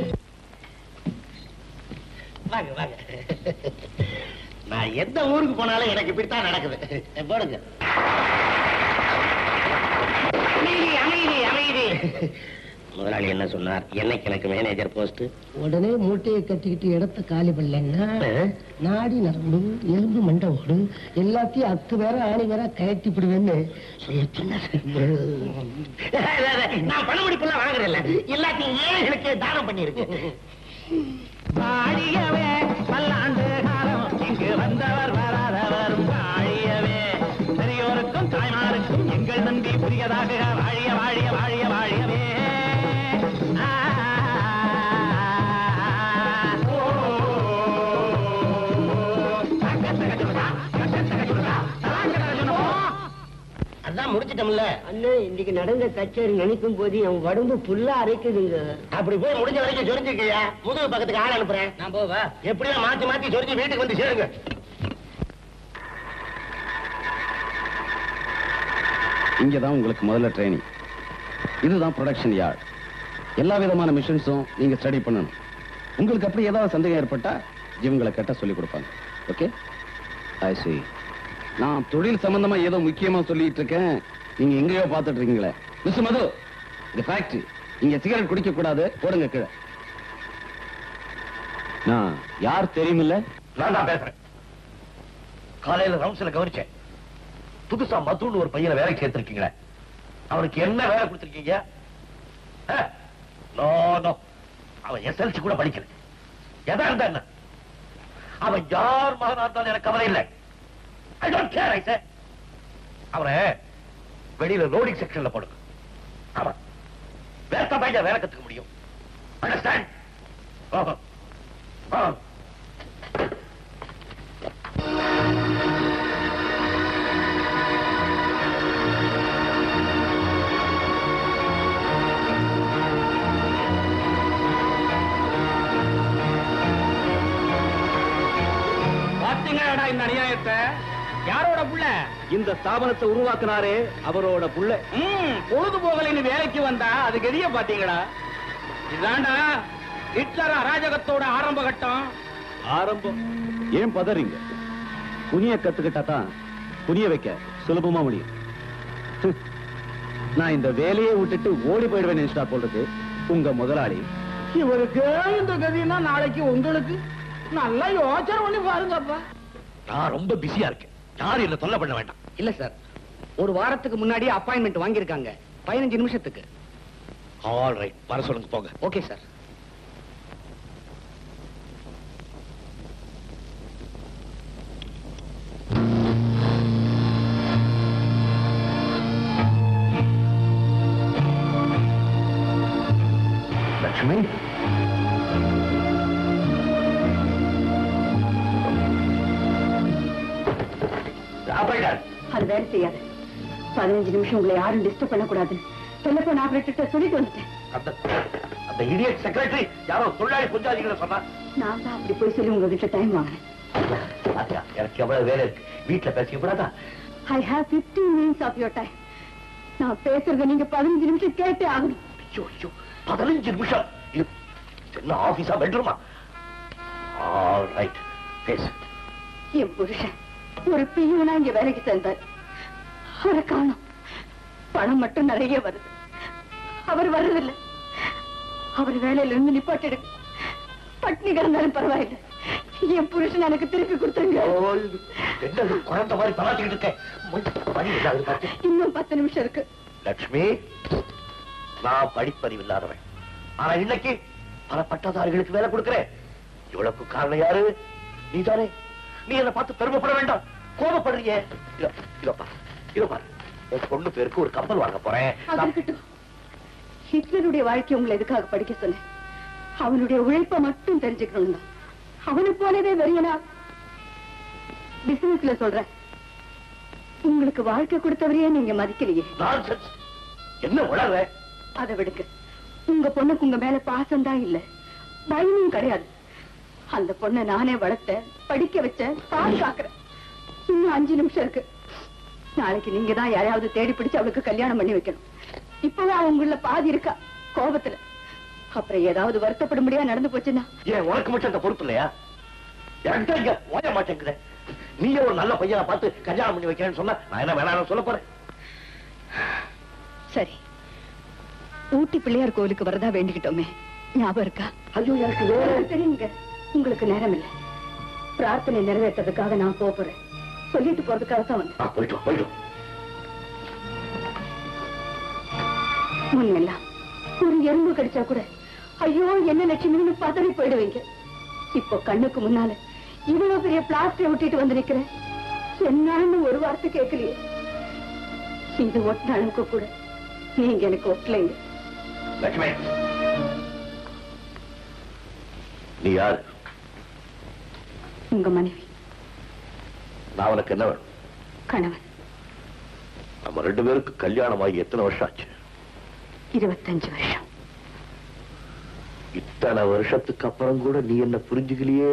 வாங்க வாங்க நான் எந்த ஊருக்கு போனாலும் எனக்கு இப்படித்தான் நடக்குது போடுங்க அமைதி அமைதி அமைதி முதலாளி என்ன சொன்னார் என்னைக்கு எனக்கு மேனேஜர் போஸ்ட் உடனே மூட்டையை கட்டிக்கிட்டு இடத்த காலி பண்ணலன்னா நாடி நரம்பு எலும்பு மண்டை ஓடு எல்லாத்தையும் அக்கு வேற ஆணி வேற கயட்டி விடுவேன்னு சொல்ல சொன்னாரு நான் பண முடிப்பெல்லாம் வாங்குறேன்ல எல்லாத்தையும் ஏழைகளுக்கு தானம் பண்ணிருக்கேன் வாழியவே பல்லாண்டு காலம் இங்கு வந்தவர் வராதவர் வாழியவே பெரியோருக்கும் தாய்மாருக்கும் எங்கள் நம்பி புரியதாக வாழிய வாழிய வாழிய வாழியவே ஆ, ஓ, அதான் முடிச்சிட்டோம்ல அண்ணே இன்னைக்கு நடந்த கச்சேரி நினைக்கும் போது என் உடம்பு புல்லா அரைக்குதுங்க அப்படி போய் முடிஞ்ச வரைக்கும் சொரிஞ்சுக்கையா முதுகு பக்கத்துக்கு ஆள் அனுப்புறேன் நான் போவா எப்படியோ மாத்தி மாத்தி சொரிஞ்சு வீட்டுக்கு வந்து சேருங்க இங்கதான் உங்களுக்கு முதல்ல ட்ரைனிங் இதுதான் ப்ரொடக்ஷன் யார்ட் எல்லா விதமான மிஷின்ஸும் நீங்க ஸ்டடி பண்ணணும் உங்களுக்கு அப்படி ஏதாவது சந்தேகம் ஏற்பட்டா இவங்களை கேட்ட சொல்லி கொடுப்பாங்க ஓகே ஐ see நான் தொழில் சம்பந்தமா ஏதோ முக்கியமா சொல்லிட்டு இருக்கேன் நீங்க எங்கேயோ பார்த்துட்டு இருக்கீங்களே மிஸ் மது இது ஃபேக்டரி இங்க சிகரெட் குடிக்க கூடாது போடுங்க கீழே நான் யார் தெரியுமில்ல நான் தான் பேசுறேன் காலையில ரவுண்ட்ஸ்ல கவனிச்சேன் புதுசா மதுன்னு ஒரு பையனை வேலைக்கு சேர்த்திருக்கீங்களே அவனுக்கு என்ன வேலை கொடுத்திருக்கீங்க அஹ், no, no. அவன் எஸ்எல்சி கூட படிக்கல எதா இருந்தா என்ன அவன் யார் மகனா இருந்தாலும் எனக்கு கவலை இல்லை ஐ டோன்ட் கேர் ஐ சே அவனை வெளியில லோடிங் செக்ஷன்ல போடுங்க ஆமா வேற பையன் வேலை கத்துக்க முடியும் அண்டர்ஸ்டாண்ட் பாத்தீங்களாடா இந்த அநியாயத்தை யாரோட புள்ள இந்த ஸ்தாபனத்தை உருவாக்குனாரே அவரோட புள்ள ம், பொழுது போகலைன்னு வேலைக்கு வந்தா அது கெதிய பாத்தீங்களா இதாண்டா ஹிட்லர் அராஜகத்தோட ஆரம்ப கட்டம் ஆரம்பம் ஏன் பதறீங்க குனிய கத்துக்கிட்டா தான் புரிய வைக்க சுலபமா முடியும் ஹம். நான் இந்த வேலையை விட்டுட்டு ஓடி போயிடுவேன் நினைச்சா போடுறது உங்க முதலாளி இவருக்கு இந்த கதினா நாளைக்கு உங்களுக்கு நல்லா யோசனை பண்ணி பாருங்கப்பா நான் ரொம்ப பிஸியா இருக்கேன் யாரும் என்ன தொல்லை பண்ண வேண்டாம் இல்ல சார் ஒரு வாரத்துக்கு முன்னாடியே அப்பாயின்மெண்ட் வாங்கியிருக்காங்க பதினஞ்சு நிமிஷத்துக்கு ஆல் ரைட் வர சொல்லுங்க போங்க ஓகே சார் லட்சுமி ஆபரேட்டர் அது வேலை செய்யாது பதினஞ்சு நிமிஷம் உங்களை யாரும் டிஸ்டர்ப் பண்ணக்கூடாதுன்னு டெலிபோன் ஆபரேட்டர் சொல்லிட்டு வந்துட்டேன் அந்த அந்த இடியட் செக்ரட்டரி யாரோ தொழிலாளி புஞ்சாதிகளை சொன்னா நான் தான் அப்படி போய் சொல்லி உங்ககிட்ட டைம் வாங்கினேன் பாத்தியா, எனக்கு எவ்வளவு வேலை இருக்கு வீட்டுல பேசிக்க கூடாதா I have 15 minutes of your time நான் பேசுறத நீங்க பதினஞ்சு நிமிஷம் கேட்டே ஆகணும் ஐயோ ஐயோ பதினஞ்சு நிமிஷம் இது என்ன ஆபீஸா பெட்ரூமா ஆல் ரைட் பேசு என் புருஷன் ஒரு பியூனா இங்க வேலைக்கு சேர்ந்தார் அவரை காணோம் பணம் மட்டும் நிறைய வருது அவர் வர்றதில்லை அவர் வேலையில இருந்து நிப்பாட்டிடுங்க பட்னி கிடந்தாலும் பரவாயில்லை என் புருஷன் எனக்கு திருப்பி கொடுத்துருங்க ஓ, இது என்ன குழந்தை மாதிரி பலாத்திக்கிட்டு இருக்கேன் மணி- மணி இல்லாத பார்த்து இன்னும் பத்து நிமிஷம் இருக்கு லட்சுமி நான் படிப்பறிவு இல்லாதவன் ஆனா இன்னைக்கு பல பட்டதாரிகளுக்கு வேலை கொடுக்கிறேன் இவ்வளவுக்கு காரணம் யாரு நீதானே நீ என்ன பார்த்து பெருமைப்பட வேண்டாம் கோபப்படுறியே இதோ இதோ பாரு இதோ பாரு என் பொண்ணு பேருக்கு ஒரு கப்பல் வாங்க போறேன் அது நான்- இருக்கட்டும் ஹிட்லருடைய வாழ்க்கை உங்களை எதுக்காக படிக்க சொன்னேன் அவனுடைய உழைப்ப மட்டும் தெரிஞ்சுக்கணும் தான் அவனை போலவே வெறியனா பிசினஸ்ல சொல்றேன் உங்களுக்கு வாழ்க்கை கொடுத்தவரையே நீங்க மதிக்கலையே nonsense. என்ன உளற அதை விடுங்க உங்க பொண்ணுக்கு உங்க மேல பாசம் தான் இல்ல பயமும் கிடையாது அந்த பொண்ணை நானே வளர்த்தேன் படிக்க வச்சேன் பாதுகாக்கிறேன் இன்னும் அஞ்சு நிமிஷம் இருக்கு நாளைக்கு நீங்க தான் யாரையாவது தேடி பிடிச்சு அவளுக்கு கல்யாணம் பண்ணி வைக்கணும் இப்பவே அவங்கள பாதி இருக்கா கோபத்துல அப்புறம் ஏதாவது வருத்தப்படும்படியா நடந்து போச்சுன்னா ஏன் உனக்கு மட்டும் அந்த பொறுப்பு இல்லையா என்கிட்ட இங்க ஓய மாட்டேங்குது நீயே ஒரு நல்ல பையனை பார்த்து கல்யாணம் பண்ணி வைக்கிறேன்னு சொன்னா நான் என்ன வேணாம் சொல்ல போறேன் சரி ஊட்டி பிள்ளையார் கோவிலுக்கு வரதா வேண்டிக்கிட்டோமே ஞாபகம் இருக்கா ஐயோ எனக்கு வேற தெரியுங்க உங்களுக்கு நேரம் இல்ல பிரார்த்தனை நிறைவேற்றதுக்காக நான் போப் போறேன் சொல்லிட்டு போறதுக்காக தான் வந்தேன் ஆ, போயிட்டு வா, போயிட்டு வா. முன்னெல்லாம் ஒரு எறும்பு கடிச்சா கூட ஐயோ என்ன லட்சுமின்னு பதறி போயிடுவீங்க இப்போ கண்ணுக்கு முன்னால இவ்வளவு பெரிய பிளாஸ்டரை ஒட்டிட்டு வந்து நிக்கிறேன் என்னன்னு ஒரு வார்த்தை கேட்கலையே இது ஒட்டின அளவுக்கு கூட நீங்க எனக்கு ஒட்டலைங்க லட்சுமி நீ யாரு உங்க மனைவி நான் உனக்கு என்ன வேணும் கணவன் நம்ம ரெண்டு பேருக்கு கல்யாணம் ஆகி எத்தனை வருஷம் ஆச்சு இருபத்தஞ்சு வருஷம் இத்தனை வருஷத்துக்கு அப்புறம் கூட நீ என்ன புரிஞ்சுக்கலையே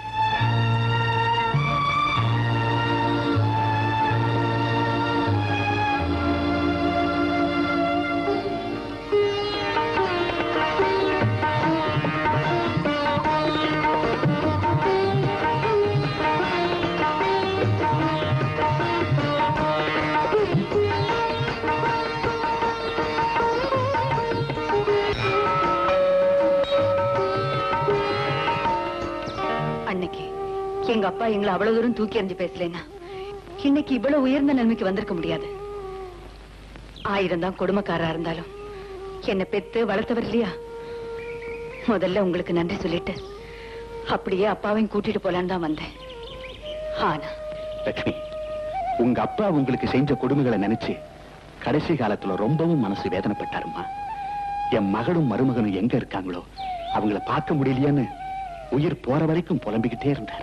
அன்னைக்கு எங்க அப்பா எங்களை அவ்வளவு தூரம் தூக்கி எறிஞ்சு பேசலன்னா இன்னைக்கு இவ்வளவு உயர்ந்த நிலைமைக்கு வந்திருக்க முடியாது ஆயிரம் தான் கொடுமைக்காரா இருந்தாலும் என்ன பெத்து வளர்த்தவர் இல்லையா முதல்ல உங்களுக்கு நன்றி சொல்லிட்டு அப்படியே அப்பாவையும் கூட்டிட்டு போலான்னு தான் வந்தேன் ஆனா லட்சுமி உங்க அப்பா உங்களுக்கு செஞ்ச கொடுமைகளை நினைச்சு கடைசி காலத்துல ரொம்பவும் மனசு வேதனைப்பட்டாருமா என் மகளும் மருமகனும் எங்க இருக்காங்களோ அவங்கள பார்க்க முடியலையேன்னு உயிர் போற வரைக்கும் புலம்பிக்கிட்டே இருந்தாரு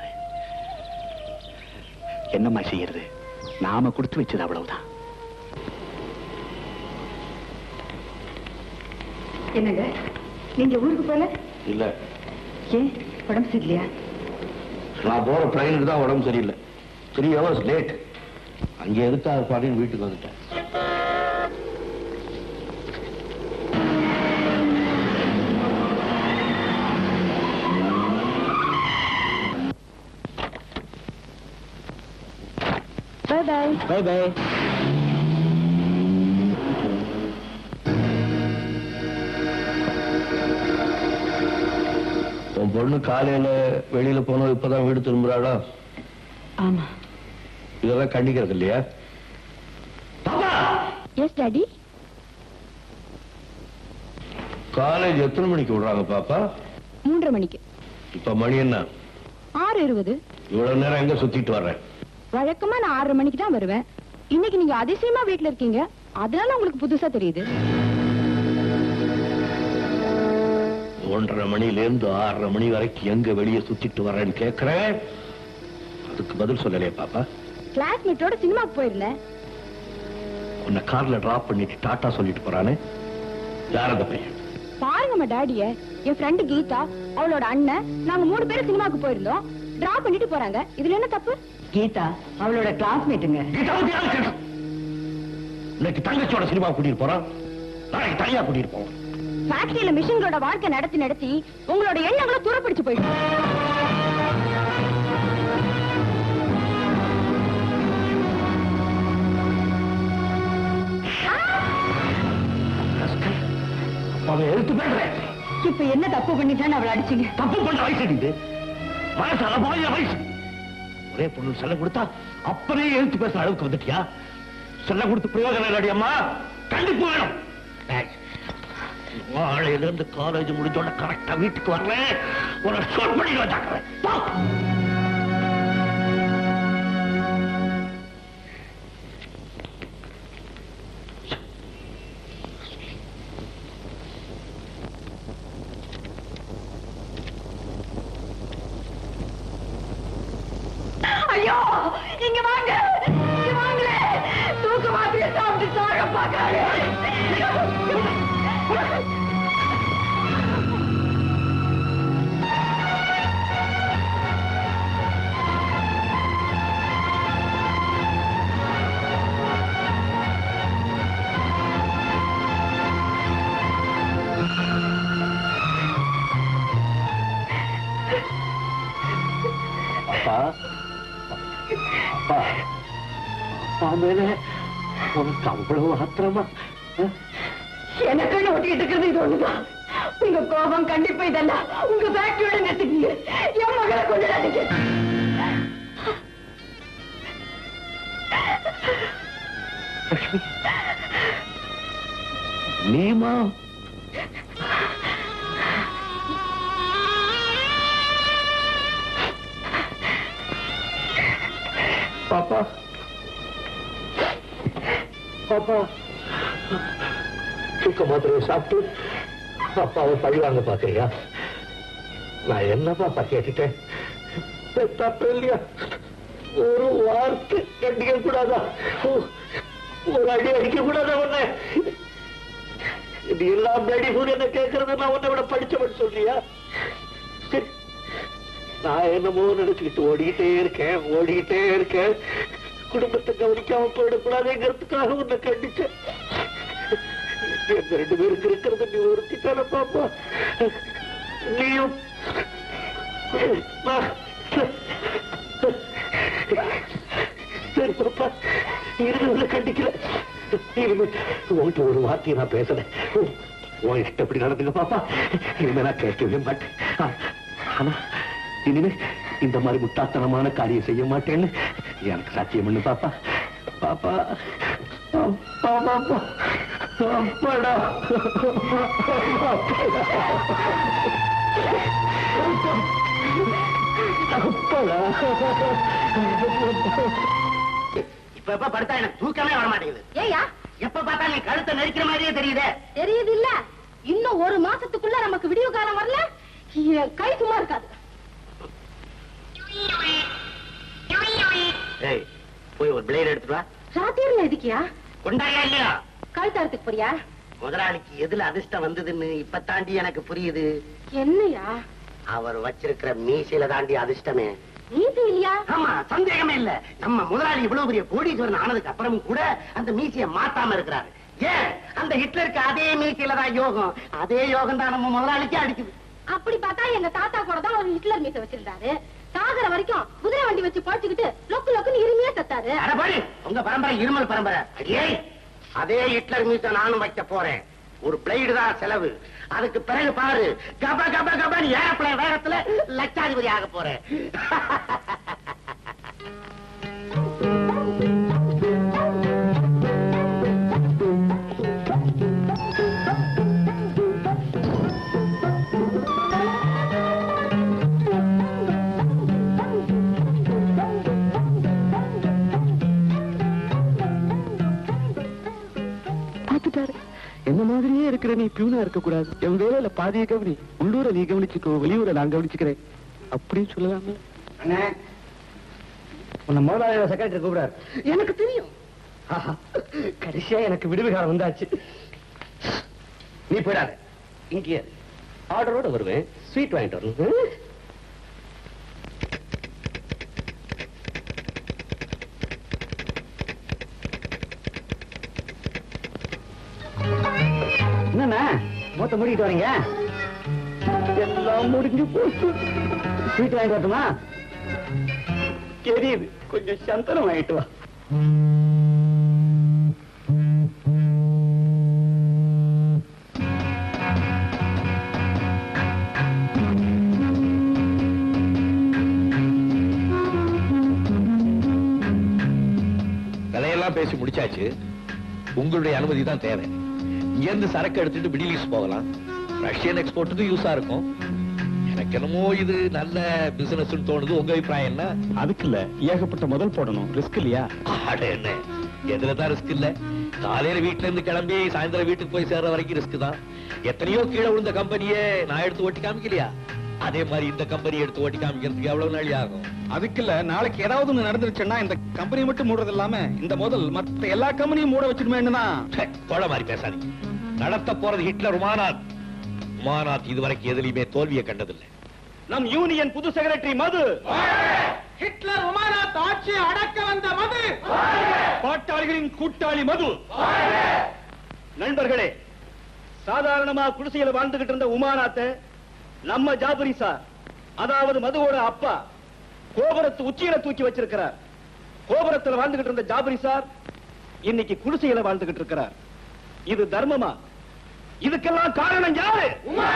என்னம்மா செய்யறது நாம கொடுத்து வச்சது அவ்வளவுதான் என்னங்க நீங்க ஊருக்கு போல இல்ல ஏன் உடம்பு சரியில்லையா நான் போற ட்ரெயினுக்கு தான் உடம்பு சரியில்லை த்ரீ ஹவர்ஸ் லேட் அங்கே எதுக்காக பாடின்னு வீட்டுக்கு வந்துட்டேன் பை பை பை பை உன் பொண்ணு காலையில வெளியில போனோம் இப்பதான் வீடு திரும்புறாளா ஆமா இதெல்லாம் கண்டிக்கிறது இல்லையா எஸ் டாடி காலேஜ் எத்தனை மணிக்கு விடுறாங்க பாப்பா மூன்றரை மணிக்கு இப்ப மணி என்ன ஆறு இருபது இவ்வளவு நேரம் எங்க சுத்திட்டு வர்றேன் வழக்கமா நான் ஆறரை மணிக்கு தான் வருவேன் இன்னைக்கு நீங்க அதிசயமா வீட்ல இருக்கீங்க அதனால உங்களுக்கு புதுசா தெரியுது ஒன்றரை மணில இருந்து ஆறரை மணி வரைக்கும் எங்க வெளியே சுத்திட்டு வர்றேன்னு கேக்குறேன் அதுக்கு பதில் சொல்லலையே பாப்பா கிளாஸ்மேட்டோட சினிமாக்கு போயிருந்தேன் உன்னை கார்ல டிராப் பண்ணிட்டு டாட்டா சொல்லிட்டு போறானே யார் அந்த பையன் பாருங்கம்மா டாடிய என் ஃப்ரெண்டு கீதா அவளோட அண்ணன் நாங்க மூணு பேரும் சினிமாக்கு போயிருந்தோம் டிராப் பண்ணிட்டு போறாங்க இதுல என்ன தப்பு கீதா அவளோட கிளாஸ்மேட்டுங்க இன்னைக்கு தங்கச்சியோட சினிமா கூட்டிட்டு போறான் நாளைக்கு தனியா கூட்டிட்டு போவான் ஃபேக்டரியில மிஷின்களோட வாழ்க்கை நடத்தி நடத்தி உங்களோட எண்ணங்களை துறப்பிடிச்சு போயிடும் அவன் எழுத்து பேசுறேன் இப்ப என்ன தப்பு பண்ணிட்டான்னு அவளை அடிச்சீங்க தப்பு பண்ற வயசு இது வயசு அளவாய வயசு ஒரே பொண்ணு செல்ல கொடுத்தா அப்பனே எழுத்து பேசுற அளவுக்கு வந்துட்டியா செல்ல கொடுத்து பிரயோஜனம் இல்லடி அம்மா கண்டிப்பு வேணும் ஏய், நாளையில இருந்து காலேஜ் முடிஞ்சோட கரெக்டா வீட்டுக்கு வரல ஒரு சொல் பண்ணி வந்தாக்குறேன் போ. ஐயோ இங்க வாங்க இங்க வாங்களே தூக்க மாத்திரை சாப்பிட்டு சாக பாக்காரு அப்பா அப்பா அப்பா மேல உனக்கு அவ்வளவு ஆத்திரமா அஹ்? எனக்குன்னு ஒட்டிக்கிட்டு இருக்கிறது இது ஒண்ணுதான் உங்க கோபம் கண்டிப்பா இதெல்லாம் உங்க ஃபேக்டரியோட நிறுத்திக்கீங்க என் மகளை கொண்டுடாதீங்க லட்சுமி நீமா பாப்பா பாப்பா தூக்க மாத்திரையை சாப்பிட்டு அப்பாவை பழி வாங்க பாக்குறியா நான் என்ன பாப்பா கேட்டுட்டேன் தப்பு இல்லையா ஒரு வார்த்தை கண்டிக்க கூடாதா ஒ- ஒரு அடி அடிக்க கூடாதா உன்னை இது எல்லாம் பிளடி ஃபுட் என்ன கேட்கறது நான் உன்னை விட படிச்சவன் சொல்றியா சரி. நான் என்னமோ நினைச்சுக்கிட்டு ஓடிக்கிட்டே இருக்கேன் ஓடிக்கிட்டே இருக்கேன் குடும்பத்தை கவனிக்காம போயிடக்கூடாதுங்கிறதுக்காக உன்னை கண்டிச்சேன் எங்க ரெண்டு பேருக்கு இருக்கிறது நீ ஒருத்தித்தான பாப்பா நீயும் நான் சரி பாப்பா இருந்தவங்களை கண்டிக்கல இனிமே உன்கிட்ட ஒரு வார்த்தையை நான் பேசுறேன் உன் இஷ்டப்படி நடந்துங்க பாப்பா இனிமே நான் கேட்கவே மாட்டேன் ஆ, ஆனா இனிமே இந்த மாதிரி முட்டாத்தனமான காரியம் செய்ய மாட்டேன்னு எனக்கு சாட்சியம் பண்ணு பாப்பா பாப்பா அப்பா பாப்பா அப்பாடா இப்ப எப்ப படுத்தா எனக்கு தூக்கமே வர மாட்டேங்குது ஏயா எப்ப பார்த்தா நீ கழுத்தை நெரிக்கிற மாதிரியே தெரியுதே தெரியுது இல்ல இன்னும் ஒரு மாசத்துக்குள்ள நமக்கு விடிவு காலம் வரல என் கை சும்மா இருக்காது ஏய் போய் ஒரு பிளேட் எடுத்துட்டு வா ராத்திரில எதுக்கியா கொண்டாயா இல்லையா கழுத்தாரத்துக்கு போறியா முதலாளிக்கு எதுல அதிர்ஷ்டம் வந்ததுன்னு இப்ப தாண்டி எனக்கு புரியுது என்னையா அவர் வச்சிருக்கிற மீசையில தாண்டி அதிர்ஷ்டமே நீதி இல்லையா ஆமா சந்தேகமே இல்ல நம்ம முதலாளி இவ்வளவு பெரிய கோடீஸ்வரன் ஆனதுக்கு அப்புறமும் கூட அந்த மீசைய மாத்தாம இருக்கிறாரு ஏன் அந்த ஹிட்லருக்கு அதே மீசையில தான் யோகம் அதே யோகம் தான் நம்ம முதலாளிக்கு அடிக்குது அப்படி பார்த்தா எங்க தாத்தா கூட தான் ஒரு ஹிட்லர் மீச வச்சிருந்தாரு சாகர வரைக்கும் குதிரை வண்டி வச்சு பழச்சுக்கிட்டு லொக்கு லொக்குன்னு இருமையே செத்தாரு அட பாரு உங்க பரம்பரை இருமல் பரம்பரை அடியே அதே ஹிட்லர் மீச நானும் வைக்க போறேன் ஒரு பிளேடு தான் செலவு அதுக்கு பிறகு பாரு கப கப கபன்னு ஏறப்பட வேகத்துல லட்சாதிபதி ஆக போறேன் பாத்துட்டாரு என்ன மாதிரியே இருக்கிற நீ பியூனா இருக்க கூடாது என் வேலையில பாதிய கவனி உள்ளூரை நீ கவனிச்சுக்கோ வெளியூரை நான் கவனிச்சுக்கிறேன் அப்படின்னு சொல்லலாமே அண்ணே உன்னை முதலாளி செக்ரட்டரி கூப்பிடாரு எனக்கு தெரியும் ஆஹா, கடைசியா எனக்கு விடுவி காலம் வந்தாச்சு நீ போயிடாத இங்கே ஆர்டரோட வருவேன் ஸ்வீட் வாங்கிட்டு வரணும் என்னண்ணா மூத்த மூடிட்டு வரீங்க எல்லாம் முடிஞ்சு போச்சு ஸ்வீட் வாங்கிட்டு வரட்டுமா தெரியுது கொஞ்சம் சந்தனம் வாங்கிட்டு வா கதையெல்லாம் பேசி முடிச்சாச்சு உங்களுடைய அனுமதி தான் தேவை இங்க இருந்து சரக்கு எடுத்துட்டு மிடில் ஈஸ்ட் போகலாம் ரஷ்யன் எக்ஸ்போர்ட்டுக்கு யூஸா இருக்கும் எனக்கு என்னமோ இது நல்ல பிசினஸ் தோணுது உங்க அபிப்பிராயம் என்ன அதுக்கு இல்ல ஏகப்பட்ட முதல் போடணும் ரிஸ்க் இல்லையா அட என்ன எதுல தான் ரிஸ்க் இல்ல காலையில வீட்டுல இருந்து கிளம்பி சாயந்தரம் வீட்டுக்கு போய் சேர்ற வரைக்கும் ரிஸ்க் தான் எத்தனையோ கீழே விழுந்த கம்பெனியே நான் எடுத்து ஓட்டி காமிக்கலையா அதே மாதிரி இந்த கம்பெனி எடுத்து ஓட்டி காமிக்கிறதுக்கு எவ்வளவு நாளி ஆகும் அதுக்கு இல்ல நாளைக்கு ஏதாவது ஒண்ணு நடந்துருச்சுன்னா இந்த கம்பெனி மட்டும் மூடுறது இல்லாம இந்த முதல் மத்த எல்லா கம்பெனியும் மூட வச்சிருமேன்னு தான் ச்சே, கொலை மாதிரி பேசாதீங்க நடத்த போறது ஹிட்லர் உமானாத் உமானாத் இதுவரைக்கும் எதுலயுமே தோல்வியை கண்டதில்லை நம் யூனியன் புது செக்ரட்டரி மது ஹிட்லர் உமானாத் ஆட்சி அடக்க வந்த மது பாட்டாளிகளின் கூட்டாளி மது நண்பர்களே சாதாரணமா குடிசையில வாழ்ந்துகிட்டு இருந்த உமானாத்த நம்ம ஜாபரி சார் அதாவது மதுவோட அப்பா கோபுரத்து உச்சியில தூக்கி வச்சிருக்கிறார் கோபுரத்துல வாழ்ந்துகிட்டு இருந்த ஜாபரி சார் இன்னைக்கு குடிசையில வாழ்ந்துகிட்டு இருக்கிறார் இது தர்மமா இதுக்கெல்லாம் காரணம் யாரு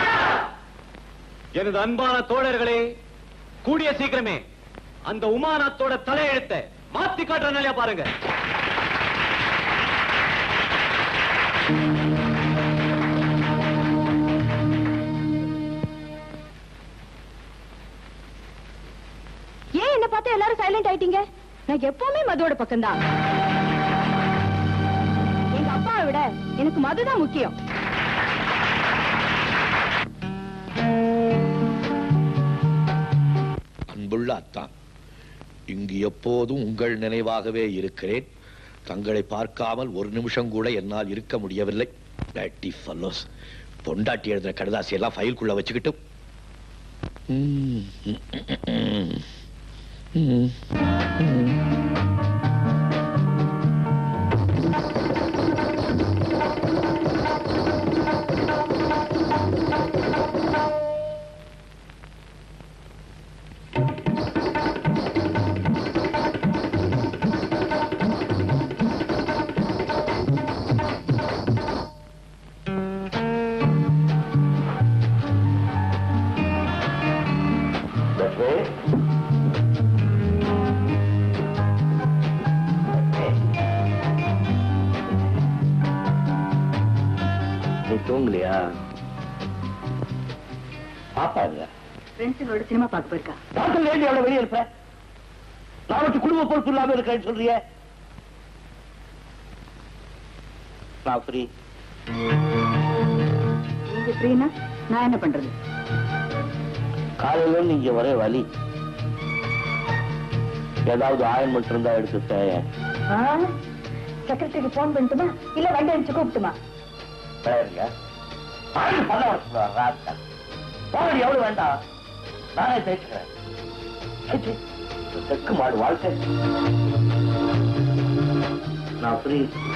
எனது அன்பான தோழர்களே கூடிய சீக்கிரமே அந்த உமானாத்தோட தலையெழுத்தை மாத்தி காட்டுற நிலையா பாருங்க ஏன் என்ன பார்த்து எல்லாரும் சைலண்ட் ஆயிட்டீங்க நான் எப்பவுமே மதுவோட பக்கம்தான் எங்க அப்பாவை விட எனக்கு மதுதான் முக்கியம் அன்புள்ள அத்தான் இங்கு எப்போதும் உங்கள் நினைவாகவே இருக்கிறேன் தங்களை பார்க்காமல் ஒரு நிமிஷம் கூட என்னால் இருக்க முடியவில்லை Dirty fellows. பொண்டாட்டி எழுதின கடுதாசி எல்லாம் ஃபைல்குள்ள வச்சுக்கிட்டு ம், ம், ம், ம். நீ தூங்கலையா பாப்பா இல்ல ஃப்ரெண்ட்ஸுங்களோட சினிமா பார்க்க போயிருக்கா டாக்டர் வேண்டி எவ்வளவு வெளியே இருப்ப நாளைக்கு குடும்ப பொறுப்பு இல்லாம இருக்கேன்னு சொல்றிய நான் ஃப்ரீ நீங்க ஃப்ரீனா நான் என்ன பண்றது காலையில நீங்க ஒரே வலி ஏதாவது ஆயின்மெண்ட் இருந்தா எடுத்து தேயேன் செக்ரட்டரிக்கு போன் பண்ணட்டுமா இல்ல வண்டி அடிச்சு கூப்பிட்டுமா பேருங்க ஆயுள் பண்ண வரக்கூடாது ராஸ்கல். போகடி எவ்வளவு வேண்டாம் நானே தேய்ச்சுக்கிறேன் சீ, சீ. இந்த தெற்கு மாடு வாழ்க்கை நான் ஃப்ரீ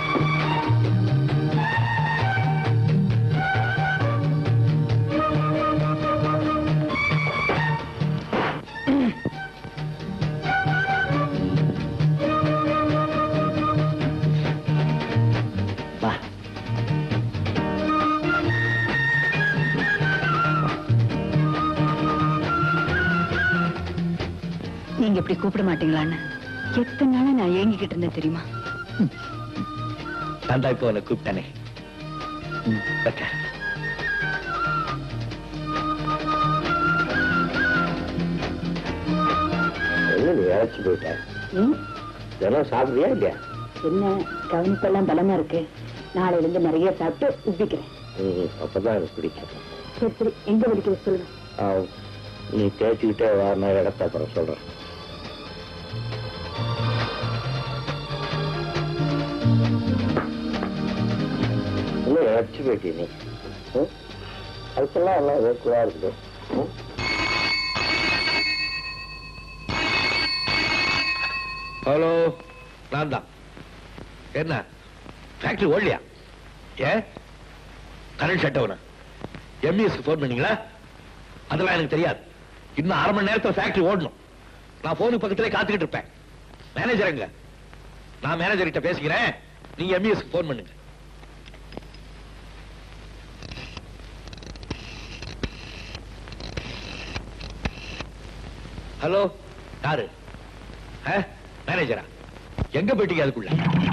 நீங்க இப்படி கூப்பிட மாட்டீங்களான்னு எத்தனை நாளா நான் ஏங்கிக்கிட்டு இருந்தேன் தெரியுமா நான் தான் இப்போ உன்னை கூப்பிட்டேனே ம், வைக்க. என்ன நீ இழைச்சு போயிட்ட இதெல்லாம் சாப்பிடுறியா இல்லையா என்ன கவனிப்பெல்லாம் பலமா இருக்கு நாளையில இருந்து நிறைய சாப்பிட்டு உப்பிக்கிறேன் ம், அப்பதான் எனக்கு பிடிக்கும் சரி சரி எங்க வலிக்கிறது சொல்லுங்க ஆ, நீ தேய்ச்சிக்கிட்டே வா நான் இடத்த அப்புறம் சொல்றேன் இன்னும் இழைச்சு போயிட்டே நீ ம்? அதுக்கெல்லாம் எல்லாம் வேக்குவா இருக்குது ம்? ஹலோ நான் தான் என்ன ஃபேக்டரி ஓடலையா ஏன் கரண்ட் ஷட் டவுன் எம்இஎஸ்க்கு ஃபோன் பண்ணீங்களா அதெல்லாம் எனக்கு தெரியாது இன்னும் அரை மணி நேரத்துல ஃபேக்டரி ஓடணும் நான் போனுக்கு பக்கத்திலே காத்துக்கிட்டு இருப்பேன் மேனேஜர் எங்க நான் மேனேஜர் கிட்ட பேசிக்கிறேன் நீங்க எம்இஎஸ்க்கு ஃபோன் பண்ணுங்க ஹலோ யாரு ஆ? மேனேஜரா எங்க போயிட்டீங்க அதுக்குள்ள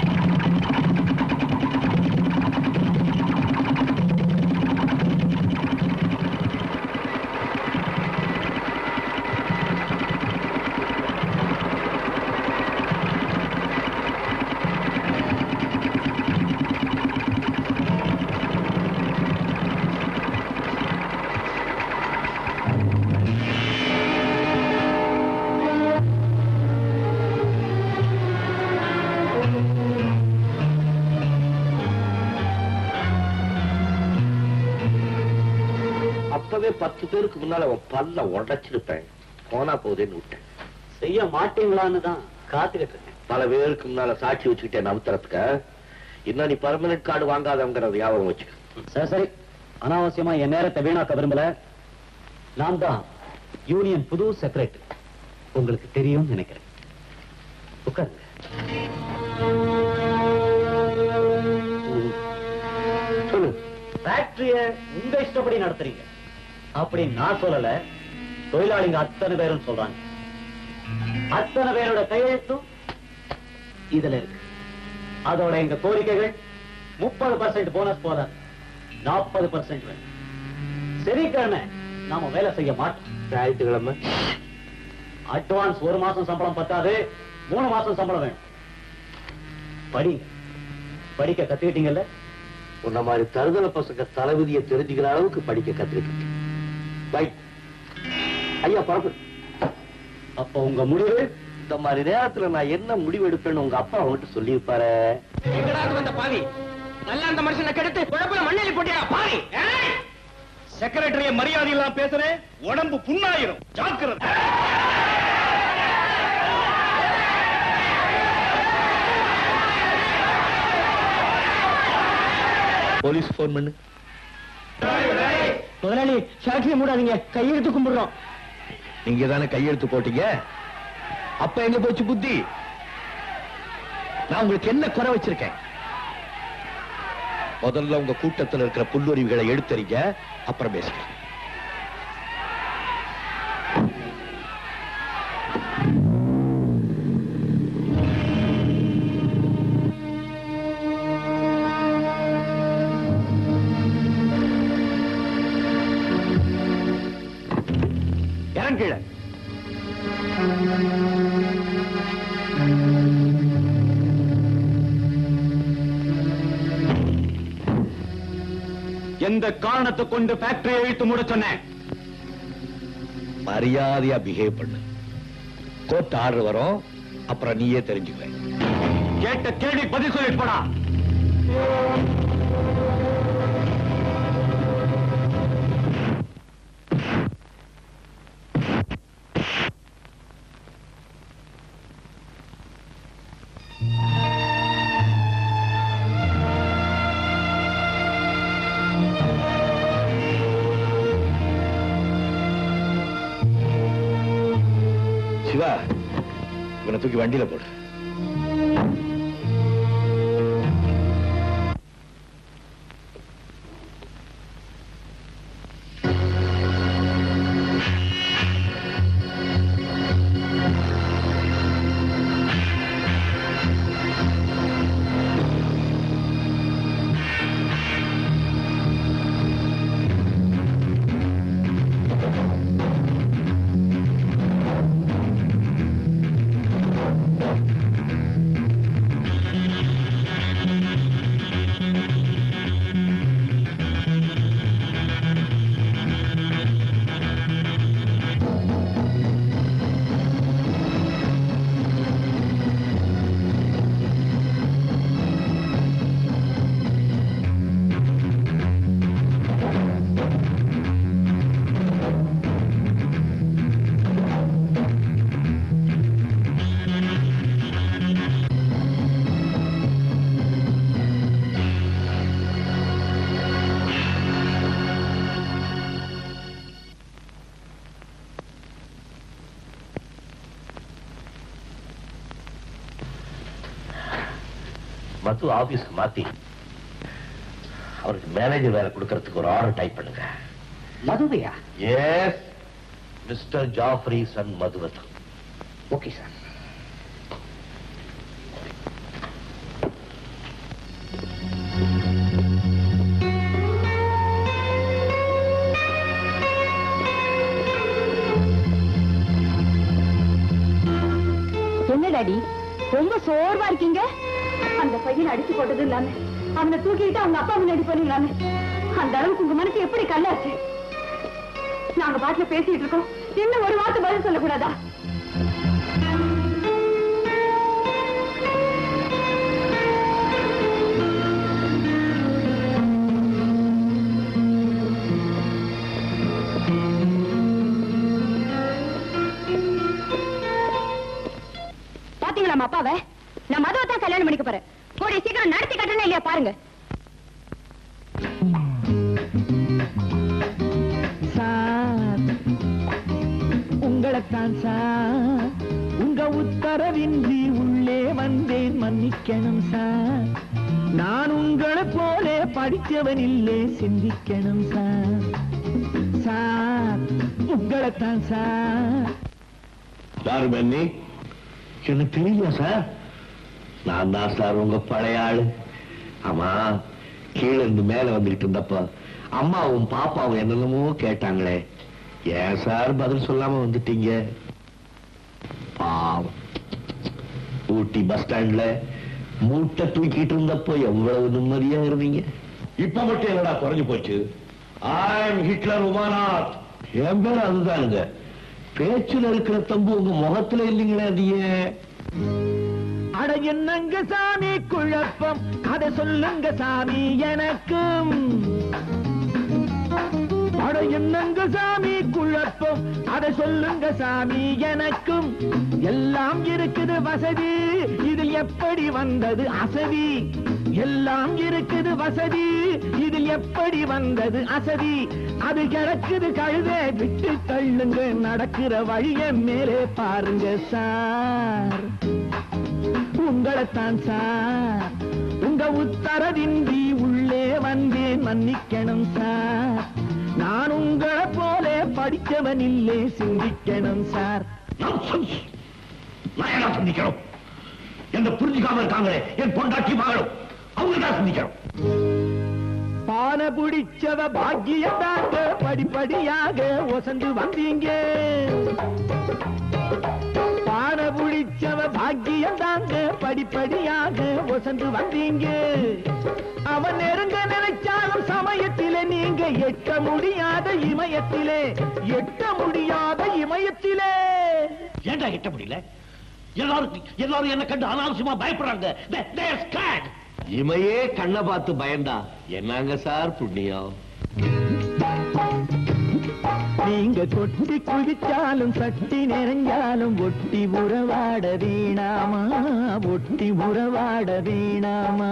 அப்பவே பத்து பேருக்கு முன்னால அவன் பல்ல உடைச்சிருப்பேன் போனா போதேன்னு விட்டேன் செய்ய மாட்டீங்களான்னு தான் காத்துக்கிட்டு இருக்கேன் பல பேருக்கு முன்னால சாட்சி வச்சுக்கிட்டேன் நம்புறதுக்கு இன்னும் நீ பர்மனன்ட் கார்டு வாங்காதங்கிறத ஞாபகம் வச்சுக்க சரி சரி அனாவசியமா என் நேரத்தை வீணாக்க விரும்பல நான் தான் யூனியன் புது செக்ரட்டரி உங்களுக்கு தெரியும் நினைக்கிறேன் உட்காருங்க சொல்லு ஃபேக்டரிய உங்க இஷ்டப்படி நடத்துறீங்க அப்படி நான் சொல்லல தொழிலாளிங்க அத்தனை பேரும் சொல்றாங்க அத்தனை பேரோட கையெழுத்தும் இதுல இருக்கு அதோட எங்க கோரிக்கைகள் முப்பது பர்சன்ட் போனஸ் போல நாற்பது பர்சன்ட் வேணும் சனிக்கிழமை நாம வேலை செய்ய மாட்டோம் ஞாயிற்றுக்கிழமை அட்வான்ஸ் ஒரு மாசம் சம்பளம் பத்தாது மூணு மாசம் சம்பளம் வேணும் படிங்க படிக்க கத்துக்கிட்டீங்கல்ல உன்ன மாதிரி தருதல பசங்க தளபதியை தெரிஞ்சுக்கிற அளவுக்கு படிக்க கத்துக்கிட்டு ரைட் ஐயா பரப்பு அப்ப உங்க முடிவு இந்த மாதிரி நேரத்துல நான் என்ன முடிவு எடுப்பேன்னு உங்க அப்பா அவங்ககிட்ட சொல்லியிருப்பாரு எங்கடாது வந்த பாவி நல்லா அந்த மனுஷனை கெடுத்து குழப்பல மண்ணெலி போட்டியா பாவி செக்ரட்டரிய மரியாதை இல்லாம பேசுறேன் உடம்பு புண்ணாயிரும் ஜாக்கிரதை போலீஸ் போன் பண்ணு முதலாளி சாட்சியை மூடாதீங்க கையெழுத்து கும்பிடுறோம் நீங்க தானே கையெழுத்து போட்டீங்க அப்ப எங்க போச்சு புத்தி நான் உங்களுக்கு என்ன குறை வச்சிருக்கேன் முதல்ல உங்க கூட்டத்தில் இருக்கிற புல்லுரிவுகளை எடுத்தறிங்க அப்புறம் பேசுறேன் இறங்கீழ எந்த காரணத்தை கொண்டு ஃபேக்டரியை இழுத்து மூட சொன்னேன் மரியாதையா பிஹேவ் பண்ணு கோர்ட் ஆர்டர் வரும் அப்புறம் நீயே தெரிஞ்சுக்குவ கேட்ட கேள்வி பதில் சொல்லிட்டு போடா சிவா இவனை தூக்கி வண்டியில போடு மத்து ஆபீஸ்க்கு மாத்தி அவருக்கு மேனேஜர் வேலை கொடுக்கறதுக்கு ஒரு ஆர்டர் டைப் பண்ணுங்க மதுவையா எஸ் மிஸ்டர் ஜாஃப்ரி சன் மதுவத் ஓகே சார் என்ன டாடி ரொம்ப சோர்வா இருக்கீங்க அந்த பையனை அடிச்சு போட்டது இல்லாம அவனை தூக்கிட்டு அவங்க அப்பா முன்னாடி போனீங்களாமே அந்த அளவுக்கு உங்க மனசு எப்படி கல்லாச்சு நாங்க பாட்டுல பேசிட்டு இருக்கோம் இன்னும் ஒரு வார்த்தை பதில் சொல்லக்கூடாதா பாத்தீங்களா நம்ம அப்பாவை நான் மதுவை தான் கல்யாணம் பண்ணிக்க போறேன் கூடிய சீக்கிரம் நடத்தி கட்டணும் இல்லையா பாருங்க சார் உங்களைத்தான் சார் உங்க உத்தரவின்றி உள்ளே வந்தேன் மன்னிக்கணும் சார் நான் உங்களை போல படித்தவன் இல்லே சிந்திக்கணும் சார் சார் உங்களைத்தான் சார் யாரு பெண்ணி எனக்கு தெரியல சார் நான் தான் சார் உங்க பழைய ஆளு ஆமா கீழே இருந்து மேல வந்துகிட்டு இருந்தப்ப அம்மாவும் பாப்பாவும் என்னென்னமோ கேட்டாங்களே ஏன் சார் பதில் சொல்லாம வந்துட்டீங்க பாவம் ஊட்டி பஸ் ஸ்டாண்ட்ல மூட்டை தூக்கிட்டு இருந்தப்போ எவ்வளவு நிம்மதியா இருந்தீங்க இப்ப மட்டும் என்னடா குறைஞ்சு போச்சு ஆம் ஹிட்லர் உமானாத் என் பேர் அதுதானுங்க பேச்சுல இருக்கிற தம்பு உங்க முகத்துல இல்லைங்களே அது ஏன் அட என்னங்க சாமி குழப்பம் அதை சொல்லுங்க சாமி எனக்கும் அட என்னங்க சாமி குழப்பம் அதை சொல்லுங்க சாமி எனக்கும் எல்லாம் இருக்குது வசதி இதில் எப்படி வந்தது அசதி எல்லாம் இருக்குது வசதி இதில் எப்படி வந்தது அசதி அது கிடக்குது கழுத விட்டு தள்ளுங்க நடக்கிற வழிய மேலே பாருங்க சார் உங்களைத்தான் சார் உங்க உத்தரவின்றி உள்ளே வந்தேன் மன்னிக்கணும் சார் நான் உங்களை போல படித்தவன் இல்லே சிந்திக்கணும் சார் Nonsense. நான் என்ன சிந்திக்கிறோம் என்ன புரிஞ்சுக்காம இருக்காங்களே என் பொண்டாட்டி மகளும் அவங்க தான் சிந்திக்கிறோம் பானை பிடிச்சவ பாக்கியத்தாங்க படிப்படியாக ஒசந்து வந்தீங்க பானை பிடிச்சவ பாக்கியம் தாங்க படிப்படியாக ஒசந்து வந்தீங்க அவன் நெருங்க நினைச்சாலும் சமயத்திலே நீங்க எட்ட முடியாத இமயத்திலே எட்ட முடியாத இமயத்திலே ஏண்டா எட்ட முடியல எல்லாரும் எல்லாரும் என்ன கண்டு அனாவசியமா பயப்படுறாங்க They- they are scared. இமையே கண்ணை பார்த்து பயந்தா என்னங்க சார் புண்ணியம் நீங்க கொட்டி குதிச்சாலும் சட்டி நிறைஞ்சாலும் ஒட்டி உறவாட வீணாமா ஒட்டி உறவாட வீணாமா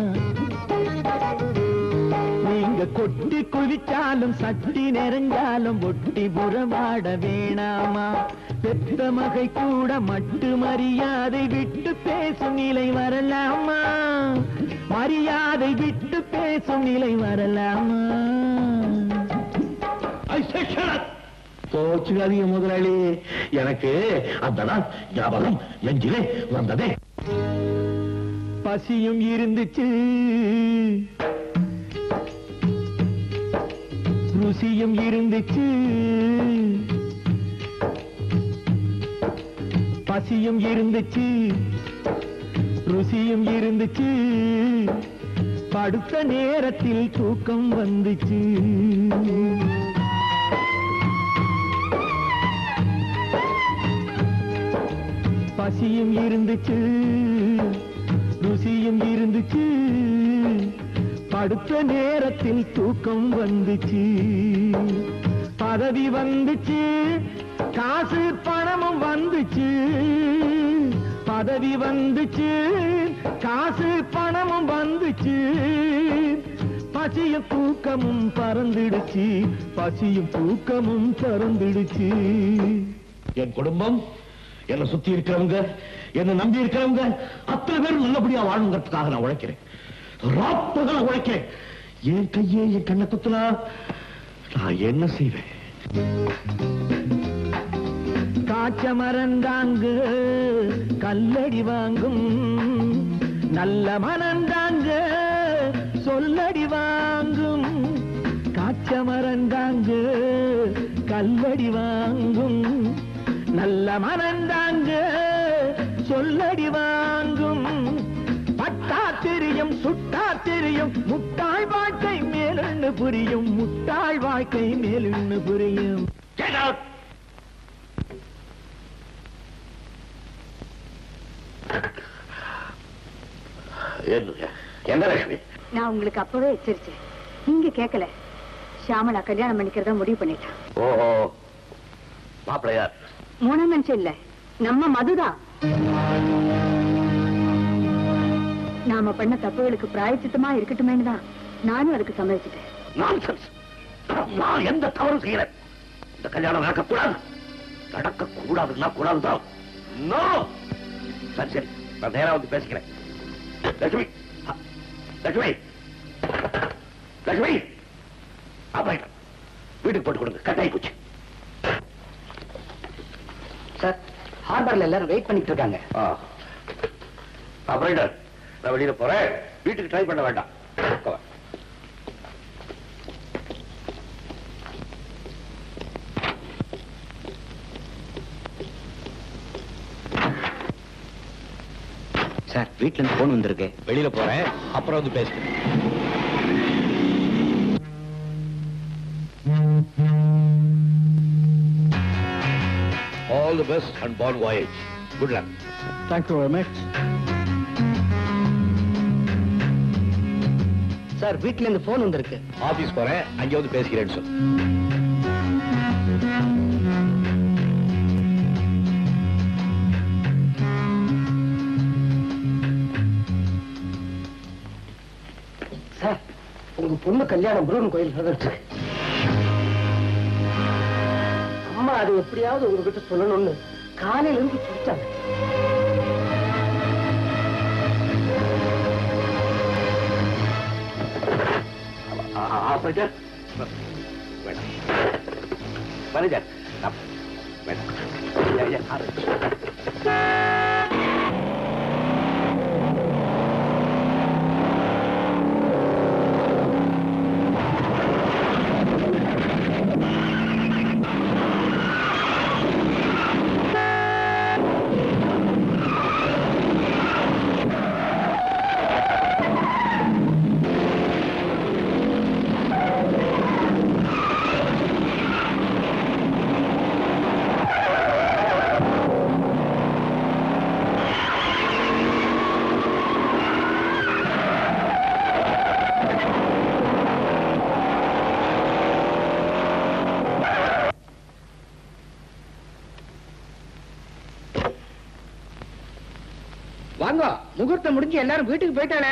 நீங்க கொட்டி குதிச்சாலும் சட்டி நிறைஞ்சாலும் ஒட்டி உறவாட வேணாமா பெத்த மகை கூட மட்டு மரியாதை விட்டு பேசும் நிலை வரலாமா மரியாதை விட்டு பேசும் நிலை வரலாமா கோச்சுக்காதீங்க முதலாளி எனக்கு அந்த நாள் ஞாபகம் நெஞ்சிலே வந்ததே பசியும் இருந்துச்சு ருசியும் இருந்துச்சு பசியும் இருந்துச்சு ருசியும் இருந்துச்சு படுத்த நேரத்தில் தூக்கம் வந்துச்சு பசியும் இருந்துச்சு ருசியும் இருந்துச்சு படுத்த நேரத்தில் தூக்கம் வந்துச்சு பதவி வந்துச்சு காசு பணமும் வந்துச்சு பதவி வந்துச்சு காசு பணமும் வந்துச்சு பசியும் தூக்கமும் பறந்துடுச்சு பசியும் தூக்கமும் பறந்துடுச்சு என் குடும்பம் என்னை சுத்தி இருக்கிறவங்க என்னை நம்பி இருக்கிறவங்க அத்தனை பேர் நல்லபடியா வாழுங்கிறதுக்காக நான் உழைக்கிறேன் ராப்பகல உழைக்கிறேன் என் கையே என் கண்ணை குத்துனா நான் என்ன செய்வேன் காய்ச்ச மறந்தாங்க கல்லடி வாங்கும் நல்ல மனந்தாங்க சொல்லடி வாங்கும் காய்ச்ச மறந்தாங்க கல்லடி வாங்கும் நல்ல மனந்தாங்க சொல்லடி வாங்கும் பட்டா தெரியும் சுட்டா தெரியும் முட்டாள் வாழ்க்கை மேலொன்னு புரியும் முட்டாள் வாழ்க்கை மேலொன்னு புரியும் என்ன லட்சுமி நான் உங்களுக்கு அப்பவே எச்சரிச்சேன் நீங்க கேட்கல ஷியாமலா கல்யாணம் பண்ணிக்கிறதா முடிவு பண்ணிட்டான் ஓஹோ மாப்பிள்ளையார் மூணாம் மனுஷன் இல்ல நம்ம மதுதான் நாம பண்ண தப்புகளுக்கு பிராயச்சித்தமா இருக்கட்டுமேன்னு தான் நானும் அதுக்கு சம்மதிச்சிட்டேன் நான்சென்ஸ் நான் எந்த தவறும் செய்யல இந்த கல்யாணம் நடக்கக்கூடாது நடக்கக்கூடாதுன்னா கூடாதுதான் நோ சரி சரி நான் நேரா வந்து பேசிக்கிறேன் லட்சுமி அ, லட்சுமி லட்சுமி அப்புறம் வீட்டுக்கு போட்டு கொடுங்க கட்டாயி போச்சு சார் ஹார்பர்ல எல்லாரும் வெயிட் பண்ணிட்டு இருக்காங்க ஆபரேட்டர் நான் வெளியில போறேன் வீட்டுக்கு ட்ரை பண்ண வேண்டாம் Come on. சார் வீட்ல இருந்து போன் வந்திருக்கு வெளியில போறேன் அப்புறம் வந்து பேசுறேன் All the best and bon voyage. Good luck. Thank you very much sir வீட்ல இருந்து போன் வந்திருக்கு ஆபீஸ் போறேன் அங்க வந்து பேசிக்கிறேன்னு சொல்லு சார் உங்க பொண்ணு கல்யாணம் முருகன் கோயில் நடந்துச்சு அம்மா அது எப்படியாவது உங்ககிட்ட சொல்லணும்னு காலையில இருந்து சொல்லிட்டாங்க ஆபரேட்டர் வேண்டாம் மேனேஜர் நான் வேண்டாம் ஐயா, ஐயா, ஆறு. வாங்க முகூர்த்தம் முடிஞ்சு எல்லாரும் வீட்டுக்கு போயிட்டானே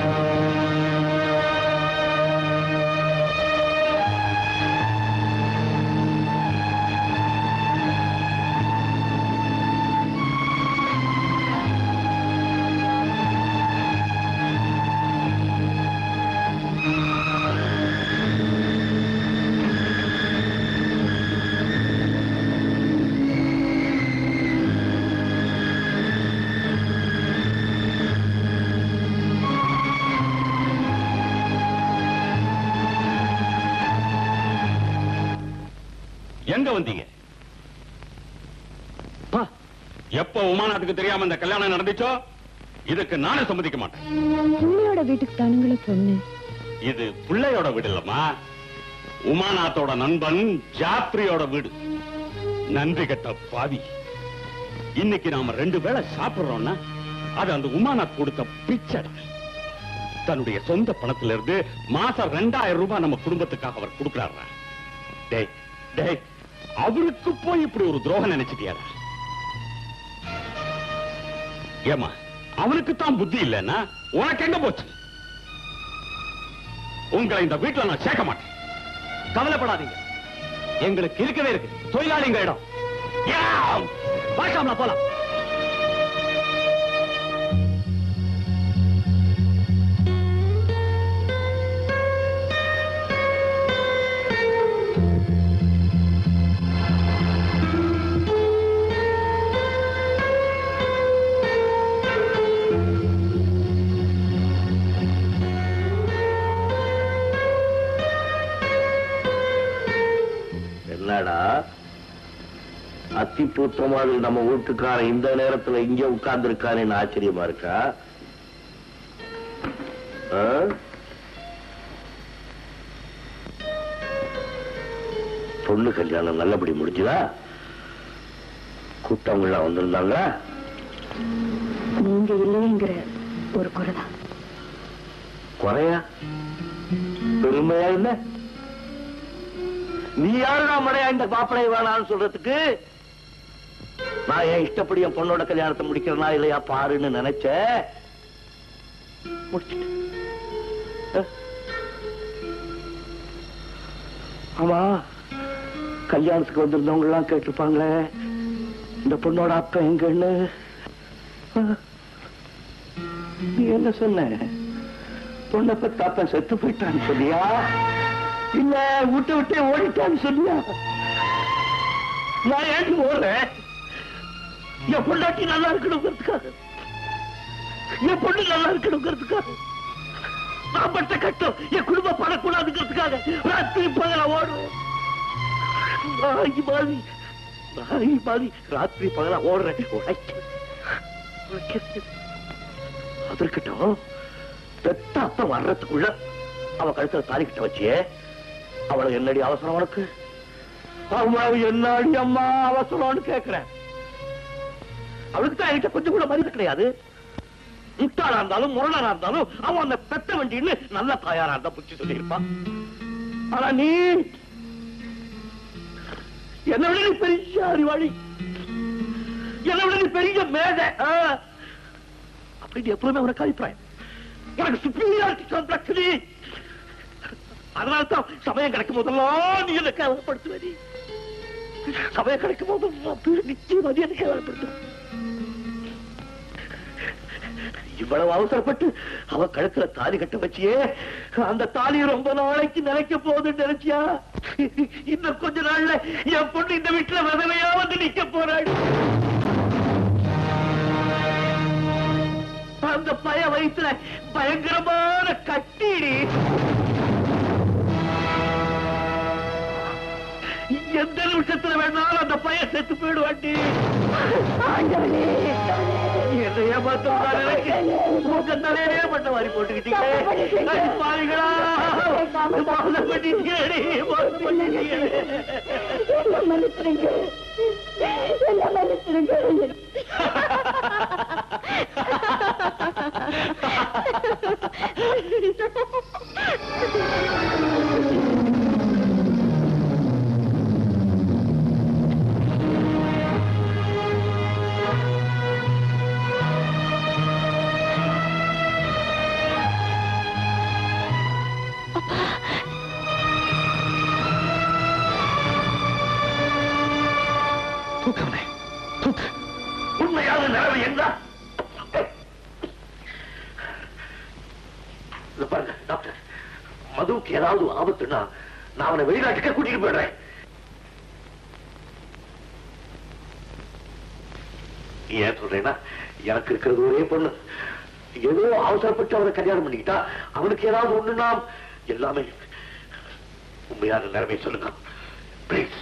எங்க வந்தீங்க எப்ப உமாநாத்துக்கு தெரியாம இந்த கல்யாணம் நடந்துச்சோ இதுக்கு நானே சம்மதிக்க மாட்டேன் பிள்ளையோட வீட்டுக்கு தானுங்களே பொண்ணு இது பிள்ளையோட வீடு இல்லம்மா உமாநாத்தோட நண்பன் ஜாப்ரியோட வீடு நன்றி கெட்ட பாவி இன்னைக்கு நாம ரெண்டு வேளை சாப்பிடுறோம்னா அது அந்த உமாநாத் கொடுத்த பிச்சடா தன்னுடைய சொந்த பணத்துல இருந்து மாசம் ரெண்டாயிரம் ரூபாய் நம்ம குடும்பத்துக்காக அவர் கொடுக்கிறாரா டேய் டேய் அவருக்கு போய் இப்படி ஒரு துரோகம் நினைச்சிட்டியாடா ஏமா அவனுக்கு தான் புத்தி இல்லைன்னா உனக்கு எங்க போச்சு உங்களை இந்த வீட்டுல நான் சேர்க்க மாட்டேன் கவலைப்படாதீங்க எங்களுக்கு இருக்கவே இருக்கு தொழிலாளிங்க இடம் பாஷாம்ல போலாம் என்னடா அத்திப்பூத்த மாதிரி நம்ம வீட்டுக்காரன் இந்த நேரத்துல இங்க உட்கார்ந்து இருக்கானேன்னு ஆச்சரியமா இருக்கா ஆ? பொண்ணு கல்யாணம் நல்லபடி முடிஞ்சுதா கூட்டவங்களாம் வந்திருந்தாங்களா நீங்க இல்லைங்கிற ஒரு குறைதான் குறையா பெருமையா இல்ல நீ யாருடா மடையா இந்த மாப்பிளை வேணாம்னு சொல்றதுக்கு நான் என் இஷ்டப்படி என் பொண்ணோட கல்யாணத்தை முடிக்கிறனா இல்லையா பாருன்னு நினைச்சேன் முடிச்சிட்டேன். அஹ். ஆமா கல்யாணத்துக்கு வந்திருந்தவங்க எல்லாம் கேட்டிருப்பாங்களே இந்த பொண்ணோட அப்பா எங்கன்னு அஹ். நீ என்ன சொன்ன பொண்ணை பத்தி அப்பா செத்து போயிட்டான்னு சொல்லியா இல்ல விட்டு விட்டு ஓடிட்டான்னு சொல்லியா நான் ஏன் ஓடுறேன் என் பொண்டாட்டி நல்லா இருக்கணுங்கிறதுக்காக என் பொண்ணு நல்லா இருக்கணுங்கிறதுக்காக நான் பட்ட கட்டம் என் குடும்பம் படக்கூடாதுங்கிறதுக்காக ராத்திரி பகல ஓடுறேன் நாய் மாதிரி நாய் மாதிரி ராத்திரி பகல ஓடுறேன் உழைக்கிறேன் உழைக்கிறேன் அது இருக்கட்டும் பெத்த அப்ப வர்றதுக்குள்ள அவ கழுத்துல தாலி கிட்ட வச்சியே அவளுக்கு என்னடி அவசரம் உனக்கு அம்மா என்னடி அம்மா அவசரம்னு கேக்குறேன் அவளுக்கு தான் என்கிட்ட கொஞ்சம் கூட மதிப்பு கிடையாது முட்டாளா இருந்தாலும் முரணா இருந்தாலும் அவன் அந்த பெத்த வண்டின்னு நல்ல தாயாரா இருந்தா புத்தி சொல்லியிருப்பான் ஆனா நீ என்னை விட நீ பெரிய அறிவாளி என்னை விட நீ பெரிய மேதை ஆ. அப்படின்னு எப்பவுமே உனக்கு அபிப்பிராயம் உனக்கு சுப்பீரியாரிட்டி காம்ப்ளெக்ஸ் நீ அதனால தான் சமயம் கிடைக்கும் போதெல்லாம் நீ என்ன கேவலப்படுத்துவ நீ சமயம் கிடைக்கும் போது நிச்சயமா நீ என்ன கேவலப்படுத்துவ இவ்வளவு அவசரப்பட்டு அவ கழுத்துல தாலி கட்ட வச்சியே அந்த தாலி ரொம்ப நாளைக்கு நிலைக்க போகுதுன்னு நினைச்சியா இன்னும் கொஞ்ச நாள்ல என் பொண்ணு இந்த வீட்டுல விதவையா வந்து நிக்க போறாள் அந்த பய வயிற்றுல பயங்கரமான கட்டிடி எந்த நிமிஷத்துல வேணாலும் அந்த பையன் செத்து போயிடுவாண்டி என்னை ஏமாத்தம் எனக்கு உங்க தலையிலே பண்ண மாதிரி போட்டுக்கிட்டீங்க அடி பாவிகளா மோசம் பண்ணிட்டீங்கடி மோசம் பண்ணிட்டீங்க மன்னிச்சிருங்க என்ன மன்னிச்சிருங்க தூக்கவனே தூக்கு உண்மையான நிலைமை என்ன இதோ பாருங்க டாக்டர் மதுவுக்கு ஏதாவது ஆபத்துன்னா நான் அவனை வெளிநாட்டுக்கே கூட்டிட்டு போயிடுறேன் ஏன் சொல்றேன்னா எனக்கு இருக்கிறது ஒரே பொண்ணு ஏதோ அவசரப்பட்டு அவரை கல்யாணம் பண்ணிக்கிட்டா அவனுக்கு ஏதாவது ஒண்ணுன்னா எல்லாமே உண்மையான நிலைமை சொல்லுங்க ப்ளீஸ்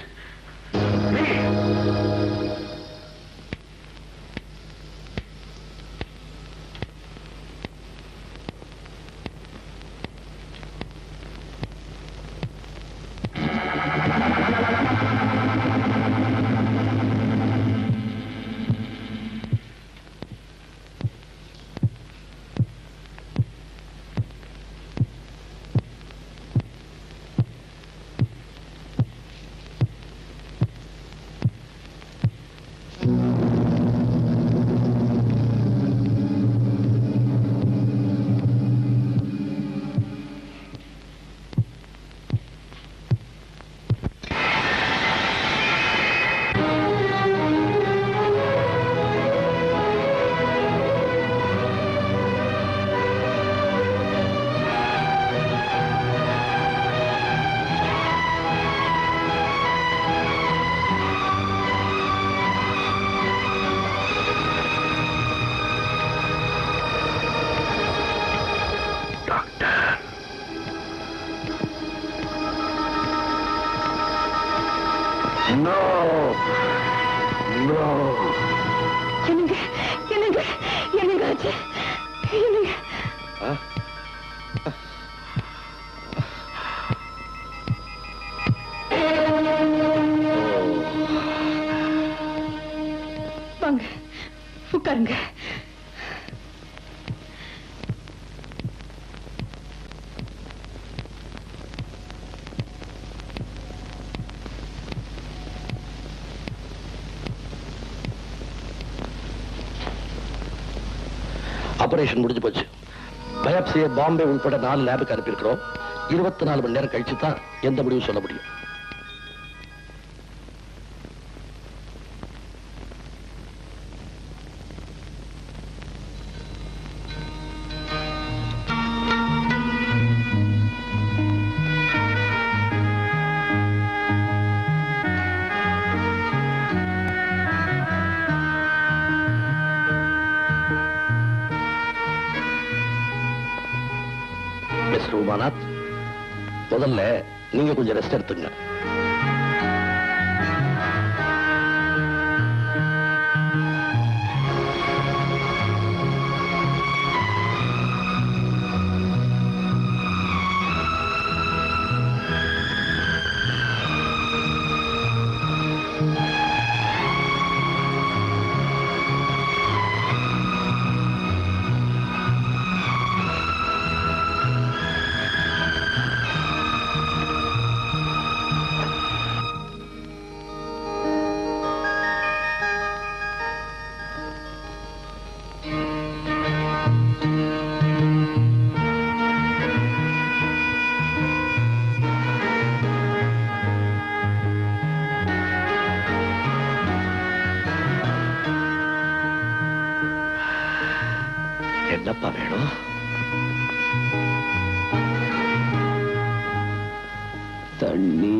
நோ நோ என்னங்க என்னங்க என்னங்க ஆச்சு என்னங்க வாங்க உட்காருங்க ஆபரேஷன் முடிஞ்சு போச்சு பயாப்சியை பாம்பே உள்பட நாலு லேபுக்கு அனுப்பியிருக்கிறோம் இருபத்தி நாலு மணி நேரம் கழிச்சு தான் எந்த முடிவும் சொல்ல முடியும் மிஸ்டர் உமாநாத் முதல்ல நீங்க கொஞ்சம் ரெஸ்ட் எடுத்துங்க என்னப்பா வேணும் தண்ணி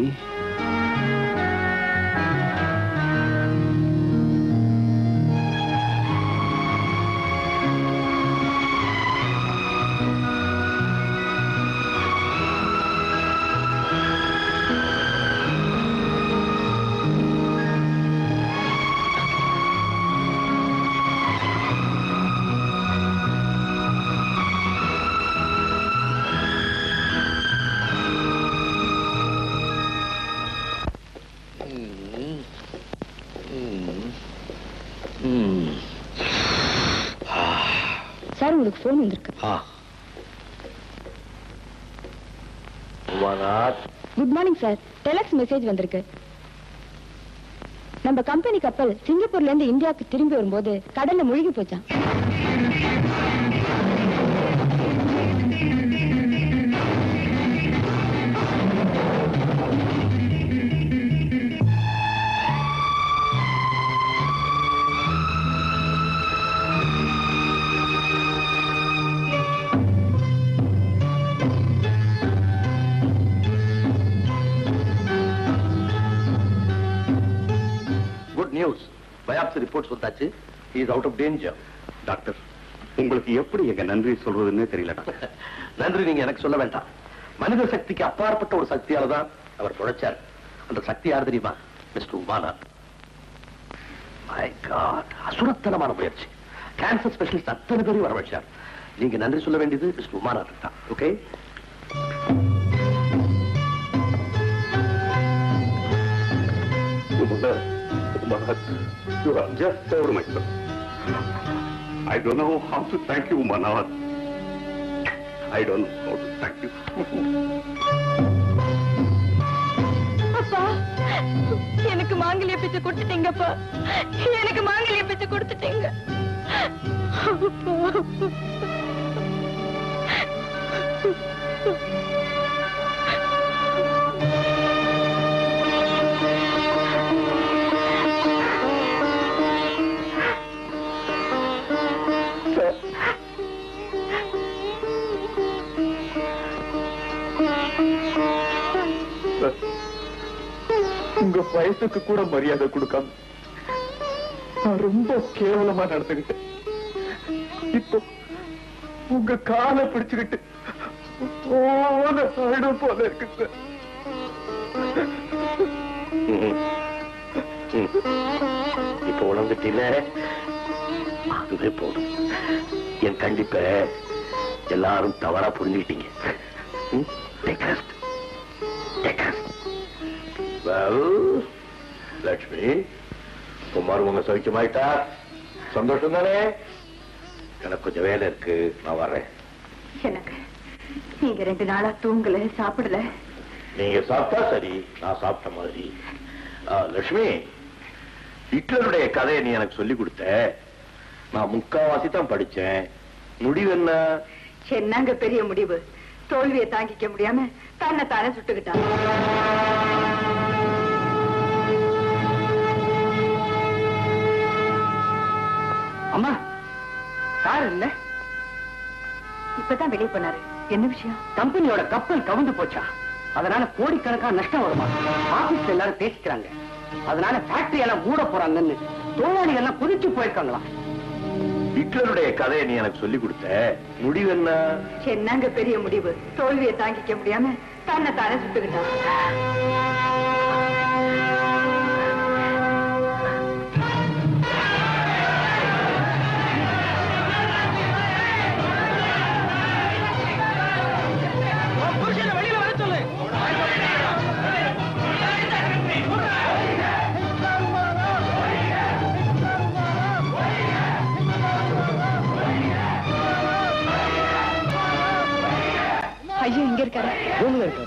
சார் உங்களுக்கு ஃபோன் வந்திருக்கு ஆ Umanath good morning sir telex message வந்திருக்கு நம்ம கம்பெனி கப்பல் சிங்கப்பூர்ல இருந்து இந்தியாவுக்கு திரும்பி வரும்போது கடல்ல முழுகி போச்சான் குட் நியூஸ் பயாப்சி ரிப்போர்ட்ஸ் வந்தாச்சு is out of danger doctor உங்களுக்கு எப்படி எங்க நன்றி சொல்றதுன்னே தெரியல டாக்டர் நன்றி நீங்க எனக்கு சொல்ல வேண்டாம் மனித சக்திக்கு அப்பாற்பட்ட ஒரு சக்தியால தான் அவர் பிழைச்சார் அந்த சக்தி யார் தெரியுமா மிஸ்டர் உமானார் மை காட் அசுரத்தனமான முயற்சி கேன்சர் ஸ்பெஷலிஸ்ட் அத்தனை பேரையும் வரவழைச்சார் நீங்க நன்றி சொல்ல வேண்டியது மிஸ்டர் உமானார் தான் okay You have just saved my son. I don't know how to thank you, Manawat. I don't know how to thank you. அப்பா எனக்கு மாங்கல்ய பிச்சை கொடுத்துட்டீங்கப்பா எனக்கு மாங்கல்ய பிச்சை கொடுத்துட்டீங்க உங்க வயசுக்கு கூட மரியாதை கொடுக்காம நான் ரொம்ப கேவலமா நடந்துகிட்டேன் இப்போ உங்க காலை பிடிச்சுக்கிட்டு ஓன ஆயிடும் போல இருக்கு சார் இப்ப உணர்ந்துட்டீங்க அதுவே போதும் என் கண்டிப்ப எல்லாரும் தவறா புரிஞ்சுக்கிட்டீங்க ம்? Take rest. Take rest. Well, Lakshmi Kumar உங்க சௌக்கியமாயிட்டா சந்தோஷம் தானே எனக்கு கொஞ்சம் வேலை இருக்கு நான் வர்றேன் எனக்கு நீங்க ரெண்டு நாளா தூங்கல சாப்பிடல நீங்க சாப்பிட்டா சரி நான் சாப்பிட்ட மாதிரி ஆ, லட்சுமி ஹிட்லருடைய கதையை நீ எனக்கு சொல்லி கொடுத்த நான் முக்காவாசி தான் படிச்சேன் முடிவு என்ன என்னங்க பெரிய முடிவு தோல்வியை தாங்கிக்க முடியாம தன்னை தானே சுட்டுக்கிட்டான் அம்மா சார் இல்ல இப்பதான் வெளியே போனாரு என்ன விஷயம் கம்பெனியோட கப்பல் கவுந்து போச்சா அதனால கோடிக்கணக்கான நஷ்டம் வருமா ஆபீஸ்ல எல்லாரும் பேசிக்கிறாங்க அதனால ஃபேக்டரி எல்லாம் மூட போறாங்கன்னு தொழிலாளிகள் எல்லாம் குதிச்சு போயிருக்காங்களாம் ஹிட்லருடைய கதையை நீ எனக்கு சொல்லி கொடுத்த முடிவு என்ன என்னங்க பெரிய முடிவு தோல்வியை தாங்கிக்க முடியாம தன்னை தானே சுட்டுக்கிட்டான் வெளியில வர சொல்லு ஐயோ இங்க இருக்காரு ரூம்ல இருக்காரு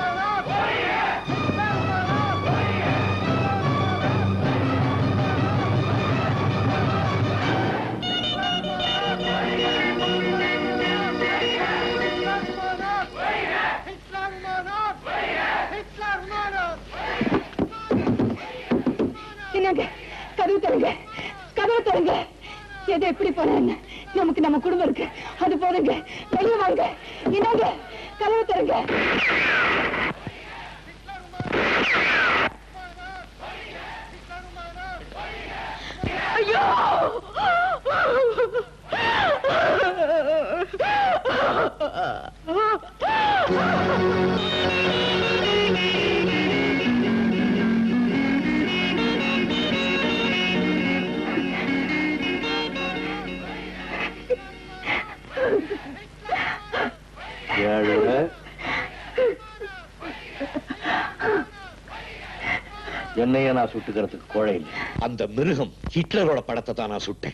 என்னங்க கதவு தருங்க கதவு தருங்க எது எப்படி போனா என்ன நமக்கு நம்ம குடும்பம் இருக்கு அது போதுங்க வெளியே வாங்க என்னங்க கதவு தருங்க ஐயோ ஏழுல என்னைய நான் சுட்டுக்கிறதுக்கு கோழை இல்லை அந்த மிருகம் ஹிட்லரோட படத்தை தான் நான் சுட்டேன்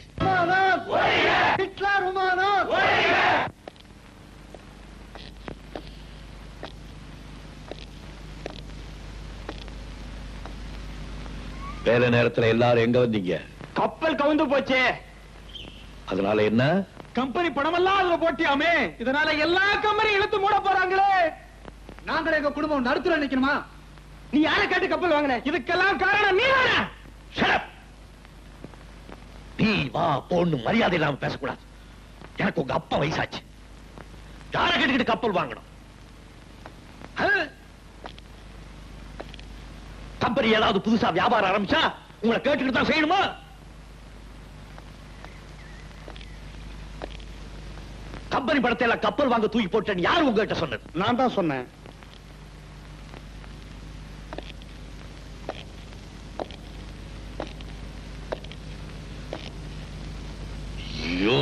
வேலை நேரத்துல எல்லாரும் எங்க வந்தீங்க கப்பல் கவுந்து போச்சே அதனால என்ன கம்பெனி பணமெல்லாம் அதுல போட்டியாமே இதனால எல்லா கம்பெனியும் இழுத்து மூட போறாங்களே நாங்களே எங்க குடும்பம் நடுத்துல நிக்கணுமா நீ யாரை கேட்டு கப்பல் வாங்கின இதுக்கெல்லாம் காரணம் நீ Shut up! நீ வா போன்னு மரியாதை இல்லாம பேசக்கூடாது எனக்கு உங்க அப்பா வயசாச்சு யார கேட்டுக்கிட்டு கப்பல் வாங்கணும் கம்பெனி ஏதாவது புதுசா வியாபாரம் ஆரம்பிச்சா உங்களை கேட்டுக்கிட்டு தான் செய்யணுமா கம்பெனி படத்தை எல்லாம் கப்பல் வாங்க தூக்கி போட்டேன்னு யார் உங்ககிட்ட சொன்னது நான் தான் சொன்னேன் ஐயோ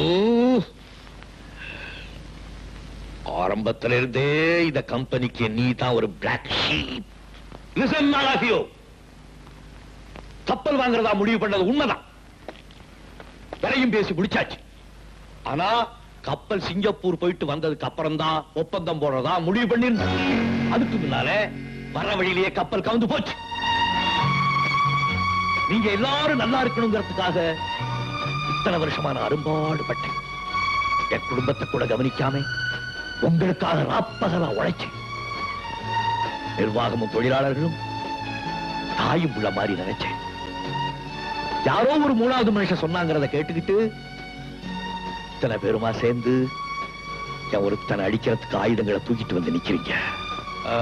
ஆரம்பத்துல இருந்தே இந்த கம்பெனிக்கு நீ தான் ஒரு பிளாக் ஷீப் லிசன் நாளாகியோ கப்பல் வாங்குறதா முடிவு பண்ணது உண்மைதான் விலையும் பேசி முடிச்சாச்சு ஆனா கப்பல் சிங்கப்பூர் போயிட்டு வந்ததுக்கு அப்புறம் தான் ஒப்பந்தம் போடுறதா முடிவு பண்ணிருந்தோம் அதுக்கு முன்னால வர வழியிலேயே கப்பல் கவுந்து போச்சு நீங்க எல்லாரும் நல்லா இருக்கணுங்கிறதுக்காக இத்தனை வருஷமான அரும்பாடுபட்டேன் என் குடும்பத்தை கூட கவனிக்காம உங்களுக்காக ராப்பகலா உழைச்சேன் நிர்வாகமும் தொழிலாளர்களும் தாயும் உள்ள மாதிரி நினைச்சேன் யாரோ ஒரு மூணாவது மனுஷன் சொன்னாங்கிறத கேட்டுக்கிட்டு இத்தனை பேருமா சேர்ந்து என் ஒருத்தனை அடிக்கிறதுக்கு ஆயுதங்களை தூக்கிட்டு வந்து நிக்கிறீங்க ஆ?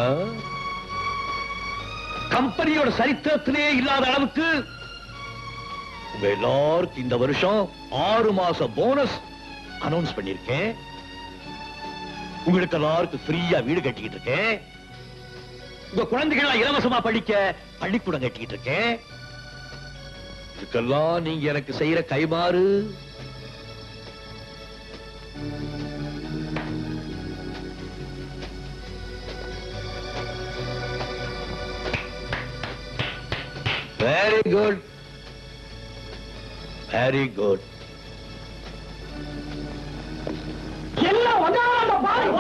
கம்பெனியோட சரித்திரத்திலே இல்லாத அளவுக்கு உங்க எல்லாருக்கும் இந்த வருஷம் ஆறு மாச போனஸ் அனௌன்ஸ் பண்ணிருக்கேன் உங்களுக்கு எல்லாருக்கும் ஃப்ரீயா வீடு கட்டிக்கிட்டு இருக்கேன் உங்க குழந்தைகள் இலவசமா படிக்க பள்ளிக்கூடம் கட்டிக்கிட்டு இருக்கேன் இதுக்கெல்லாம் நீங்க எனக்கு செய்யற கைமாறு வெரி குட் வெரி குட் எல்லாம் வந்தாங்க பாரு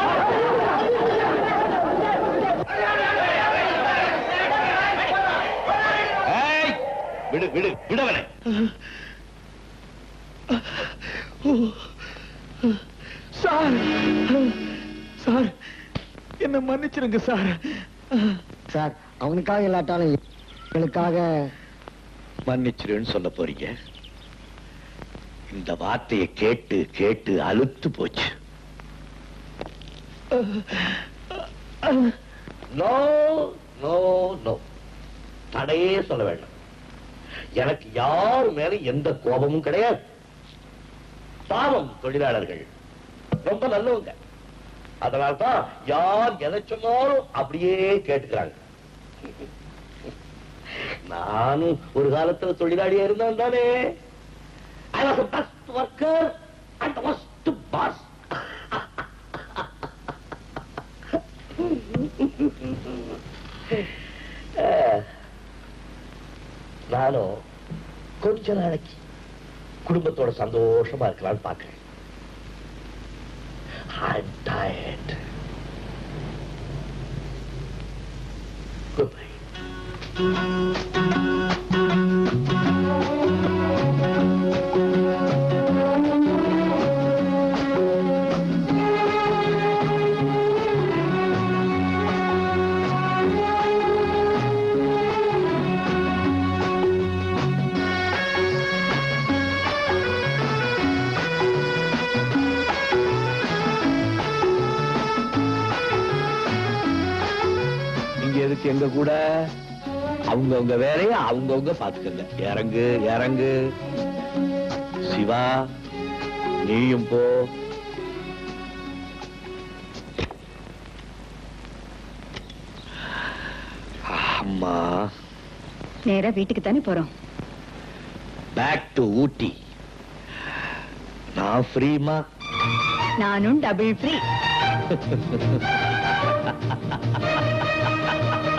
ஏய், விடு விடு விடவனே சார் சார் என்ன மன்னிச்சிருங்க சார் சார் அவனுக்காக இல்லாட்டாலும் எங்களுக்காக மன்னிச்சிருன்னு சொல்ல போறீங்க இந்த வார்த்தையை கேட்டு கேட்டு அலுத்து போச்சு நோ நோ நோ தடையே சொல்ல வேண்டாம் எனக்கு யார் மேல எந்த கோபமும் கிடையாது பாவம் தொழிலாளர்கள் ரொம்ப நல்லவங்க அதனால்தான் யார் எதை சொன்னாலும் அப்படியே கேட்டுக்கிறாங்க நானும் ஒரு காலத்துல தொழிலாளியா இருந்தேன் தானே I was the best worker and the worst boss. நானும் கொஞ்ச நாளைக்கு குடும்பத்தோட சந்தோஷமா இருக்கலாம்னு பாக்குறேன் I'm tired. Goodbye. நீங்க எதுக்கு எங்க கூட அவங்கவங்க வேலைய அவங்கவங்க பாத்துக்கங்க இறங்கு இறங்கு சிவா நீயும் போ அம்மா நேரா வீட்டுக்கு தானே போறோம் பேக் டு ஊட்டி நான் ஃப்ரீமா நானும் டபுள் ஃப்ரீ